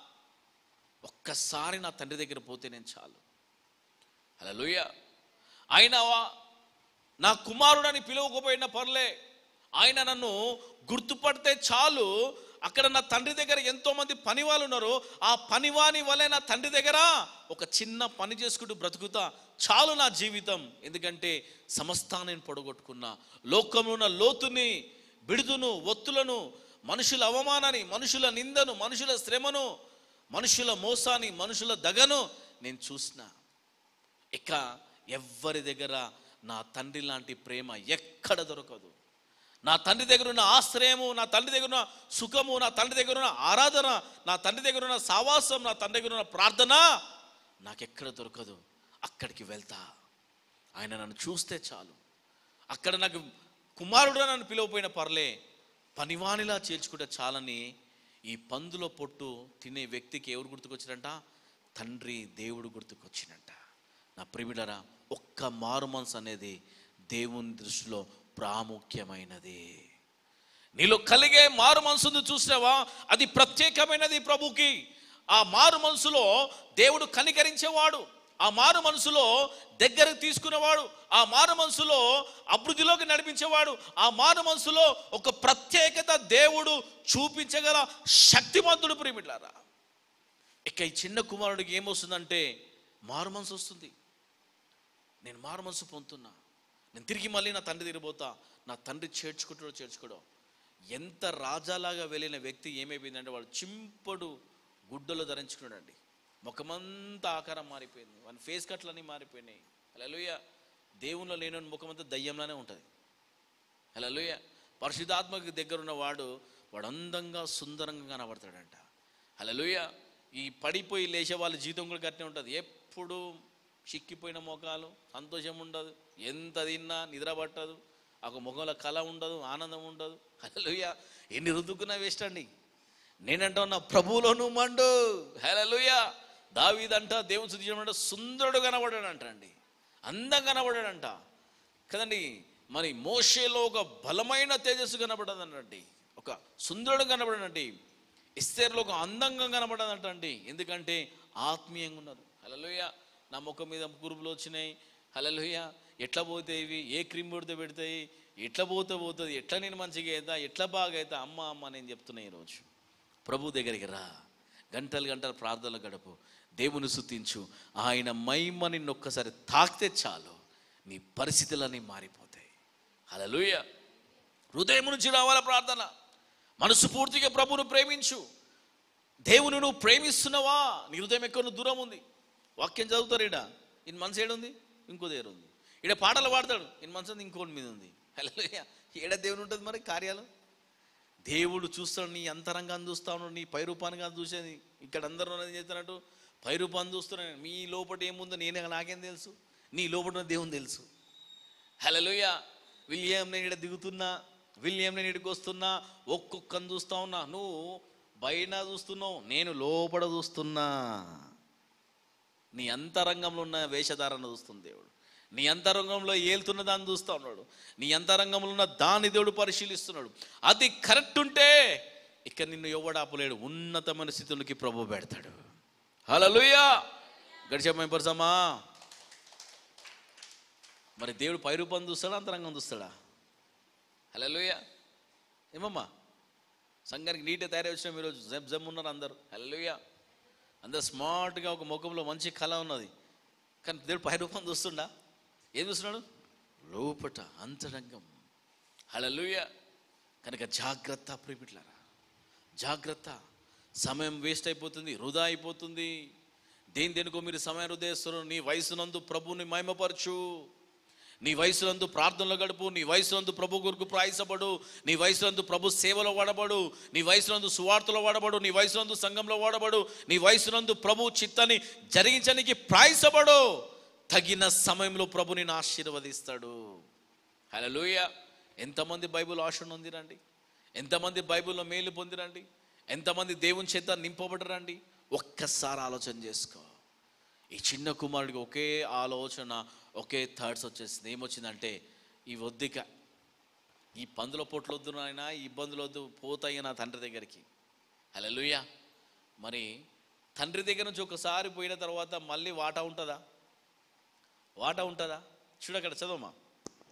ఒక్కసారి నా తండ్రి దగ్గర పోతే నేను చాలు అలా ఆయన నా కుమారుడని పిలువకపోయిన పర్లే ఆయన నన్ను గుర్తుపడితే చాలు అక్కడ నా తండ్రి దగ్గర ఎంతో మంది పనివాళ్ళు ఉన్నారు ఆ పనివాని వలె నా తండ్రి దగ్గర ఒక చిన్న పని చేసుకుంటూ బ్రతుకుతా చాలు నా జీవితం ఎందుకంటే సమస్తాన్ని నేను పొడగొట్టుకున్నా లోకంలో ఉన్న లోతుని బిడుదును ఒత్తులను మనుషుల అవమానాన్ని మనుషుల నిందను మనుషుల శ్రమను మనుషుల మోసాన్ని మనుషుల దగను నేను చూసిన ఇక ఎవ్వరి దగ్గర నా తండ్రి లాంటి ప్రేమ ఎక్కడ దొరకదు నా తండ్రి దగ్గర ఉన్న ఆశ్రయము నా తండ్రి దగ్గర ఉన్న సుఖము నా తండ్రి దగ్గర ఉన్న ఆరాధన నా తండ్రి దగ్గర ఉన్న సావాసం నా తండ్రి దగ్గర ఉన్న ప్రార్థన నాకెక్కడ దొరకదు అక్కడికి వెళ్తా ఆయన నన్ను చూస్తే చాలు అక్కడ నాకు కుమారుడు నన్ను పిలవపోయిన పర్లే పనివానిలా చేర్చుకుంటే చాలని ఈ పందుల పొట్టు తినే వ్యక్తికి ఎవరు గుర్తుకొచ్చినంట తండ్రి దేవుడు గుర్తుకొచ్చినంట నా ప్రిమిడరా ఒక్క మారు మనసు అనేది దేవుని దృష్టిలో ప్రాముఖ్యమైనది నీలో కలిగే మారు మనసును చూసినావా అది ప్రత్యేకమైనది ప్రభుకి ఆ మారు మనసులో దేవుడు కనికరించేవాడు ఆ మారు మనసులో దగ్గరకు తీసుకునేవాడు ఆ మారు మనసులో అభివృద్ధిలోకి నడిపించేవాడు ఆ మారు మనసులో ఒక ప్రత్యేకత దేవుడు చూపించగల శక్తిమంతుడు ప్రేమిట్లారా ఇక ఈ చిన్న కుమారుడికి ఏమొస్తుందంటే మారు మనసు వస్తుంది నేను మారు మనసు పొందుతున్నా నేను తిరిగి మళ్ళీ నా తండ్రి తిరిగిపోతా నా తండ్రి చేర్చుకుంటాడో చేర్చుకోడో ఎంత రాజాలాగా వెళ్ళిన వ్యక్తి ఏమైపోయిందంటే వాడు చింపడు గుడ్డలు ధరించుకున్నాడండి ముఖమంతా ఆకారం మారిపోయింది వాని ఫేస్ కట్లన్నీ మారిపోయినాయి అలలుయ దేవునిలో లేని ముఖమంతా దయ్యంలానే ఉంటుంది అలలుయ పరిశుద్ధాత్మకి దగ్గర ఉన్నవాడు వాడు అందంగా సుందరంగా కనబడతాడంట అలలుయ ఈ పడిపోయి లేచే వాళ్ళ జీవితం కూడా గట్టినే ఉంటుంది ఎప్పుడు చిక్కిపోయిన ముఖాలు సంతోషం ఉండదు ఎంత తిన్నా నిద్ర పట్టదు ఒక ముఖంలో కళ ఉండదు ఆనందం ఉండదు హలోయ ఎన్ని రుద్దుకున్నా వేస్ట్ అండి నేనంటా నా ప్రభువులోను మండు హలోయ దావీదంట దేవుని శుద్ధి చేయమంటే సుందరుడు కనబడాడంట అండి అందం కనబడాడంట కదండి మరి మోషేలో ఒక బలమైన తేజస్సు కనబడదండి ఒక సుందరుడు కనబడనండి ఇస్తేర్లో ఒక అందంగా కనబడదంట అండి ఎందుకంటే ఆత్మీయంగా ఉన్నారు హలలోయ నా ముఖం మీద కురుపులు వచ్చినాయి హలలోయ ఎట్లా పోతాయి ఇవి ఏ క్రీమ్ పెడితే పెడతాయి ఎట్లా పోతే పోతుంది ఎట్లా నేను మంచిగా అవుతా ఎట్లా బాగా అవుతా అమ్మ అమ్మ నేను చెప్తున్నా ఈరోజు ప్రభు దగ్గరికి రా గంటలు గంటలు ప్రార్థనలు గడుపు దేవుని సుతించు ఆయన మహిమ నిన్ను ఒక్కసారి తాకితే చాలు నీ పరిస్థితులన్నీ మారిపోతాయి హల్లెలూయా హృదయం నుంచి రావాల ప్రార్థన మనసు పూర్తిగా ప్రభువును ప్రేమించు దేవుని నువ్వు ప్రేమిస్తున్నావా నీ హృదయం ఎక్కడ నువ్వు దూరం ఉంది వాక్యం చదువుతారు ఈడ ఈయన మనసు ఏడుంది ఇంకో దగ్గర ఉంది ఈడ పాటలు పాడతాడు ఈయన మనసు ఉంది ఇంకోటి మీద ఉంది హల్లెలూయా ఏడ దేవుని ఉంటుంది మరి కార్యాలు దేవుడు చూస్తాడు నీ అంతరంగాన్ని చూస్తా ఉన్నాడు నీ పై రూపాన్ని కాదు చూసేది ఇక్కడ అందరూ ఉన్నది చేస్తున్నట్టు పై రూపాన్ని చూస్తున్నాను మీ లోపల ఏముందో నేనే నాకేం తెలుసు నీ లోపల ఉన్న దేవుని తెలుసు హలోయ విలియం నేను ఇక్కడ దిగుతున్నా విలియం నేను ఇక్కడికి వస్తున్నా ఒక్కొక్కని చూస్తా ఉన్నా నువ్వు బయట చూస్తున్నావు నేను లోపల చూస్తున్నా నీ అంతరంగంలో ఉన్న వేషధారణ చూస్తుంది దేవుడు నీ అంతరంగంలో ఏలుతున్న దాన్ని చూస్తా ఉన్నాడు నీ అంతరంగంలో ఉన్న దాన్ని దేవుడు పరిశీలిస్తున్నాడు అది కరెక్ట్ ఉంటే ఇక నిన్ను ఎవడు ఆపలేడు ఉన్నతమైన స్థితులకి ప్రభు పెడతాడు హలోయ గడిచే పరసమా మరి దేవుడు పై రూపం చూస్తాడా అంతరంగం చూస్తాడా హలోయ ఏమమ్మా సంఘానికి నీట్గా తయారై వచ్చినాం ఈరోజు జమ్ జమ్ ఉన్నారు అందరు హలోయ అందరు స్మార్ట్గా ఒక ముఖంలో మంచి కళ ఉన్నది కానీ దేవుడు పై రూపం చూస్తుండా ఏం చూస్తున్నాడు లోపట అంతరంగం హలలుయ కనుక జాగ్రత్త ప్రిపిట్లారా జాగ్రత్త సమయం వేస్ట్ అయిపోతుంది వృధా అయిపోతుంది దేని దేనికో మీరు సమయం హృదయస్తారు నీ వయసునందు ప్రభుని మహిమపరచు నీ వయసునందు ప్రార్థనలో గడుపు నీ వయసునందు ప్రభు కొరకు ప్రాయసపడు నీ వయసునందు ప్రభు సేవలో వాడబడు నీ వయసునందు సువార్తలో వాడబడు నీ వయసునందు సంఘంలో వాడబడు నీ వయసునందు ప్రభు చిత్తాన్ని జరిగించడానికి ప్రాయసపడు తగిన సమయంలో ప్రభు నిన్ను ఆశీర్వదిస్తాడు హలోయ ఎంతమంది బైబిల్ ఆశ పొందిరండి ఎంతమంది బైబిల్లో మేలు పొందిరండి ఎంతమంది దేవుని చేత నింపబడరండి ఒక్కసారి ఆలోచన చేసుకో ఈ చిన్న కుమారుడికి ఒకే ఆలోచన ఒకే థర్డ్స్ వచ్చేసింది ఏమొచ్చిందంటే ఈ వద్దిక ఈ పందుల పొట్లు వద్దు నాయన ఈ ఇబ్బందులు వద్దు పోతాయి నా తండ్రి దగ్గరికి హల్లెలూయా మరి తండ్రి దగ్గర నుంచి ఒకసారి పోయిన తర్వాత మళ్ళీ వాటా ఉంటుందా వాటా ఉంటుందా చూడు అక్కడ చదవమా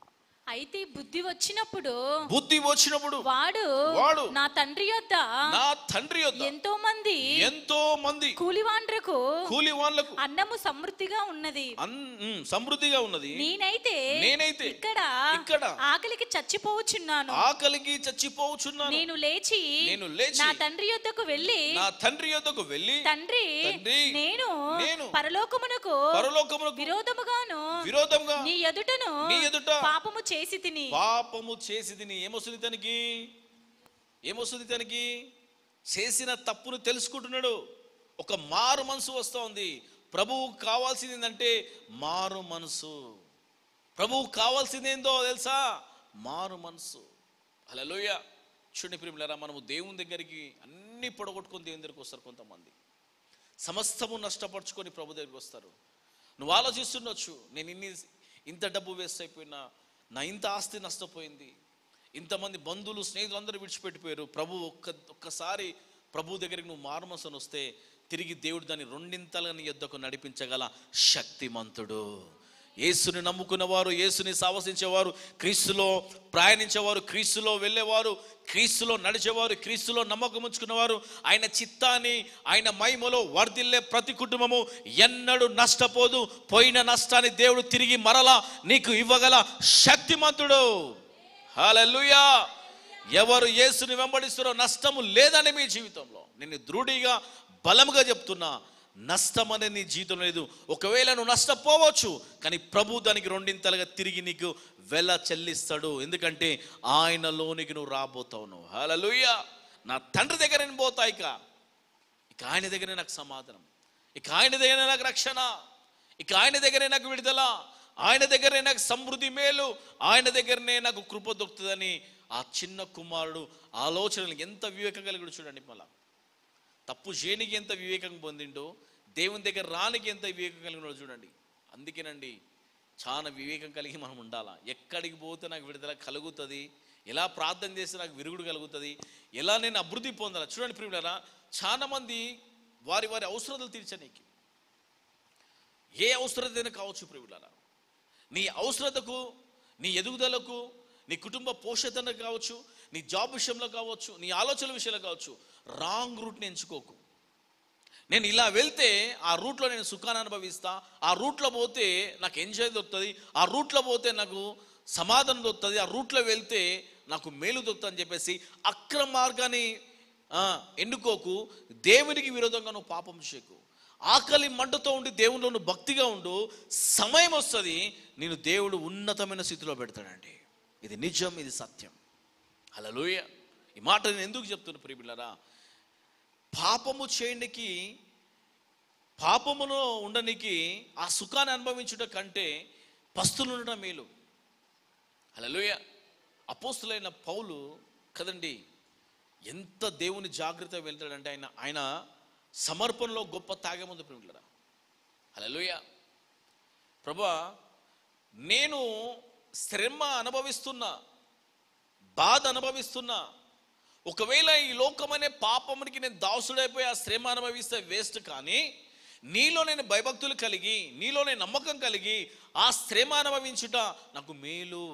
అయితే బుద్ధి వచ్చినప్పుడు బుద్ధి వచ్చినప్పుడు వాడు వాడు నా తండ్రి యొద్ద నా తండ్రి యొద్ద ఎంతో మంది ఎంతో మంది కూలివాండ్రకు కూలి వాళ్ళకు అన్నము సమృద్ధిగా ఉన్నది అన్- ఉమ్, సమృద్ధిగా ఉన్నది నేనైతే నేనైతే ఇక్కడ ఇక్కడ ఆకలికి చచ్చిపోవచ్చున్నాను ఆకలికి చచ్చిపోవచ్చున్నాను నేను లేచి నేను లేచి నా తండ్రి యొద్దకు వెళ్ళి నా తండ్రి యొద్దకు వెళ్ళి తండ్రి తండ్రి, నేను నేను పరలోకమునకు పరలోకమునకు విరోధముగాను విరోధంగా నీ ఎదుటను నీ ఎదుట పాపము చేసి తిని పాపము చేసి తిని ఏమొస్తుంది తనకి ఏమొస్తుంది తనకి చేసిన తప్పును తెలుసుకుంటున్నాడు ఒక మారు మనసు వస్తూ ఉంది ప్రభువు కావాల్సింది ఏంటంటే మారు మనసు ప్రభువు కావాల్సింది ఏందో తెలుసా మారు మనసు హలోయ చూడండి ప్రియులారా మనము దేవుని దగ్గరికి అన్ని పొడగొట్టుకొని దేవుని దగ్గరికి వస్తారు కొంతమంది సమస్తము నష్టపరుచుకొని ప్రభు దగ్గరికి వస్తారు నువ్వు ఆలోచిస్తుండొచ్చు నేను ఇన్ని ఇంత డబ్బు వేస్ట్ అయిపోయినా నా ఇంత ఆస్తి నష్టపోయింది ఇంతమంది బంధువులు స్నేహితులు అందరూ విడిచిపెట్టిపోయారు ప్రభు ఒక్క ఒక్కసారి ప్రభు దగ్గరికి నువ్వు మారుమసను వస్తే తిరిగి దేవుడు దాన్ని రెండింతలుగా నీ యొద్దకు నడిపించగల శక్తిమంతుడు యేసుని నమ్ముకున్నవారు యేసుని సావసించేవారు క్రీస్తులో ప్రయాణించేవారు క్రీస్తులో వెళ్ళేవారు క్రీస్తులో నడిచేవారు క్రీస్తులో నమ్మకం ఉంచుకున్నవారు ఆయన చిత్తాన్ని ఆయన మహిమలో వర్ధిల్లే ప్రతి కుటుంబము ఎన్నడూ నష్టపోదు పోయిన నష్టాన్ని దేవుడు తిరిగి మరలా నీకు ఇవ్వగల శక్తిమంతుడు హల్లెలూయా ఎవరు యేసుని వెంబడిస్తారో నష్టము లేదని మీ జీవితంలో నేను దృఢిగా బలముగా చెప్తున్నా నష్టం అనేది నీ జీవితంలో లేదు ఒకవేళ నువ్వు నష్టపోవచ్చు కానీ ప్రభు దానికి రెండింతలుగా తిరిగి నీకు వెల చెల్లిస్తాడు ఎందుకంటే ఆయనలోనికి నువ్వు రాబోతావు నువ్వు హల్లెలూయా నా తండ్రి దగ్గర నేను పోతా ఇక ఇక ఆయన దగ్గరే నాకు సమాధానం ఇక ఆయన దగ్గరే నాకు రక్షణ ఇక ఆయన దగ్గరే నాకు విడుదల ఆయన దగ్గరే నాకు సమృద్ధి మేలు ఆయన దగ్గరనే నాకు కృప దొరుకుతుందని ఆ చిన్న కుమారుడు ఆలోచనలు ఎంత వివేకం కలిగి చూడండి మళ్ళా తప్పు చేయనికి ఎంత వివేకం పొందిండో దేవుని దగ్గర రానికి ఎంత వివేకం కలిగినాడో చూడండి అందుకేనండి చాలా వివేకం కలిగి మనం ఉండాలా ఎక్కడికి పోతే నాకు విడుదల కలుగుతుంది ఎలా ప్రార్థన చేస్తే నాకు విరుగుడు కలుగుతుంది ఎలా నేను అభివృద్ధి పొందాలా చూడండి ప్రియులారా చాలా మంది వారి వారి అవసరాలు తీర్చనీకి ఏ అవసరతైనా కావచ్చు ప్రియులారా నీ అవసరతకు నీ ఎదుగుదలకు నీ కుటుంబ పోషతన కావచ్చు నీ జాబ్ విషయంలో కావచ్చు నీ ఆలోచన విషయంలో కావచ్చు రాంగ్ రూట్ని ఎంచుకోకు నేను ఇలా వెళ్తే ఆ రూట్లో నేను సుఖాన్ని అనుభవిస్తా ఆ రూట్లో పోతే నాకు ఎంజాయ్ దొరుకుతుంది ఆ రూట్లో పోతే నాకు సమాధానం దొరుకుతుంది ఆ రూట్లో వెళ్తే నాకు మేలు దొరుకుతుంది అని చెప్పేసి అక్రమ మార్గాన్ని ఆ, ఎన్నుకోకు దేవునికి విరోధంగా నువ్వు పాపం చేయకు ఆకలి మంటతో ఉండి దేవునిలో నువ్వు భక్తిగా ఉండు సమయం వస్తుంది నేను దేవుడు ఉన్నతమైన స్థితిలో పెడతాడండి ఇది నిజం ఇది సత్యం హల్లెలూయా ఈ మాట నేను ఎందుకు చెప్తున్నా ప్రియపిల్లరా పాపము చేయడానికి పాపములో ఉండనికి ఆ సుఖాన్ని అనుభవించుట కంటే పస్తులు ఉండడం మేలు హల్లెలూయా అపోస్తులైన పౌలు కదండి ఎంత దేవుని జాగ్రత్త వెళ్తాడంటే ఆయన ఆయన సమర్పణలో గొప్ప త్యాగం ఉంది ప్రియులరా హల్లెలూయా ప్రభా నేను శ్రమ అనుభవిస్తున్నా బాధ అనుభవిస్తున్నా ఒకవేళ ఈ లోకమనే పాపమునికి నేను దాసుడైపోయి ఆ శ్రమ అనుభవిస్తే వేస్ట్ కానీ నీలో నేను భయభక్తులు కలిగి నీలో నేను నమ్మకం కలిగి ఆ శ్రమ అనుభవించుట నాకు మేలు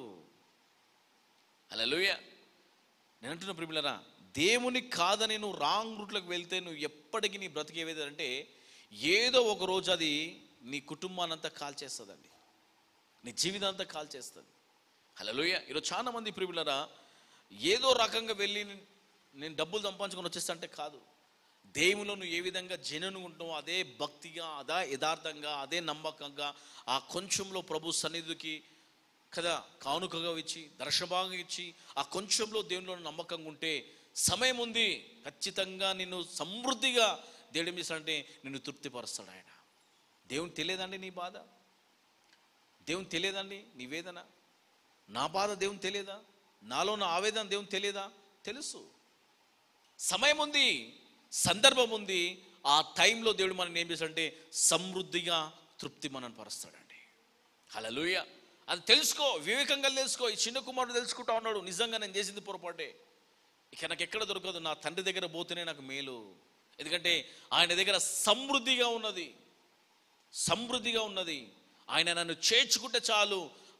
హల్లెలూయా నేను అంటున్న ప్రిమిలరా దేవుని కాదని నువ్వు రాంగ్ రూట్లోకి వెళ్తే నువ్వు ఎప్పటికీ నీ బ్రతికేవేది అంటే ఏదో ఒక రోజు అది నీ కుటుంబాన్ని అంతా కాల్చేస్తుందండి నీ జీవితం అంతా కాల్చేస్తుంది హలోయ ఈరోజు చాలా మంది ప్రియులరా ఏదో రకంగా వెళ్ళి నేను డబ్బులు సంపాదించుకొని వచ్చేస్తా అంటే కాదు దేవులో నువ్వు ఏ విధంగా జనను ఉంటావో అదే భక్తిగా అదే యథార్థంగా అదే నమ్మకంగా ఆ కొంచెంలో ప్రభు సన్నిధికి కదా కానుకగా ఇచ్చి దర్శభాగం ఇచ్చి ఆ కొంచెంలో దేవునిలో నమ్మకంగా ఉంటే సమయం ఉంది ఖచ్చితంగా నిన్ను సమృద్ధిగా దేవుడు ఏం చేస్తాడంటే నిన్ను తృప్తిపరుస్తాడు ఆయన దేవుని తెలియదండి నీ బాధ దేవుని తెలియదండి నీ వేదన నా బాధ దేవుని తెలియదా నాలో నా ఆవేదన దేవుని తెలియదా తెలుసు సమయం ఉంది సందర్భం ఉంది ఆ టైంలో దేవుడు మనం ఏం చేస్తాడంటే సమృద్ధిగా తృప్తి మనం పరుస్తాడండి హల్లెలూయ అది తెలుసుకో వివేకంగా తెలుసుకో ఈ చిన్న కుమారుడు తెలుసుకుంటా ఉన్నాడు నిజంగా నేను చేసింది పొరపాటే ఇక నాకు ఎక్కడ దొరకదు నా తండ్రి దగ్గర పోతేనే నాకు మేలు ఎందుకంటే ఆయన దగ్గర సమృద్ధిగా ఉన్నది సమృద్ధిగా ఉన్నది ఆయన నన్ను చేర్చుకుంటే చాలు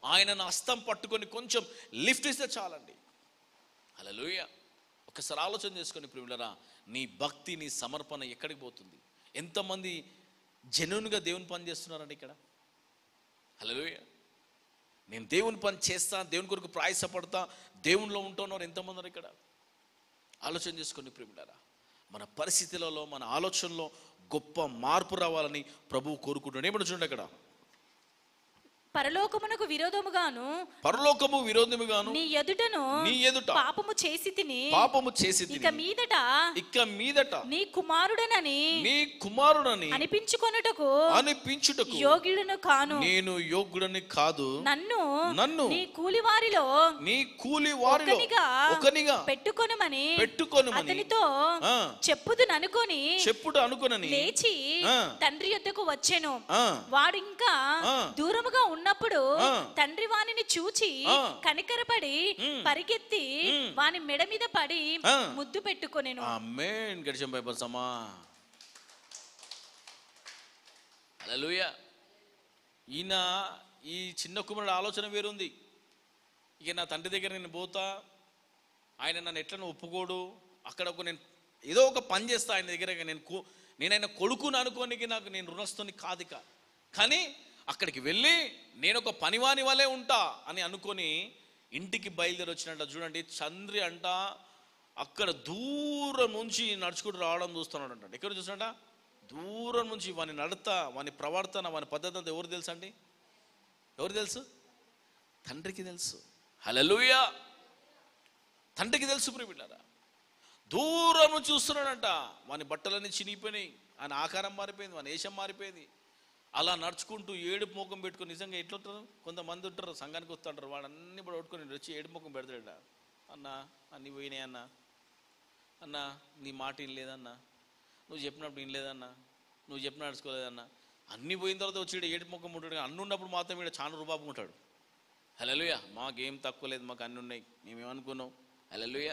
ఆయన నా హస్తం పట్టుకొని కొంచెం లిఫ్ట్ ఇస్తే చాలండి హల్లెలూయా ఒకసారి ఆలోచన చేసుకొని ప్రియులరా నీ భక్తి నీ సమర్పణ ఎక్కడికి పోతుంది ఎంతమంది జెన్యున్గా దేవుని పని చేస్తున్నారండి ఇక్కడ హల్లెలూయా నేను దేవుని పని చేస్తా దేవుని కొరకు ప్రయాసపడతా దేవునిలో ఉంటున్నారు ఎంతమంది ఉన్నారు ఇక్కడ ఆలోచన చేసుకొని ప్రియులారా మన పరిస్థితులలో మన ఆలోచనలో గొప్ప మార్పు రావాలని ప్రభువు కోరుకుంటున్నాడు ఏమన్నా చూడండి అక్కడ పరలోకమునకు విరోధముగాను పరలోకము విరోధముగాను నీ ఎదుటను నీ ఎదుట పాపము చేసి తిని పాపము చేసి ఇక మీదట ఇక మీదట నీ కుమారుడనని నీ కుమారుడని అనిపించుకొనుటకు అనిపించుటకు యోగ్యుడను కాను నేను యోగ్యుడని కాదు నన్ను నన్ను నీ కూలి వారిలో నీ కూలి వారిలో ఒకనిగా ఒకనిగా పెట్టుకొనమని పెట్టుకొనుమని అతనితో ఆ. చెప్పుదును అనుకొని చెప్పుడు అనుకునని లేచి ఆ. తండ్రి యొద్దకు వచ్చెను ఆ. వాడు ఇంకా ఆ. దూరముగా ఉన్నప్పుడు ఆ. తండ్రి వానిని చూచి ఆ. కనికరపడి పరిగెత్తి వాని మెడ మీద పడి ఆ. ముద్దు పెట్టుకొనెను ఆమేన్ గడిచిన భయపడసమా హల్లెలూయా ఈయన ఈ చిన్న కుమారుడు ఆలోచన వేరుంది ఇక నా తండ్రి దగ్గర నేను పోతా ఆయన నన్ను ఎట్లను ఒప్పుకోడు అక్కడ ఒక నేను ఏదో ఒక పని చేస్తా ఆయన దగ్గర నేను కో- నేను ఆయన కొడుకుని అనుకోనికి నాకు నేను రుణస్తుని కాదిక కానీ అక్కడికి వెళ్ళి నేను ఒక పనివాని వలె ఉంటా అని అనుకొని ఇంటికి బయలుదేరి వచ్చినట్ట చూడండి చంద్రి అంట అక్కడ దూరం నుంచి నడుచుకుంటూ రావడం చూస్తున్నాడు అంట ఎక్కడ చూసినట్ట దూరం నుంచి వాని నడత వాని ప్రవర్తన వాని పద్ధతి అంతా ఎవరు తెలుసు అండి ఎవరు తెలుసు తండ్రికి తెలుసు హలలుయా తండ్రికి తెలుసు ప్రియులారా దూరం నుంచి చూస్తున్నాడంట వాని బట్టలన్నీ చినిగిపోయినాయి ఆయన ఆకారం మారిపోయింది వాని వేషం మారిపోయింది అలా నడుచుకుంటూ ఏడుపు ముఖం పెట్టుకొని నిజంగా ఎట్లుంటారు కొంతమంది ఉంటారు సంఘానికి వస్తుంటారు వాడు అన్ని కూడా పట్టుకొని వచ్చి ఏడుపు ముఖం పెడతాడ అన్న అన్ని పోయినాయి అన్న అన్న నీ మాట ఏం లేదన్నా నువ్వు చెప్పినప్పుడు ఏం లేదన్నా నువ్వు చెప్పిన నడుచుకోలేదన్నా అన్ని పోయిన తర్వాత వచ్చి ఈడ ఏడుపు ముఖం ఉంటాడు కానీ అన్ని ఉన్నప్పుడు మాత్రం ఈడ చాలా రూపాపు ఉంటాడు హలోయ మాకేం తక్కువ లేదు మాకు అన్ని ఉన్నాయి మేమేమనుకున్నాం హలోయ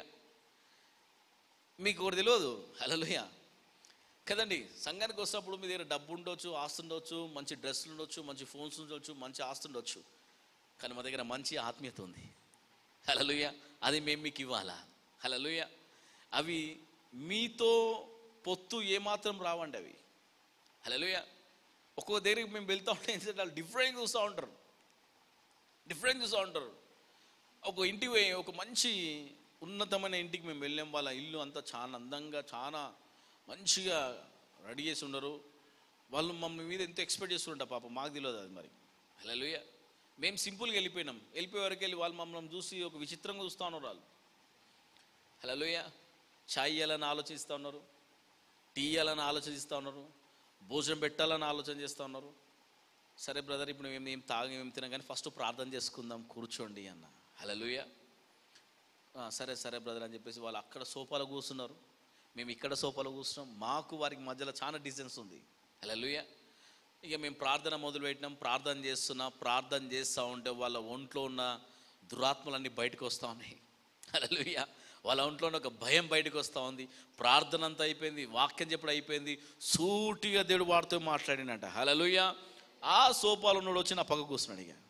మీకు ఒకటి తెలియదు హలోయ కదండి సంఘానికి వచ్చినప్పుడు మీ దగ్గర డబ్బు ఉండొచ్చు ఆస్తి ఉండొచ్చు మంచి డ్రెస్సులు ఉండొచ్చు మంచి ఫోన్స్ ఉండొచ్చు మంచి ఆస్తి ఉండొచ్చు కానీ మా దగ్గర మంచి ఆత్మీయత ఉంది హలలుయ అది మేము మీకు ఇవ్వాలా హలలుయ అవి మీతో పొత్తు ఏమాత్రం రావండి అవి హలలుయ ఒక్కో దగ్గరికి మేము వెళ్తా ఉంటే ఏంటంటే వాళ్ళు డిఫరెంట్ చూస్తూ ఉంటారు డిఫరెంట్ చూస్తూ ఉంటారు ఒక ఇంటికి పోయి ఒక మంచి ఉన్నతమైన ఇంటికి మేము వెళ్ళాం వాళ్ళ ఇల్లు అంతా చాలా అందంగా చాలా మంచిగా రెడీ చేసి ఉండరు వాళ్ళు మమ్మల్ని మీద ఎంతో ఎక్స్పెక్ట్ చేస్తుంటారు పాప మాకు తెలియదు అది మరి హలోయ మేము సింపుల్గా వెళ్ళిపోయినాం వెళ్ళిపోయే వరకు వెళ్ళి వాళ్ళు మమ్మల్ని చూసి ఒక విచిత్రంగా చూస్తూ ఉన్నారు వాళ్ళు హలోయ చాయ్ ఇవ్వాలని ఆలోచిస్తూ ఉన్నారు టీ ఇవ్వాలని ఆలోచిస్తూ ఉన్నారు భోజనం పెట్టాలని ఆలోచన చేస్తూ ఉన్నారు సరే బ్రదర్ ఇప్పుడు మేము ఏం తాగం ఏం తినాం కానీ ఫస్ట్ ప్రార్థన చేసుకుందాం కూర్చోండి అన్న హలోయ సరే సరే బ్రదర్ అని చెప్పేసి వాళ్ళు అక్కడ సోఫాలో కూర్చున్నారు మేము ఇక్కడ సోఫాలో కూర్చున్నాం మాకు వారికి మధ్యలో చాలా డిస్టెన్స్ ఉంది హలోయ ఇక మేము ప్రార్థన మొదలు పెట్టినాం ప్రార్థన చేస్తున్నా ప్రార్థన చేస్తూ ఉంటే వాళ్ళ ఒంట్లో ఉన్న దురాత్మలన్నీ బయటకు వస్తూ ఉన్నాయి హలోయ వాళ్ళ ఒంట్లో ఉన్న ఒక భయం బయటకు వస్తూ ఉంది ప్రార్థన అంతా అయిపోయింది వాక్యం చెప్పడం అయిపోయింది సూటిగా దేవుడు వాడితో మాట్లాడినట్ట హలోయ ఆ సోఫాలో ఉన్నాడు వచ్చి నా పక్క కూర్చున్నాడు ఇక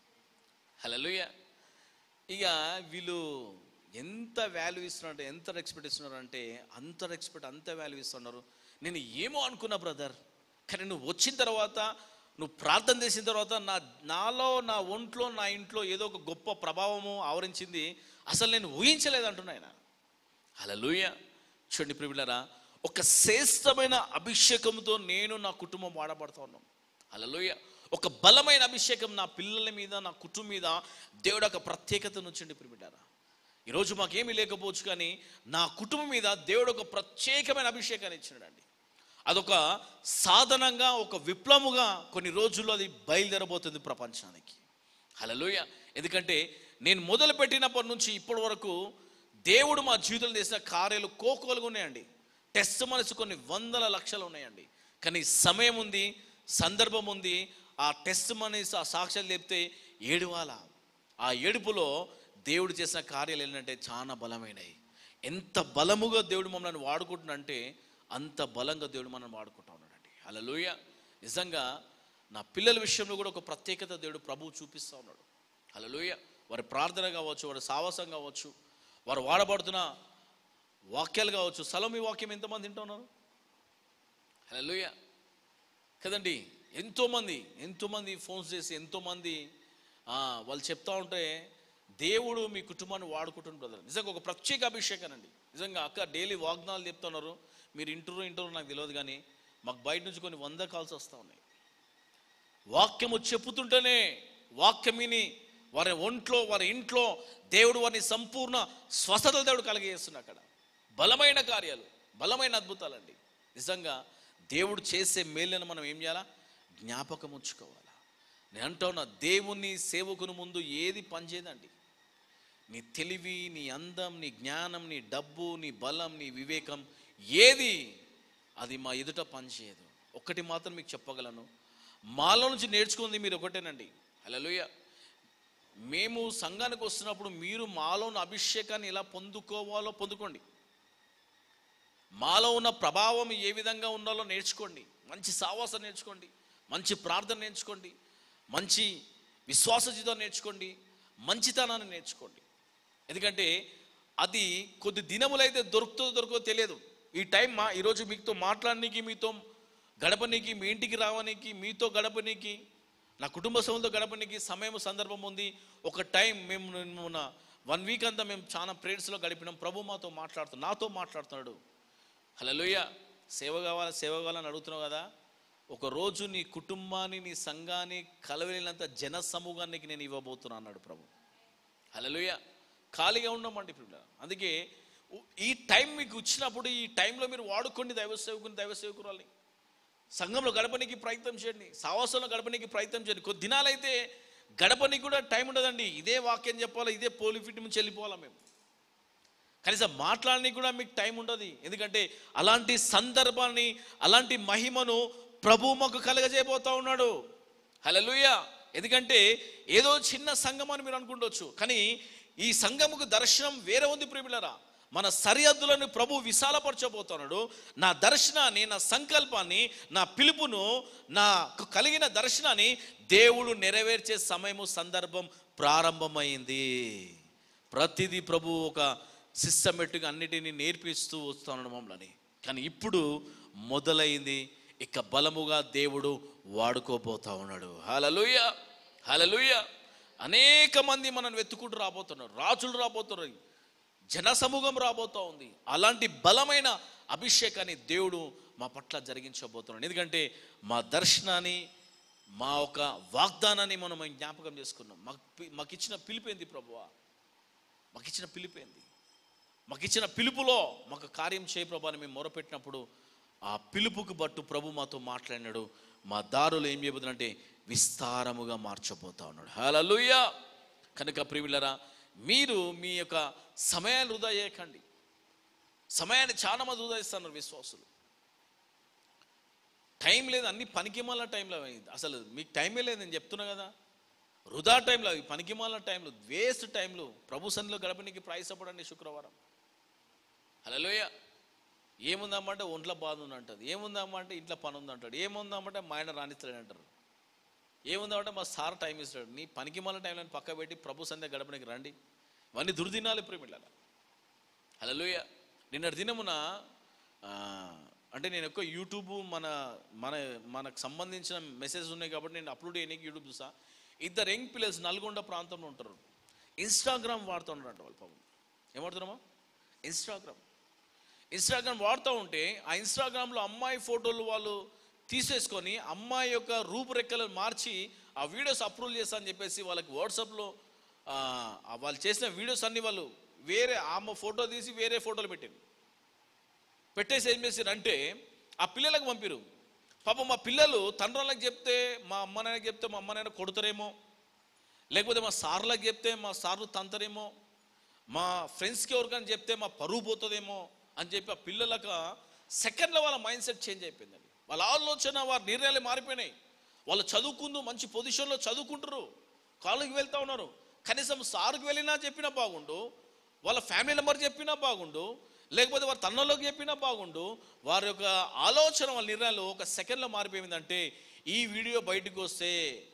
హలోయ ఇక వీళ్ళు ఎంత వాల్యూ ఇస్తున్నారు ఎంత రెస్పెక్ట్ ఇస్తున్నారు అంటే అంత రెస్పెక్ట్ అంత వాల్యూ ఇస్తున్నారు నేను ఏమో అనుకున్నా బ్రదర్ కానీ నువ్వు వచ్చిన తర్వాత నువ్వు ప్రార్థన చేసిన తర్వాత నా నాలో నా ఒంట్లో నా ఇంట్లో ఏదో ఒక గొప్ప ప్రభావము ఆవరించింది అసలు నేను ఊహించలేదు అంటున్నా ఆయన హలలుయ చూడండి ప్రియులరా ఒక శ్రేష్టమైన అభిషేకంతో నేను నా కుటుంబం వాడబడతా ఉన్నాం హలలుయ ఒక బలమైన అభిషేకం నా పిల్లల మీద నా కుటుంబం మీద దేవుడు ఒక ప్రత్యేకతను ఉంచండి ప్రియులరా ఈరోజు మాకేమీ లేకపోవచ్చు కానీ నా కుటుంబం మీద దేవుడు ఒక ప్రత్యేకమైన అభిషేకాన్ని ఇచ్చినాడండి అదొక సాధనంగా ఒక విప్లవముగా కొన్ని రోజుల్లో అది బయలుదేరబోతుంది ప్రపంచానికి హలోయ ఎందుకంటే నేను మొదలు పెట్టినప్పటి నుంచి ఇప్పటి వరకు దేవుడు మా జీవితంలో చేసిన కార్యాలు కోకోలుగా ఉన్నాయండి టెస్ట్ మనసు కొన్ని వందల లక్షలు ఉన్నాయండి కానీ సమయం ఉంది సందర్భం ఉంది ఆ టెస్ట్ మనసు ఆ సాక్ష్యాలు చెప్తే ఏడువాల ఆ ఏడుపులో దేవుడు చేసిన కార్యాలు ఏంటంటే చాలా బలమైనవి ఎంత బలముగా దేవుడు మమ్మల్ని వాడుకుంటున్నంటే అంత బలంగా దేవుడు మనం వాడుకుంటా ఉన్నాడండి అలా నిజంగా నా పిల్లల విషయంలో కూడా ఒక ప్రత్యేకత దేవుడు ప్రభువు చూపిస్తూ ఉన్నాడు హల్లెలూయా వారి ప్రార్థన కావచ్చు వారి సావాసం కావచ్చు వారు వాడబడుతున్న వాక్యాలు కావచ్చు స్థలం ఈ వాక్యం ఎంతమంది వింటున్నారు హల్లెలూయా కదండి ఎంతోమంది ఎంతోమంది ఫోన్స్ చేసి ఎంతోమంది ఆ, వాళ్ళు చెప్తా ఉంటే దేవుడు మీ కుటుంబాన్ని వాడుకుంటున్న బ్రదర్ నిజంగా ఒక ప్రత్యేక అభిషేకం అండి నిజంగా అక్క డైలీ వాగ్దానాలు చెప్తున్నారు మీరు ఇంటరు ఇంటరు నాకు తెలియదు కానీ మాకు బయట నుంచి కొన్ని వంద కాల్స్ వస్తూ ఉన్నాయి వాక్యము చెప్పుతుంటేనే వాక్యం విని వారి ఒంట్లో వారి ఇంట్లో దేవుడు వారిని సంపూర్ణ స్వస్థత దేవుడు కలిగజేస్తున్న అక్కడ బలమైన కార్యాలు బలమైన అద్భుతాలండి నిజంగా దేవుడు చేసే మేలును మనం ఏం చేయాలా జ్ఞాపకం ఉంచుకోవాలా నేను అంటా ఉన్నా దేవుని సేవకుని ముందు ఏది పనిచేయదండి నీ తెలివి నీ అందం నీ జ్ఞానం నీ డబ్బు నీ బలం నీ వివేకం ఏది అది మా ఎదుట పనిచేయదు ఒక్కటి మాత్రం మీకు చెప్పగలను మాలో నుంచి నేర్చుకుంది మీరు ఒకటేనండి హల్లెలూయా మేము సంఘానికి వస్తున్నప్పుడు మీరు మాలో ఉన్న అభిషేకాన్ని ఎలా పొందుకోవాలో పొందుకోండి మాలో ఉన్న ప్రభావం ఏ విధంగా ఉండాలో నేర్చుకోండి మంచి సావాసం నేర్చుకోండి మంచి ప్రార్థన నేర్చుకోండి మంచి విశ్వాస జీవితం నేర్చుకోండి మంచితనాన్ని నేర్చుకోండి ఎందుకంటే అది కొద్ది దినములైతే దొరుకుతుందో దొరకదో తెలియదు ఈ టైం మా ఈరోజు మీతో మాట్లాడనీకి మీతో గడపనీకి మీ ఇంటికి రావడానికి మీతో గడపనీకి నా కుటుంబ సభ్యులతో గడపనీకి సమయం సందర్భం ఉంది ఒక టైం మేము మొన్న వన్ వీక్ అంతా మేము చాలా ప్రేయర్స్లో గడిపినాం ప్రభు మాతో మాట్లాడుతున్నాడు నాతో మాట్లాడుతున్నాడు హలోయ సేవ కావాలా సేవ కావాలని అడుగుతున్నావు కదా ఒక రోజు నీ కుటుంబాన్ని నీ సంఘాన్ని కలవలేనంత జన సమూహానికి నేను ఇవ్వబోతున్నా అన్నాడు ప్రభు హలోయ ఖాళీగా ఉన్నామండి ఇప్పుడు అందుకే ఉ- ఈ టైం మీకు ఇచ్చినప్పుడు ఈ టైంలో మీరు వాడుకోండి దైవ సేవకుని దైవ సేవకురాలి సంఘంలో గడపనికి ప్రయత్నం చేయండి సావాసంలో గడపనికి ప్రయత్నం చేయండి కొద్ది దినాలైతే గడపనికి కూడా టైం ఉండదండి ఇదే వాక్యం చెప్పాలా ఇదే పోలిఫిట్ నుంచి వెళ్ళిపోవాలా మేము కనీసం మాట్లాడడానికి కూడా మీకు టైం ఉండదు ఎందుకంటే అలాంటి సందర్భాన్ని అలాంటి మహిమను ప్రభు మాకు కలగజేయబోతా ఉన్నాడు హల్లెలూయ ఎందుకంటే ఏదో చిన్న సంఘం అని మీరు అనుకుంటవచ్చు కానీ ఈ సంఘముకు దర్శనం వేరే ఉంది ప్రేమిలరా మన సరిహద్దులను ప్రభు విశాలపరచబోతున్నాడు నా దర్శనాన్ని నా సంకల్పాన్ని నా పిలుపును నాకు కలిగిన దర్శనాన్ని దేవుడు నెరవేర్చే సమయము సందర్భం ప్రారంభమైంది ప్రతిదీ ప్రభు ఒక సిస్టమేటిక్గా అన్నిటినీ నేర్పిస్తూ వస్తున్నాడు మమ్మల్ని కానీ ఇప్పుడు మొదలైంది ఇక బలముగా దేవుడు వాడుకోబోతా ఉన్నాడు హలలుయ హలలుయ అనేక మంది మనం వెతుకుంటూ రాబోతున్నారు రాజులు రాబోతున్నారు జన సమూహం రాబోతా ఉంది అలాంటి బలమైన అభిషేకాన్ని దేవుడు మా పట్ల జరిగించబోతున్నాడు ఎందుకంటే మా దర్శనాన్ని మా ఒక వాగ్దానాన్ని మనం జ్ఞాపకం చేసుకున్నాం మాకు పి- మాకు ఇచ్చిన పిలిపేంది ప్రభువా మాకు ఇచ్చిన పిలిపేంది మాకు ఇచ్చిన పిలుపులో మాకు కార్యం చేయ ప్రభు అని మేము మొరపెట్టినప్పుడు ఆ పిలుపుకు బట్టు ప్రభు మాతో మాట్లాడినాడు మా దారులు ఏం చేయబోతుందంటే విస్తారముగా మార్చబోతా ఉన్నాడు హల్లెలూయా కనుక ప్రియులరా మీరు మీ యొక్క సమయాన్ని వృధా చేయకండి సమయాన్ని చాలా మంది వృధా ఇస్తున్నారు విశ్వాసులు టైం లేదు అన్ని పనికిమాల టైంలో అయింది అసలు మీకు టైమే లేదు నేను చెప్తున్నా కదా వృధా టైంలో అవి పనికిమాల టైంలో వేస్ట్ టైంలో ప్రభు సన్నిలో గడపనికి ప్రయాసపడండి శుక్రవారం హలోయ ఏముందమ్మంటే ఒంట్లో బాధ ఉంది అంటది ఏముందమ్మంటే ఇంట్లో పని ఉంది అంటాడు ఏముందమ్మంటే మా ఆయన రాణిస్తాడు అంటారు ఏముందమ్మంటే మా సార్ టైం ఇస్తాడు నీ పనికిమాల టైంలో పక్క పెట్టి ప్రభు సంధ్య గడపనికి రండి ఇవన్నీ దుర్దినాలు ప్రేమిళ్ళ హలోయ నిన్నటి దినమున ఆ, అంటే నేను ఎక్కువ యూట్యూబ్ మన మన మనకు సంబంధించిన మెసేజ్ ఉన్నాయి కాబట్టి నేను అప్లోడ్ చేయడానికి యూట్యూబ్ చూసా ఇద్దరు యంగ్ పిల్లర్స్ నల్గొండ ప్రాంతంలో ఉంటారు ఇన్స్టాగ్రామ్ వాడుతున్నారంట వాళ్ళు పాపం ఏం వాడుతున్నామా ఇన్స్టాగ్రామ్ ఇన్స్టాగ్రామ్ వాడుతూ ఉంటే ఆ ఇన్స్టాగ్రామ్లో అమ్మాయి ఫోటోలు వాళ్ళు తీసేసుకొని అమ్మాయి యొక్క రూపురేఖలను మార్చి ఆ వీడియోస్ అప్రూవ్ చేస్తా అని చెప్పేసి వాళ్ళకి వాట్సాప్లో ఆ, ఆ వాళ్ళు చేసిన వీడియోస్ అన్ని వాళ్ళు వేరే ఆమె ఫోటో తీసి వేరే ఫోటోలు పెట్టింది పెట్టేసి ఏం చేశారు అంటే ఆ పిల్లలకు పంపిరు పాపం మా పిల్లలు తండ్రులకు చెప్తే మా అమ్మ నాయనకి చెప్తే మా అమ్మ నాయన కొడతారేమో లేకపోతే మా సార్లకు చెప్తే మా సార్లు తంతరేమో మా ఫ్రెండ్స్కి ఎవరికైనా చెప్తే మా పరువు పోతుందేమో అని చెప్పి ఆ పిల్లలకు సెకండ్లో వాళ్ళ మైండ్ సెట్ చేంజ్ అయిపోయిందండి వాళ్ళ ఆలోచన వారి నిర్ణయాలు మారిపోయినాయి వాళ్ళు చదువుకుందు మంచి పొజిషన్లో చదువుకుంటారు కాలేజీకి వెళ్తా ఉన్నారు కనీసం సార్కి వెళ్ళినా చెప్పినా బాగుండు వాళ్ళ ఫ్యామిలీ నెంబర్ చెప్పినా బాగుండు లేకపోతే వారి తన్నులోకి చెప్పినా బాగుండు వారి యొక్క ఆలోచన వాళ్ళ నిర్ణయాలు ఒక సెకండ్లో మారిపోయిందంటే ఈ వీడియో బయటకు వస్తే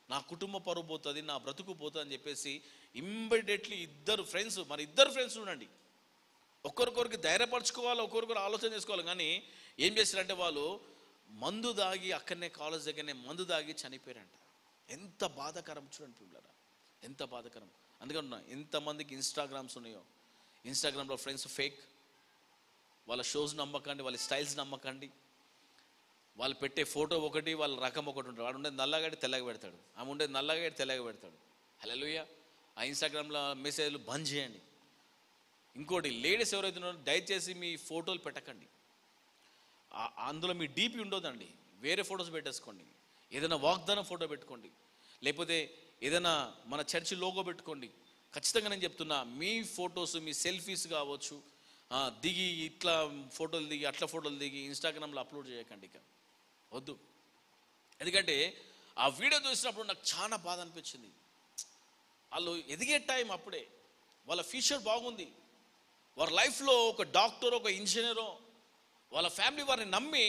నా కుటుంబ పరువు పోతుంది నా బ్రతుకు పోతుంది అని చెప్పేసి ఇమ్మీడియట్లీ ఇద్దరు ఫ్రెండ్స్ మరి ఇద్దరు ఫ్రెండ్స్ ఉండండి ఒకరికొరికి ధైర్యపరచుకోవాలి ఒకరికొకరు ఆలోచన చేసుకోవాలి కానీ ఏం చేశారంటే వాళ్ళు మందు దాగి అక్కడనే కాలేజ్ దగ్గరనే మందు దాగి చనిపోయారంట ఎంత బాధాకరం చూడండి పిల్లరా ఎంత బాధాకరం అందుకని ఎంతమందికి ఇన్స్టాగ్రామ్స్ ఉన్నాయో ఇన్స్టాగ్రామ్లో ఫ్రెండ్స్ ఫేక్ వాళ్ళ షోస్ నమ్మకండి వాళ్ళ స్టైల్స్ నమ్మకండి వాళ్ళు పెట్టే ఫోటో ఒకటి వాళ్ళ రకం ఒకటి ఉంటుంది వాడు ఉండేది నల్లగాడి తెల్లగా పెడతాడు ఆమె ఉండేది నల్లగాడి తెల్లగా పెడతాడు హలోయ ఆ ఇన్స్టాగ్రామ్లో మెసేజ్లు బంద్ చేయండి ఇంకోటి లేడీస్ ఎవరైతే ఉన్నారో దయచేసి మీ ఫోటోలు పెట్టకండి ఆ- అందులో మీ డీపీ ఉండొద్దండి వేరే ఫొటోస్ పెట్టేసుకోండి ఏదైనా వాగ్దానం ఫోటో పెట్టుకోండి లేకపోతే ఏదైనా మన చర్చి లోగో పెట్టుకోండి ఖచ్చితంగా నేను చెప్తున్నా మీ ఫొటోస్ మీ సెల్ఫీస్ కావచ్చు ఆ, దిగి ఇట్లా ఫోటోలు దిగి అట్లా ఫోటోలు దిగి ఇన్స్టాగ్రామ్లో అప్లోడ్ చేయకండి ఇక వద్దు ఎందుకంటే ఆ వీడియో చూసినప్పుడు నాకు చాలా బాధ అనిపించింది వాళ్ళు ఎదిగే టైం అప్పుడే వాళ్ళ ఫ్యూచర్ బాగుంది వారి లైఫ్లో ఒక డాక్టర్ ఒక ఇంజనీరో వాళ్ళ ఫ్యామిలీ వారిని నమ్మి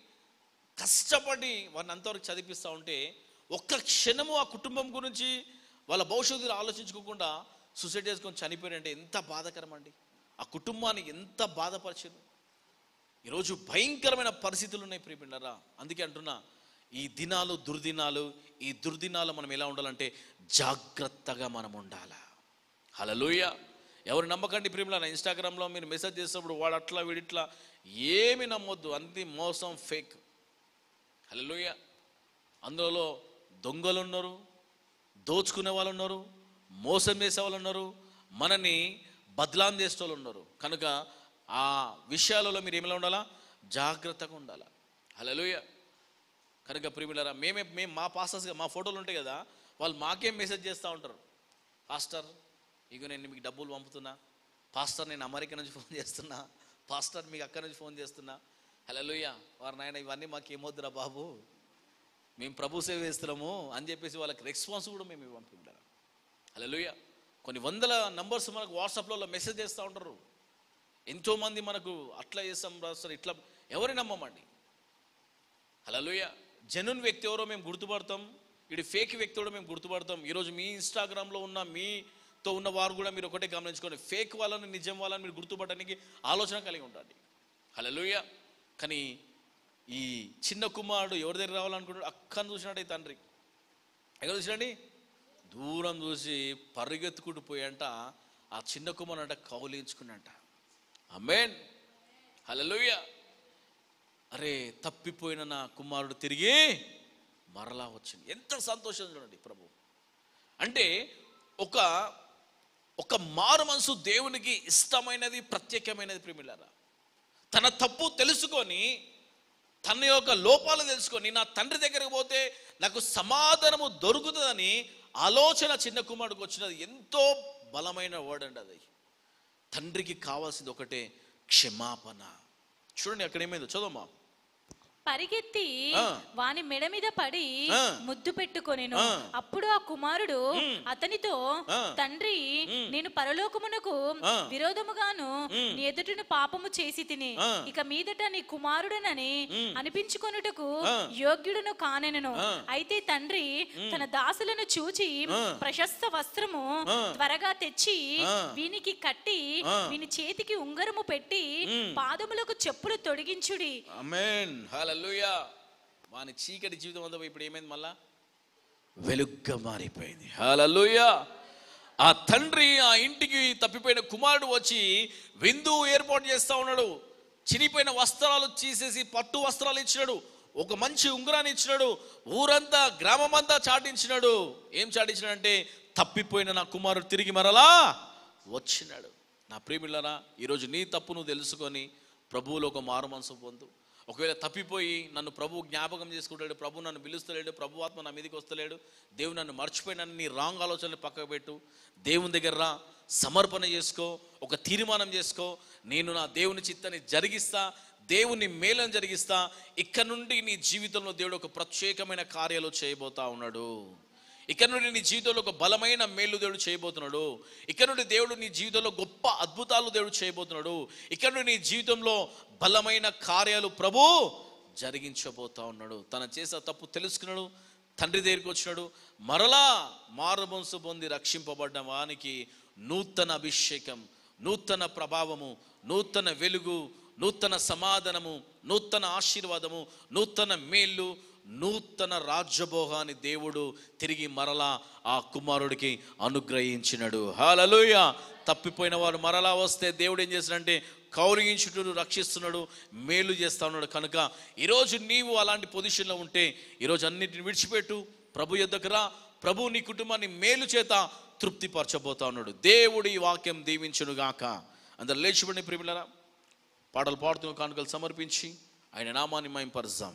కష్టపడి వారిని అంతవరకు చదివిస్తూ ఉంటే ఒక్క క్షణము ఆ కుటుంబం గురించి వాళ్ళ భవిష్యత్తులో ఆలోచించుకోకుండా సూసైడ్ చేసుకొని చనిపోయారంటే ఎంత బాధాకరం అండి ఆ కుటుంబాన్ని ఎంత బాధపరిచారు ఈరోజు భయంకరమైన పరిస్థితులు ఉన్నాయి ప్రియపిండరా అందుకే అంటున్నా ఈ దినాలు దుర్దినాలు ఈ దుర్దినాలు మనం ఎలా ఉండాలంటే జాగ్రత్తగా మనం ఉండాలా హలలుయ ఎవరు నమ్మకండి ప్రియముల ఇన్స్టాగ్రామ్లో మీరు మెసేజ్ చేసినప్పుడు వాడు అట్లా వీడిట్లా ఏమి నమ్మొద్దు అన్ని మోసం ఫేక్ హలలుయ అందులో దొంగలు ఉన్నారు దోచుకునే వాళ్ళు ఉన్నారు మోసం చేసే వాళ్ళు ఉన్నారు మనని బదలాం చేసే వాళ్ళు ఉన్నారు కనుక ఆ విషయాలలో మీరు ఏమిలా ఉండాలా జాగ్రత్తగా ఉండాలా హలోయ కనుక ప్రిమిలరా మేమే మేము మా పాస్టర్స్గా మా ఫోటోలు ఉంటాయి కదా వాళ్ళు మాకేం మెసేజ్ చేస్తూ ఉంటారు పాస్టర్ ఇక నేను మీకు డబ్బులు పంపుతున్నా పాస్టర్ నేను అమెరికా నుంచి ఫోన్ చేస్తున్నా పాస్టర్ మీకు అక్కడి నుంచి ఫోన్ చేస్తున్నా హలోయ వారు నాయన ఇవన్నీ మాకు ఏమొద్దురా బాబు మేము ప్రభు సేవ చేస్తున్నాము అని చెప్పేసి వాళ్ళకి రెస్పాన్స్ కూడా మేము ఇవ్వం పిల్లలు హలోయ కొన్ని వందల నంబర్స్ మనకు వాట్సాప్లో మెసేజ్ చేస్తూ ఉంటారు ఎంతోమంది మనకు అట్లా చేస్తాం రాస్తారు ఇట్లా ఎవరి నమ్మమండి హలోయ జెన్యున్ వ్యక్తి ఎవరో మేము గుర్తుపడతాం ఇది ఫేక్ వ్యక్తి కూడా మేము గుర్తుపడతాం ఈరోజు మీ ఇన్స్టాగ్రామ్లో ఉన్న మీతో ఉన్న వారు కూడా మీరు ఒకటే గమనించుకోండి ఫేక్ వాళ్ళని నిజం వాళ్ళని మీరు గుర్తుపడడానికి ఆలోచన కలిగి ఉండండి హలోయ కానీ ఈ చిన్న కుమారుడు ఎవరి దగ్గర రావాలనుకుంటాడు అక్కను చూసినాడు ఈ తండ్రి ఎక్కడ చూసినాడు దూరం చూసి పరిగెత్తుకుంటూ పోయంట ఆ చిన్న కుమారుడు అంట కౌలించుకున్నంట అమ్మేన్ హలోయ అరే తప్పిపోయిన నా కుమారుడు తిరిగి మరలా వచ్చింది ఎంత సంతోషం చూడండి ప్రభు అంటే ఒక ఒక మారు మనసు దేవునికి ఇష్టమైనది ప్రత్యేకమైనది ప్రేమిలారా తన తప్పు తెలుసుకొని తన యొక్క లోపాలు తెలుసుకొని నా తండ్రి దగ్గరకు పోతే నాకు సమాధానము దొరుకుతుందని ఆలోచన చిన్న కుమారుడికి వచ్చినది ఎంతో బలమైన వర్డ్ అండి అది తండ్రికి కావాల్సింది ఒకటే క్షమాపణ చూడండి అక్కడ ఏమైందో చదవమ్మా పరిగెత్తి ఆ. వాని మెడ మీద పడి ఆ. ముద్దు పెట్టుకొనెను ఆ. అప్పుడు ఆ కుమారుడు అతనితో ఆ. తండ్రి నేను పరలోకమునకు ఆ. విరోధముగాను నీ ఎదుటను పాపము చేసి తిని ఆ. ఇక మీదట నీ కుమారుడనని అనిపించుకొనుటకు ఆ. యోగ్యుడును కానెను ఆ. అయితే తండ్రి తన దాసులను చూచి ఆ. ప్రశస్త వస్త్రము ఆ. త్వరగా తెచ్చి ఆ. వీనికి కట్టి ఆ. వీని చేతికి ఉంగరము పెట్టి పాదములకు చెప్పులు తొడిగించుడి అమేన్ హల్లెలూయా వాని చీకటి జీవితం అంతా పోయి ఇప్పుడు ఏమైంది మళ్ళా వెలుగ్గా మారిపోయింది హల్లెలూయా ఆ తండ్రి ఆ ఇంటికి తప్పిపోయిన కుమారుడు వచ్చి విందు ఏర్పాటు చేస్తా ఉన్నాడు చినిపోయిన వస్త్రాలు తీసేసి పట్టు వస్త్రాలు ఇచ్చినాడు ఒక మంచి ఉంగరాన్ని ఇచ్చినాడు ఊరంతా గ్రామమంతా చాటించినాడు ఏం చాటించినాడంటే తప్పిపోయిన నా కుమారుడు తిరిగి మరలా వచ్చినాడు నా ప్రేమిళ్ళరా ఈరోజు నీ తప్పు నువ్వు తెలుసుకొని ప్రభువులో ఒక మారు మనసు పొందు ఒకవేళ తప్పిపోయి నన్ను ప్రభు జ్ఞాపకం చేసుకుంటాడు ప్రభు నన్ను పిలుస్తలేడు ప్రభు ఆత్మ నా మీదకి వస్తలేడు దేవుడు నన్ను మర్చిపోయినాను నీ రాంగ్ ఆలోచనలు పక్కకు పెట్టు దేవుని దగ్గర రా సమర్పణ చేసుకో ఒక తీర్మానం చేసుకో నేను నా దేవుని చిత్తాన్ని జరిగిస్తా దేవుని మేలను జరిగిస్తా ఇక్కడ నుండి నీ జీవితంలో దేవుడు ఒక ప్రత్యేకమైన కార్యాలు చేయబోతా ఉన్నాడు ఇక్కడ నుండి నీ జీవితంలో ఒక బలమైన మేలు దేవుడు చేయబోతున్నాడు ఇక్కడ నుండి దేవుడు నీ జీవితంలో గొప్ప అద్భుతాలు దేవుడు చేయబోతున్నాడు ఇక్కడ నుండి నీ జీవితంలో బలమైన కార్యాలు ప్రభు జరిగించబోతా ఉన్నాడు తన చేసే తప్పు తెలుసుకున్నాడు తండ్రి దగ్గరికి వచ్చినాడు మరలా మారుమనసు పొంది రక్షింపబడ్డ వానికి నూతన అభిషేకం నూతన ప్రభావము నూతన వెలుగు నూతన సమాధానము నూతన ఆశీర్వాదము నూతన మేళ్ళు నూతన రాజ్యభోగాన్ని దేవుడు తిరిగి మరలా ఆ కుమారుడికి అనుగ్రహించినాడు హాలలోయ తప్పిపోయిన వారు మరలా వస్తే దేవుడు ఏం చేసినంటే కౌరించుడు రక్షిస్తున్నాడు మేలు చేస్తా ఉన్నాడు కనుక ఈరోజు నీవు అలాంటి పొజిషన్లో ఉంటే ఈరోజు అన్నిటిని విడిచిపెట్టు ప్రభు యొద్దకు రా ప్రభు నీ కుటుంబాన్ని మేలు చేత తృప్తిపరచబోతా ఉన్నాడు దేవుడు ఈ వాక్యం దీవించును గాక అందరు లేచిపడిన ప్రిమిలరా పాటలు పాడుతూ కానుకలు సమర్పించి ఆయన నామాన్ని మయంపరుస్తాం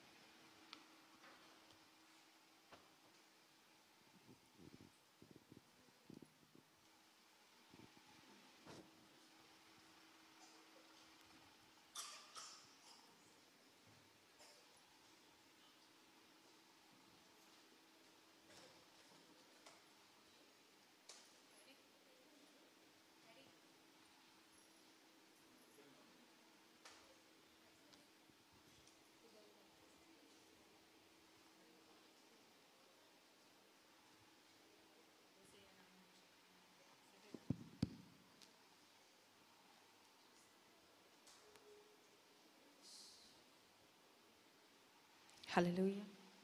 హల్లెలూయా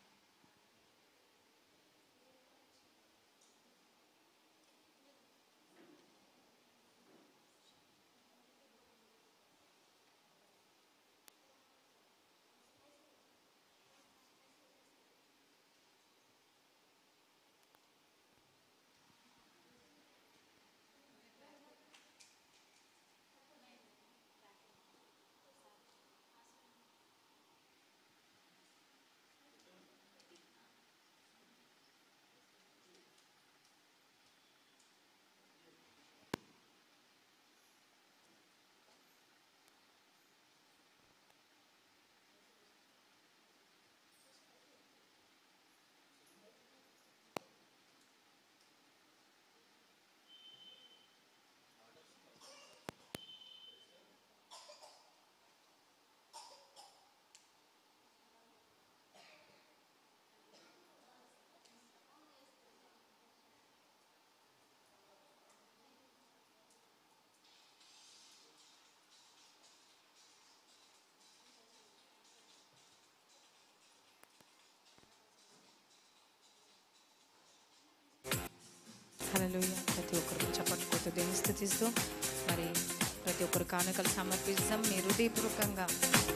హల్లెలూయా ప్రతి ఒక్కరు చప్పట్లతో దేవుని స్థుతిస్తూ మరి ప్రతి ఒక్కరు కానుకలు సమర్పిస్తాం మీ హృదయపూర్వకంగా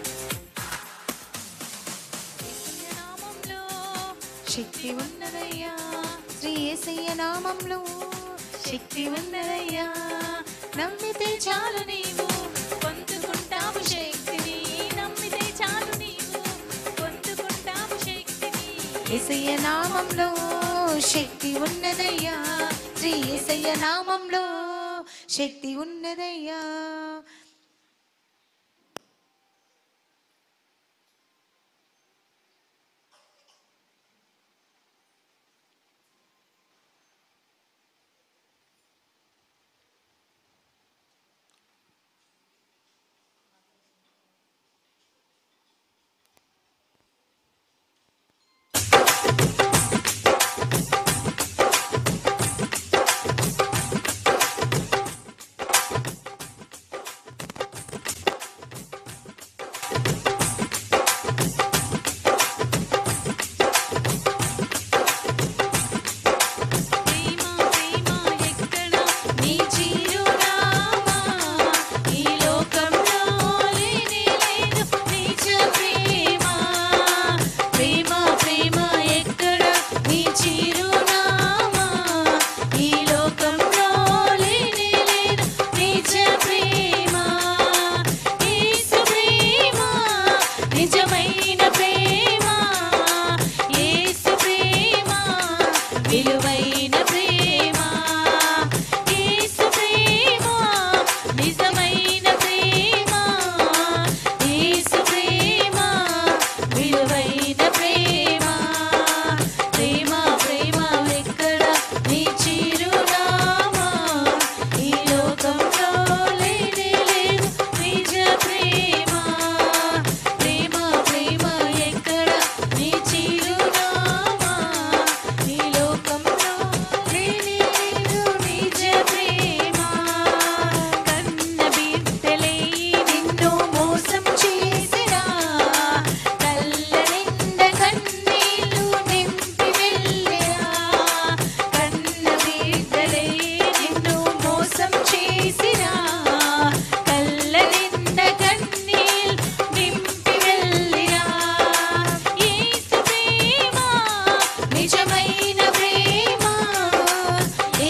యేసయ్య నామంలో శక్తి ఉన్నదయ్యా శ్రీ యేసయ్య నామంలో శక్తి ఉన్నదయ్యా నమ్మితే చాలు నీవు పొందుకుంటావు శక్తిని నమ్మితే చాలు నీవు పొందుకుంటావు శక్తిని యేసయ్య నామంలో శక్తి ఉన్నదయ్యా శ్రీ యేసయ్య నామంలో శక్తి ఉన్నదయ్యా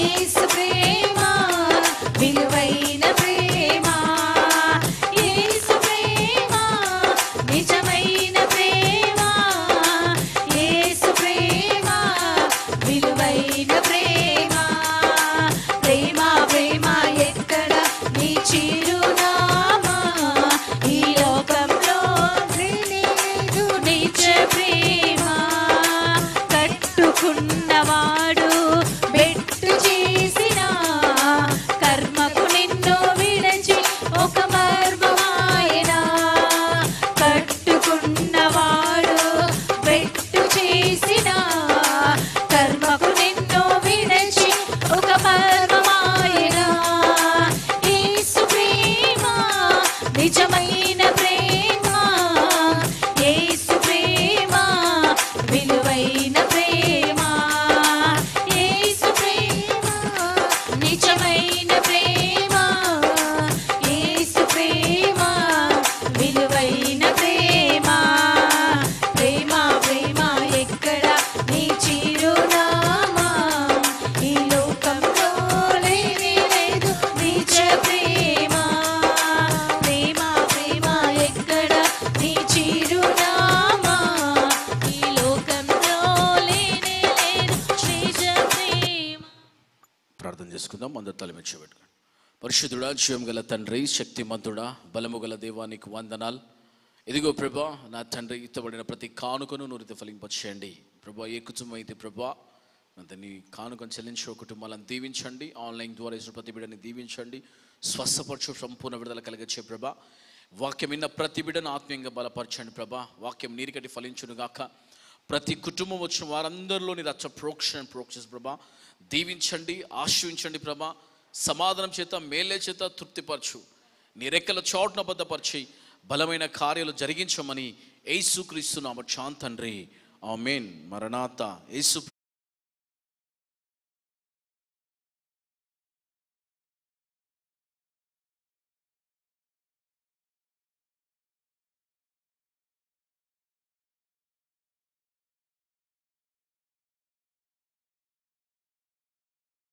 యేసు ప్రేమ విలువైన ప్రేమ యేసు ప్రేమ నిజమైన ప్రేమ యేసు ప్రేమ విలువైన ప్రేమ ప్రేమ ప్రేమ ఎక్కడ నీ చిరునామా ఈ లోకంలో లేదు నిజ ప్రేమ కట్టుకున్నవాడు బెట్టు చేసిన కర్మకు నిన్ను విడచి ఒక మర్మమాయన కట్టుకున్నవాడు బెట్టు చేసిన కర్మకు నిన్ను విడచి ఒక మర్మమాయన యేసు ప్రేమ నిజమైన ప్రేమ యేసు ప్రేమ విలువైన ప్రేమ యేసు ప్రేమ నిజమైన ప్రేమ యేసు ప్రేమ విలువైన ప్రేమ ప్రేమ ప్రేమ ఎక్కడ నీ చిరునామా ఈ లోకంలో లేనే లేదు నిజ ప్రేమ ప్రేమ ప్రేమ ఎక్కడ నీ చిరునామా ఈ లోకంలో లేనే లేదు నిజ ప్రేమ ప్రార్థన చేసుకుందాం అందరు తలమిచ్చి పెట్టుకోండి పరిశుద్ధుడా జీవం గల తండ్రి శక్తిమంతుడా బలము గల దేవానికి వందనాలు ఇదిగో ప్రభా నా తండ్రి ఇత్తబడిన ప్రతి కానుకను నురిత ఫలింపచేయండి ప్రభా ఏ కుటుంబం అయితే ప్రభా నీ కానుకను చెల్లించే కుటుంబాలను దీవించండి ఆన్లైన్ ద్వారా ఇచ్చిన ప్రతి బిడ్డని దీవించండి స్వస్థపరచు సంపూర్ణ విడుదల కలిగించే ప్రభా వాక్యం విన్న ప్రతి బిడ్డను ఆత్మీయంగా బలపరచండి ప్రభా వాక్యం నీరికటి ఫలించును గాక ప్రతి కుటుంబం వచ్చిన వారందరిలో నీ రచ్చ ప్రోక్షణ ప్రోక్షిస్ ప్రభా దీవించండి ఆశ్రయించండి ప్రభా సమాధానం చేత మేలే చేత తృప్తిపరచు నీ రెక్కల చోటున బద్దపరిచి బలమైన కార్యాలు జరిగించమని యేసుక్రీస్తు నామ తండ్రి ఆమెన్ మరణాత యేసు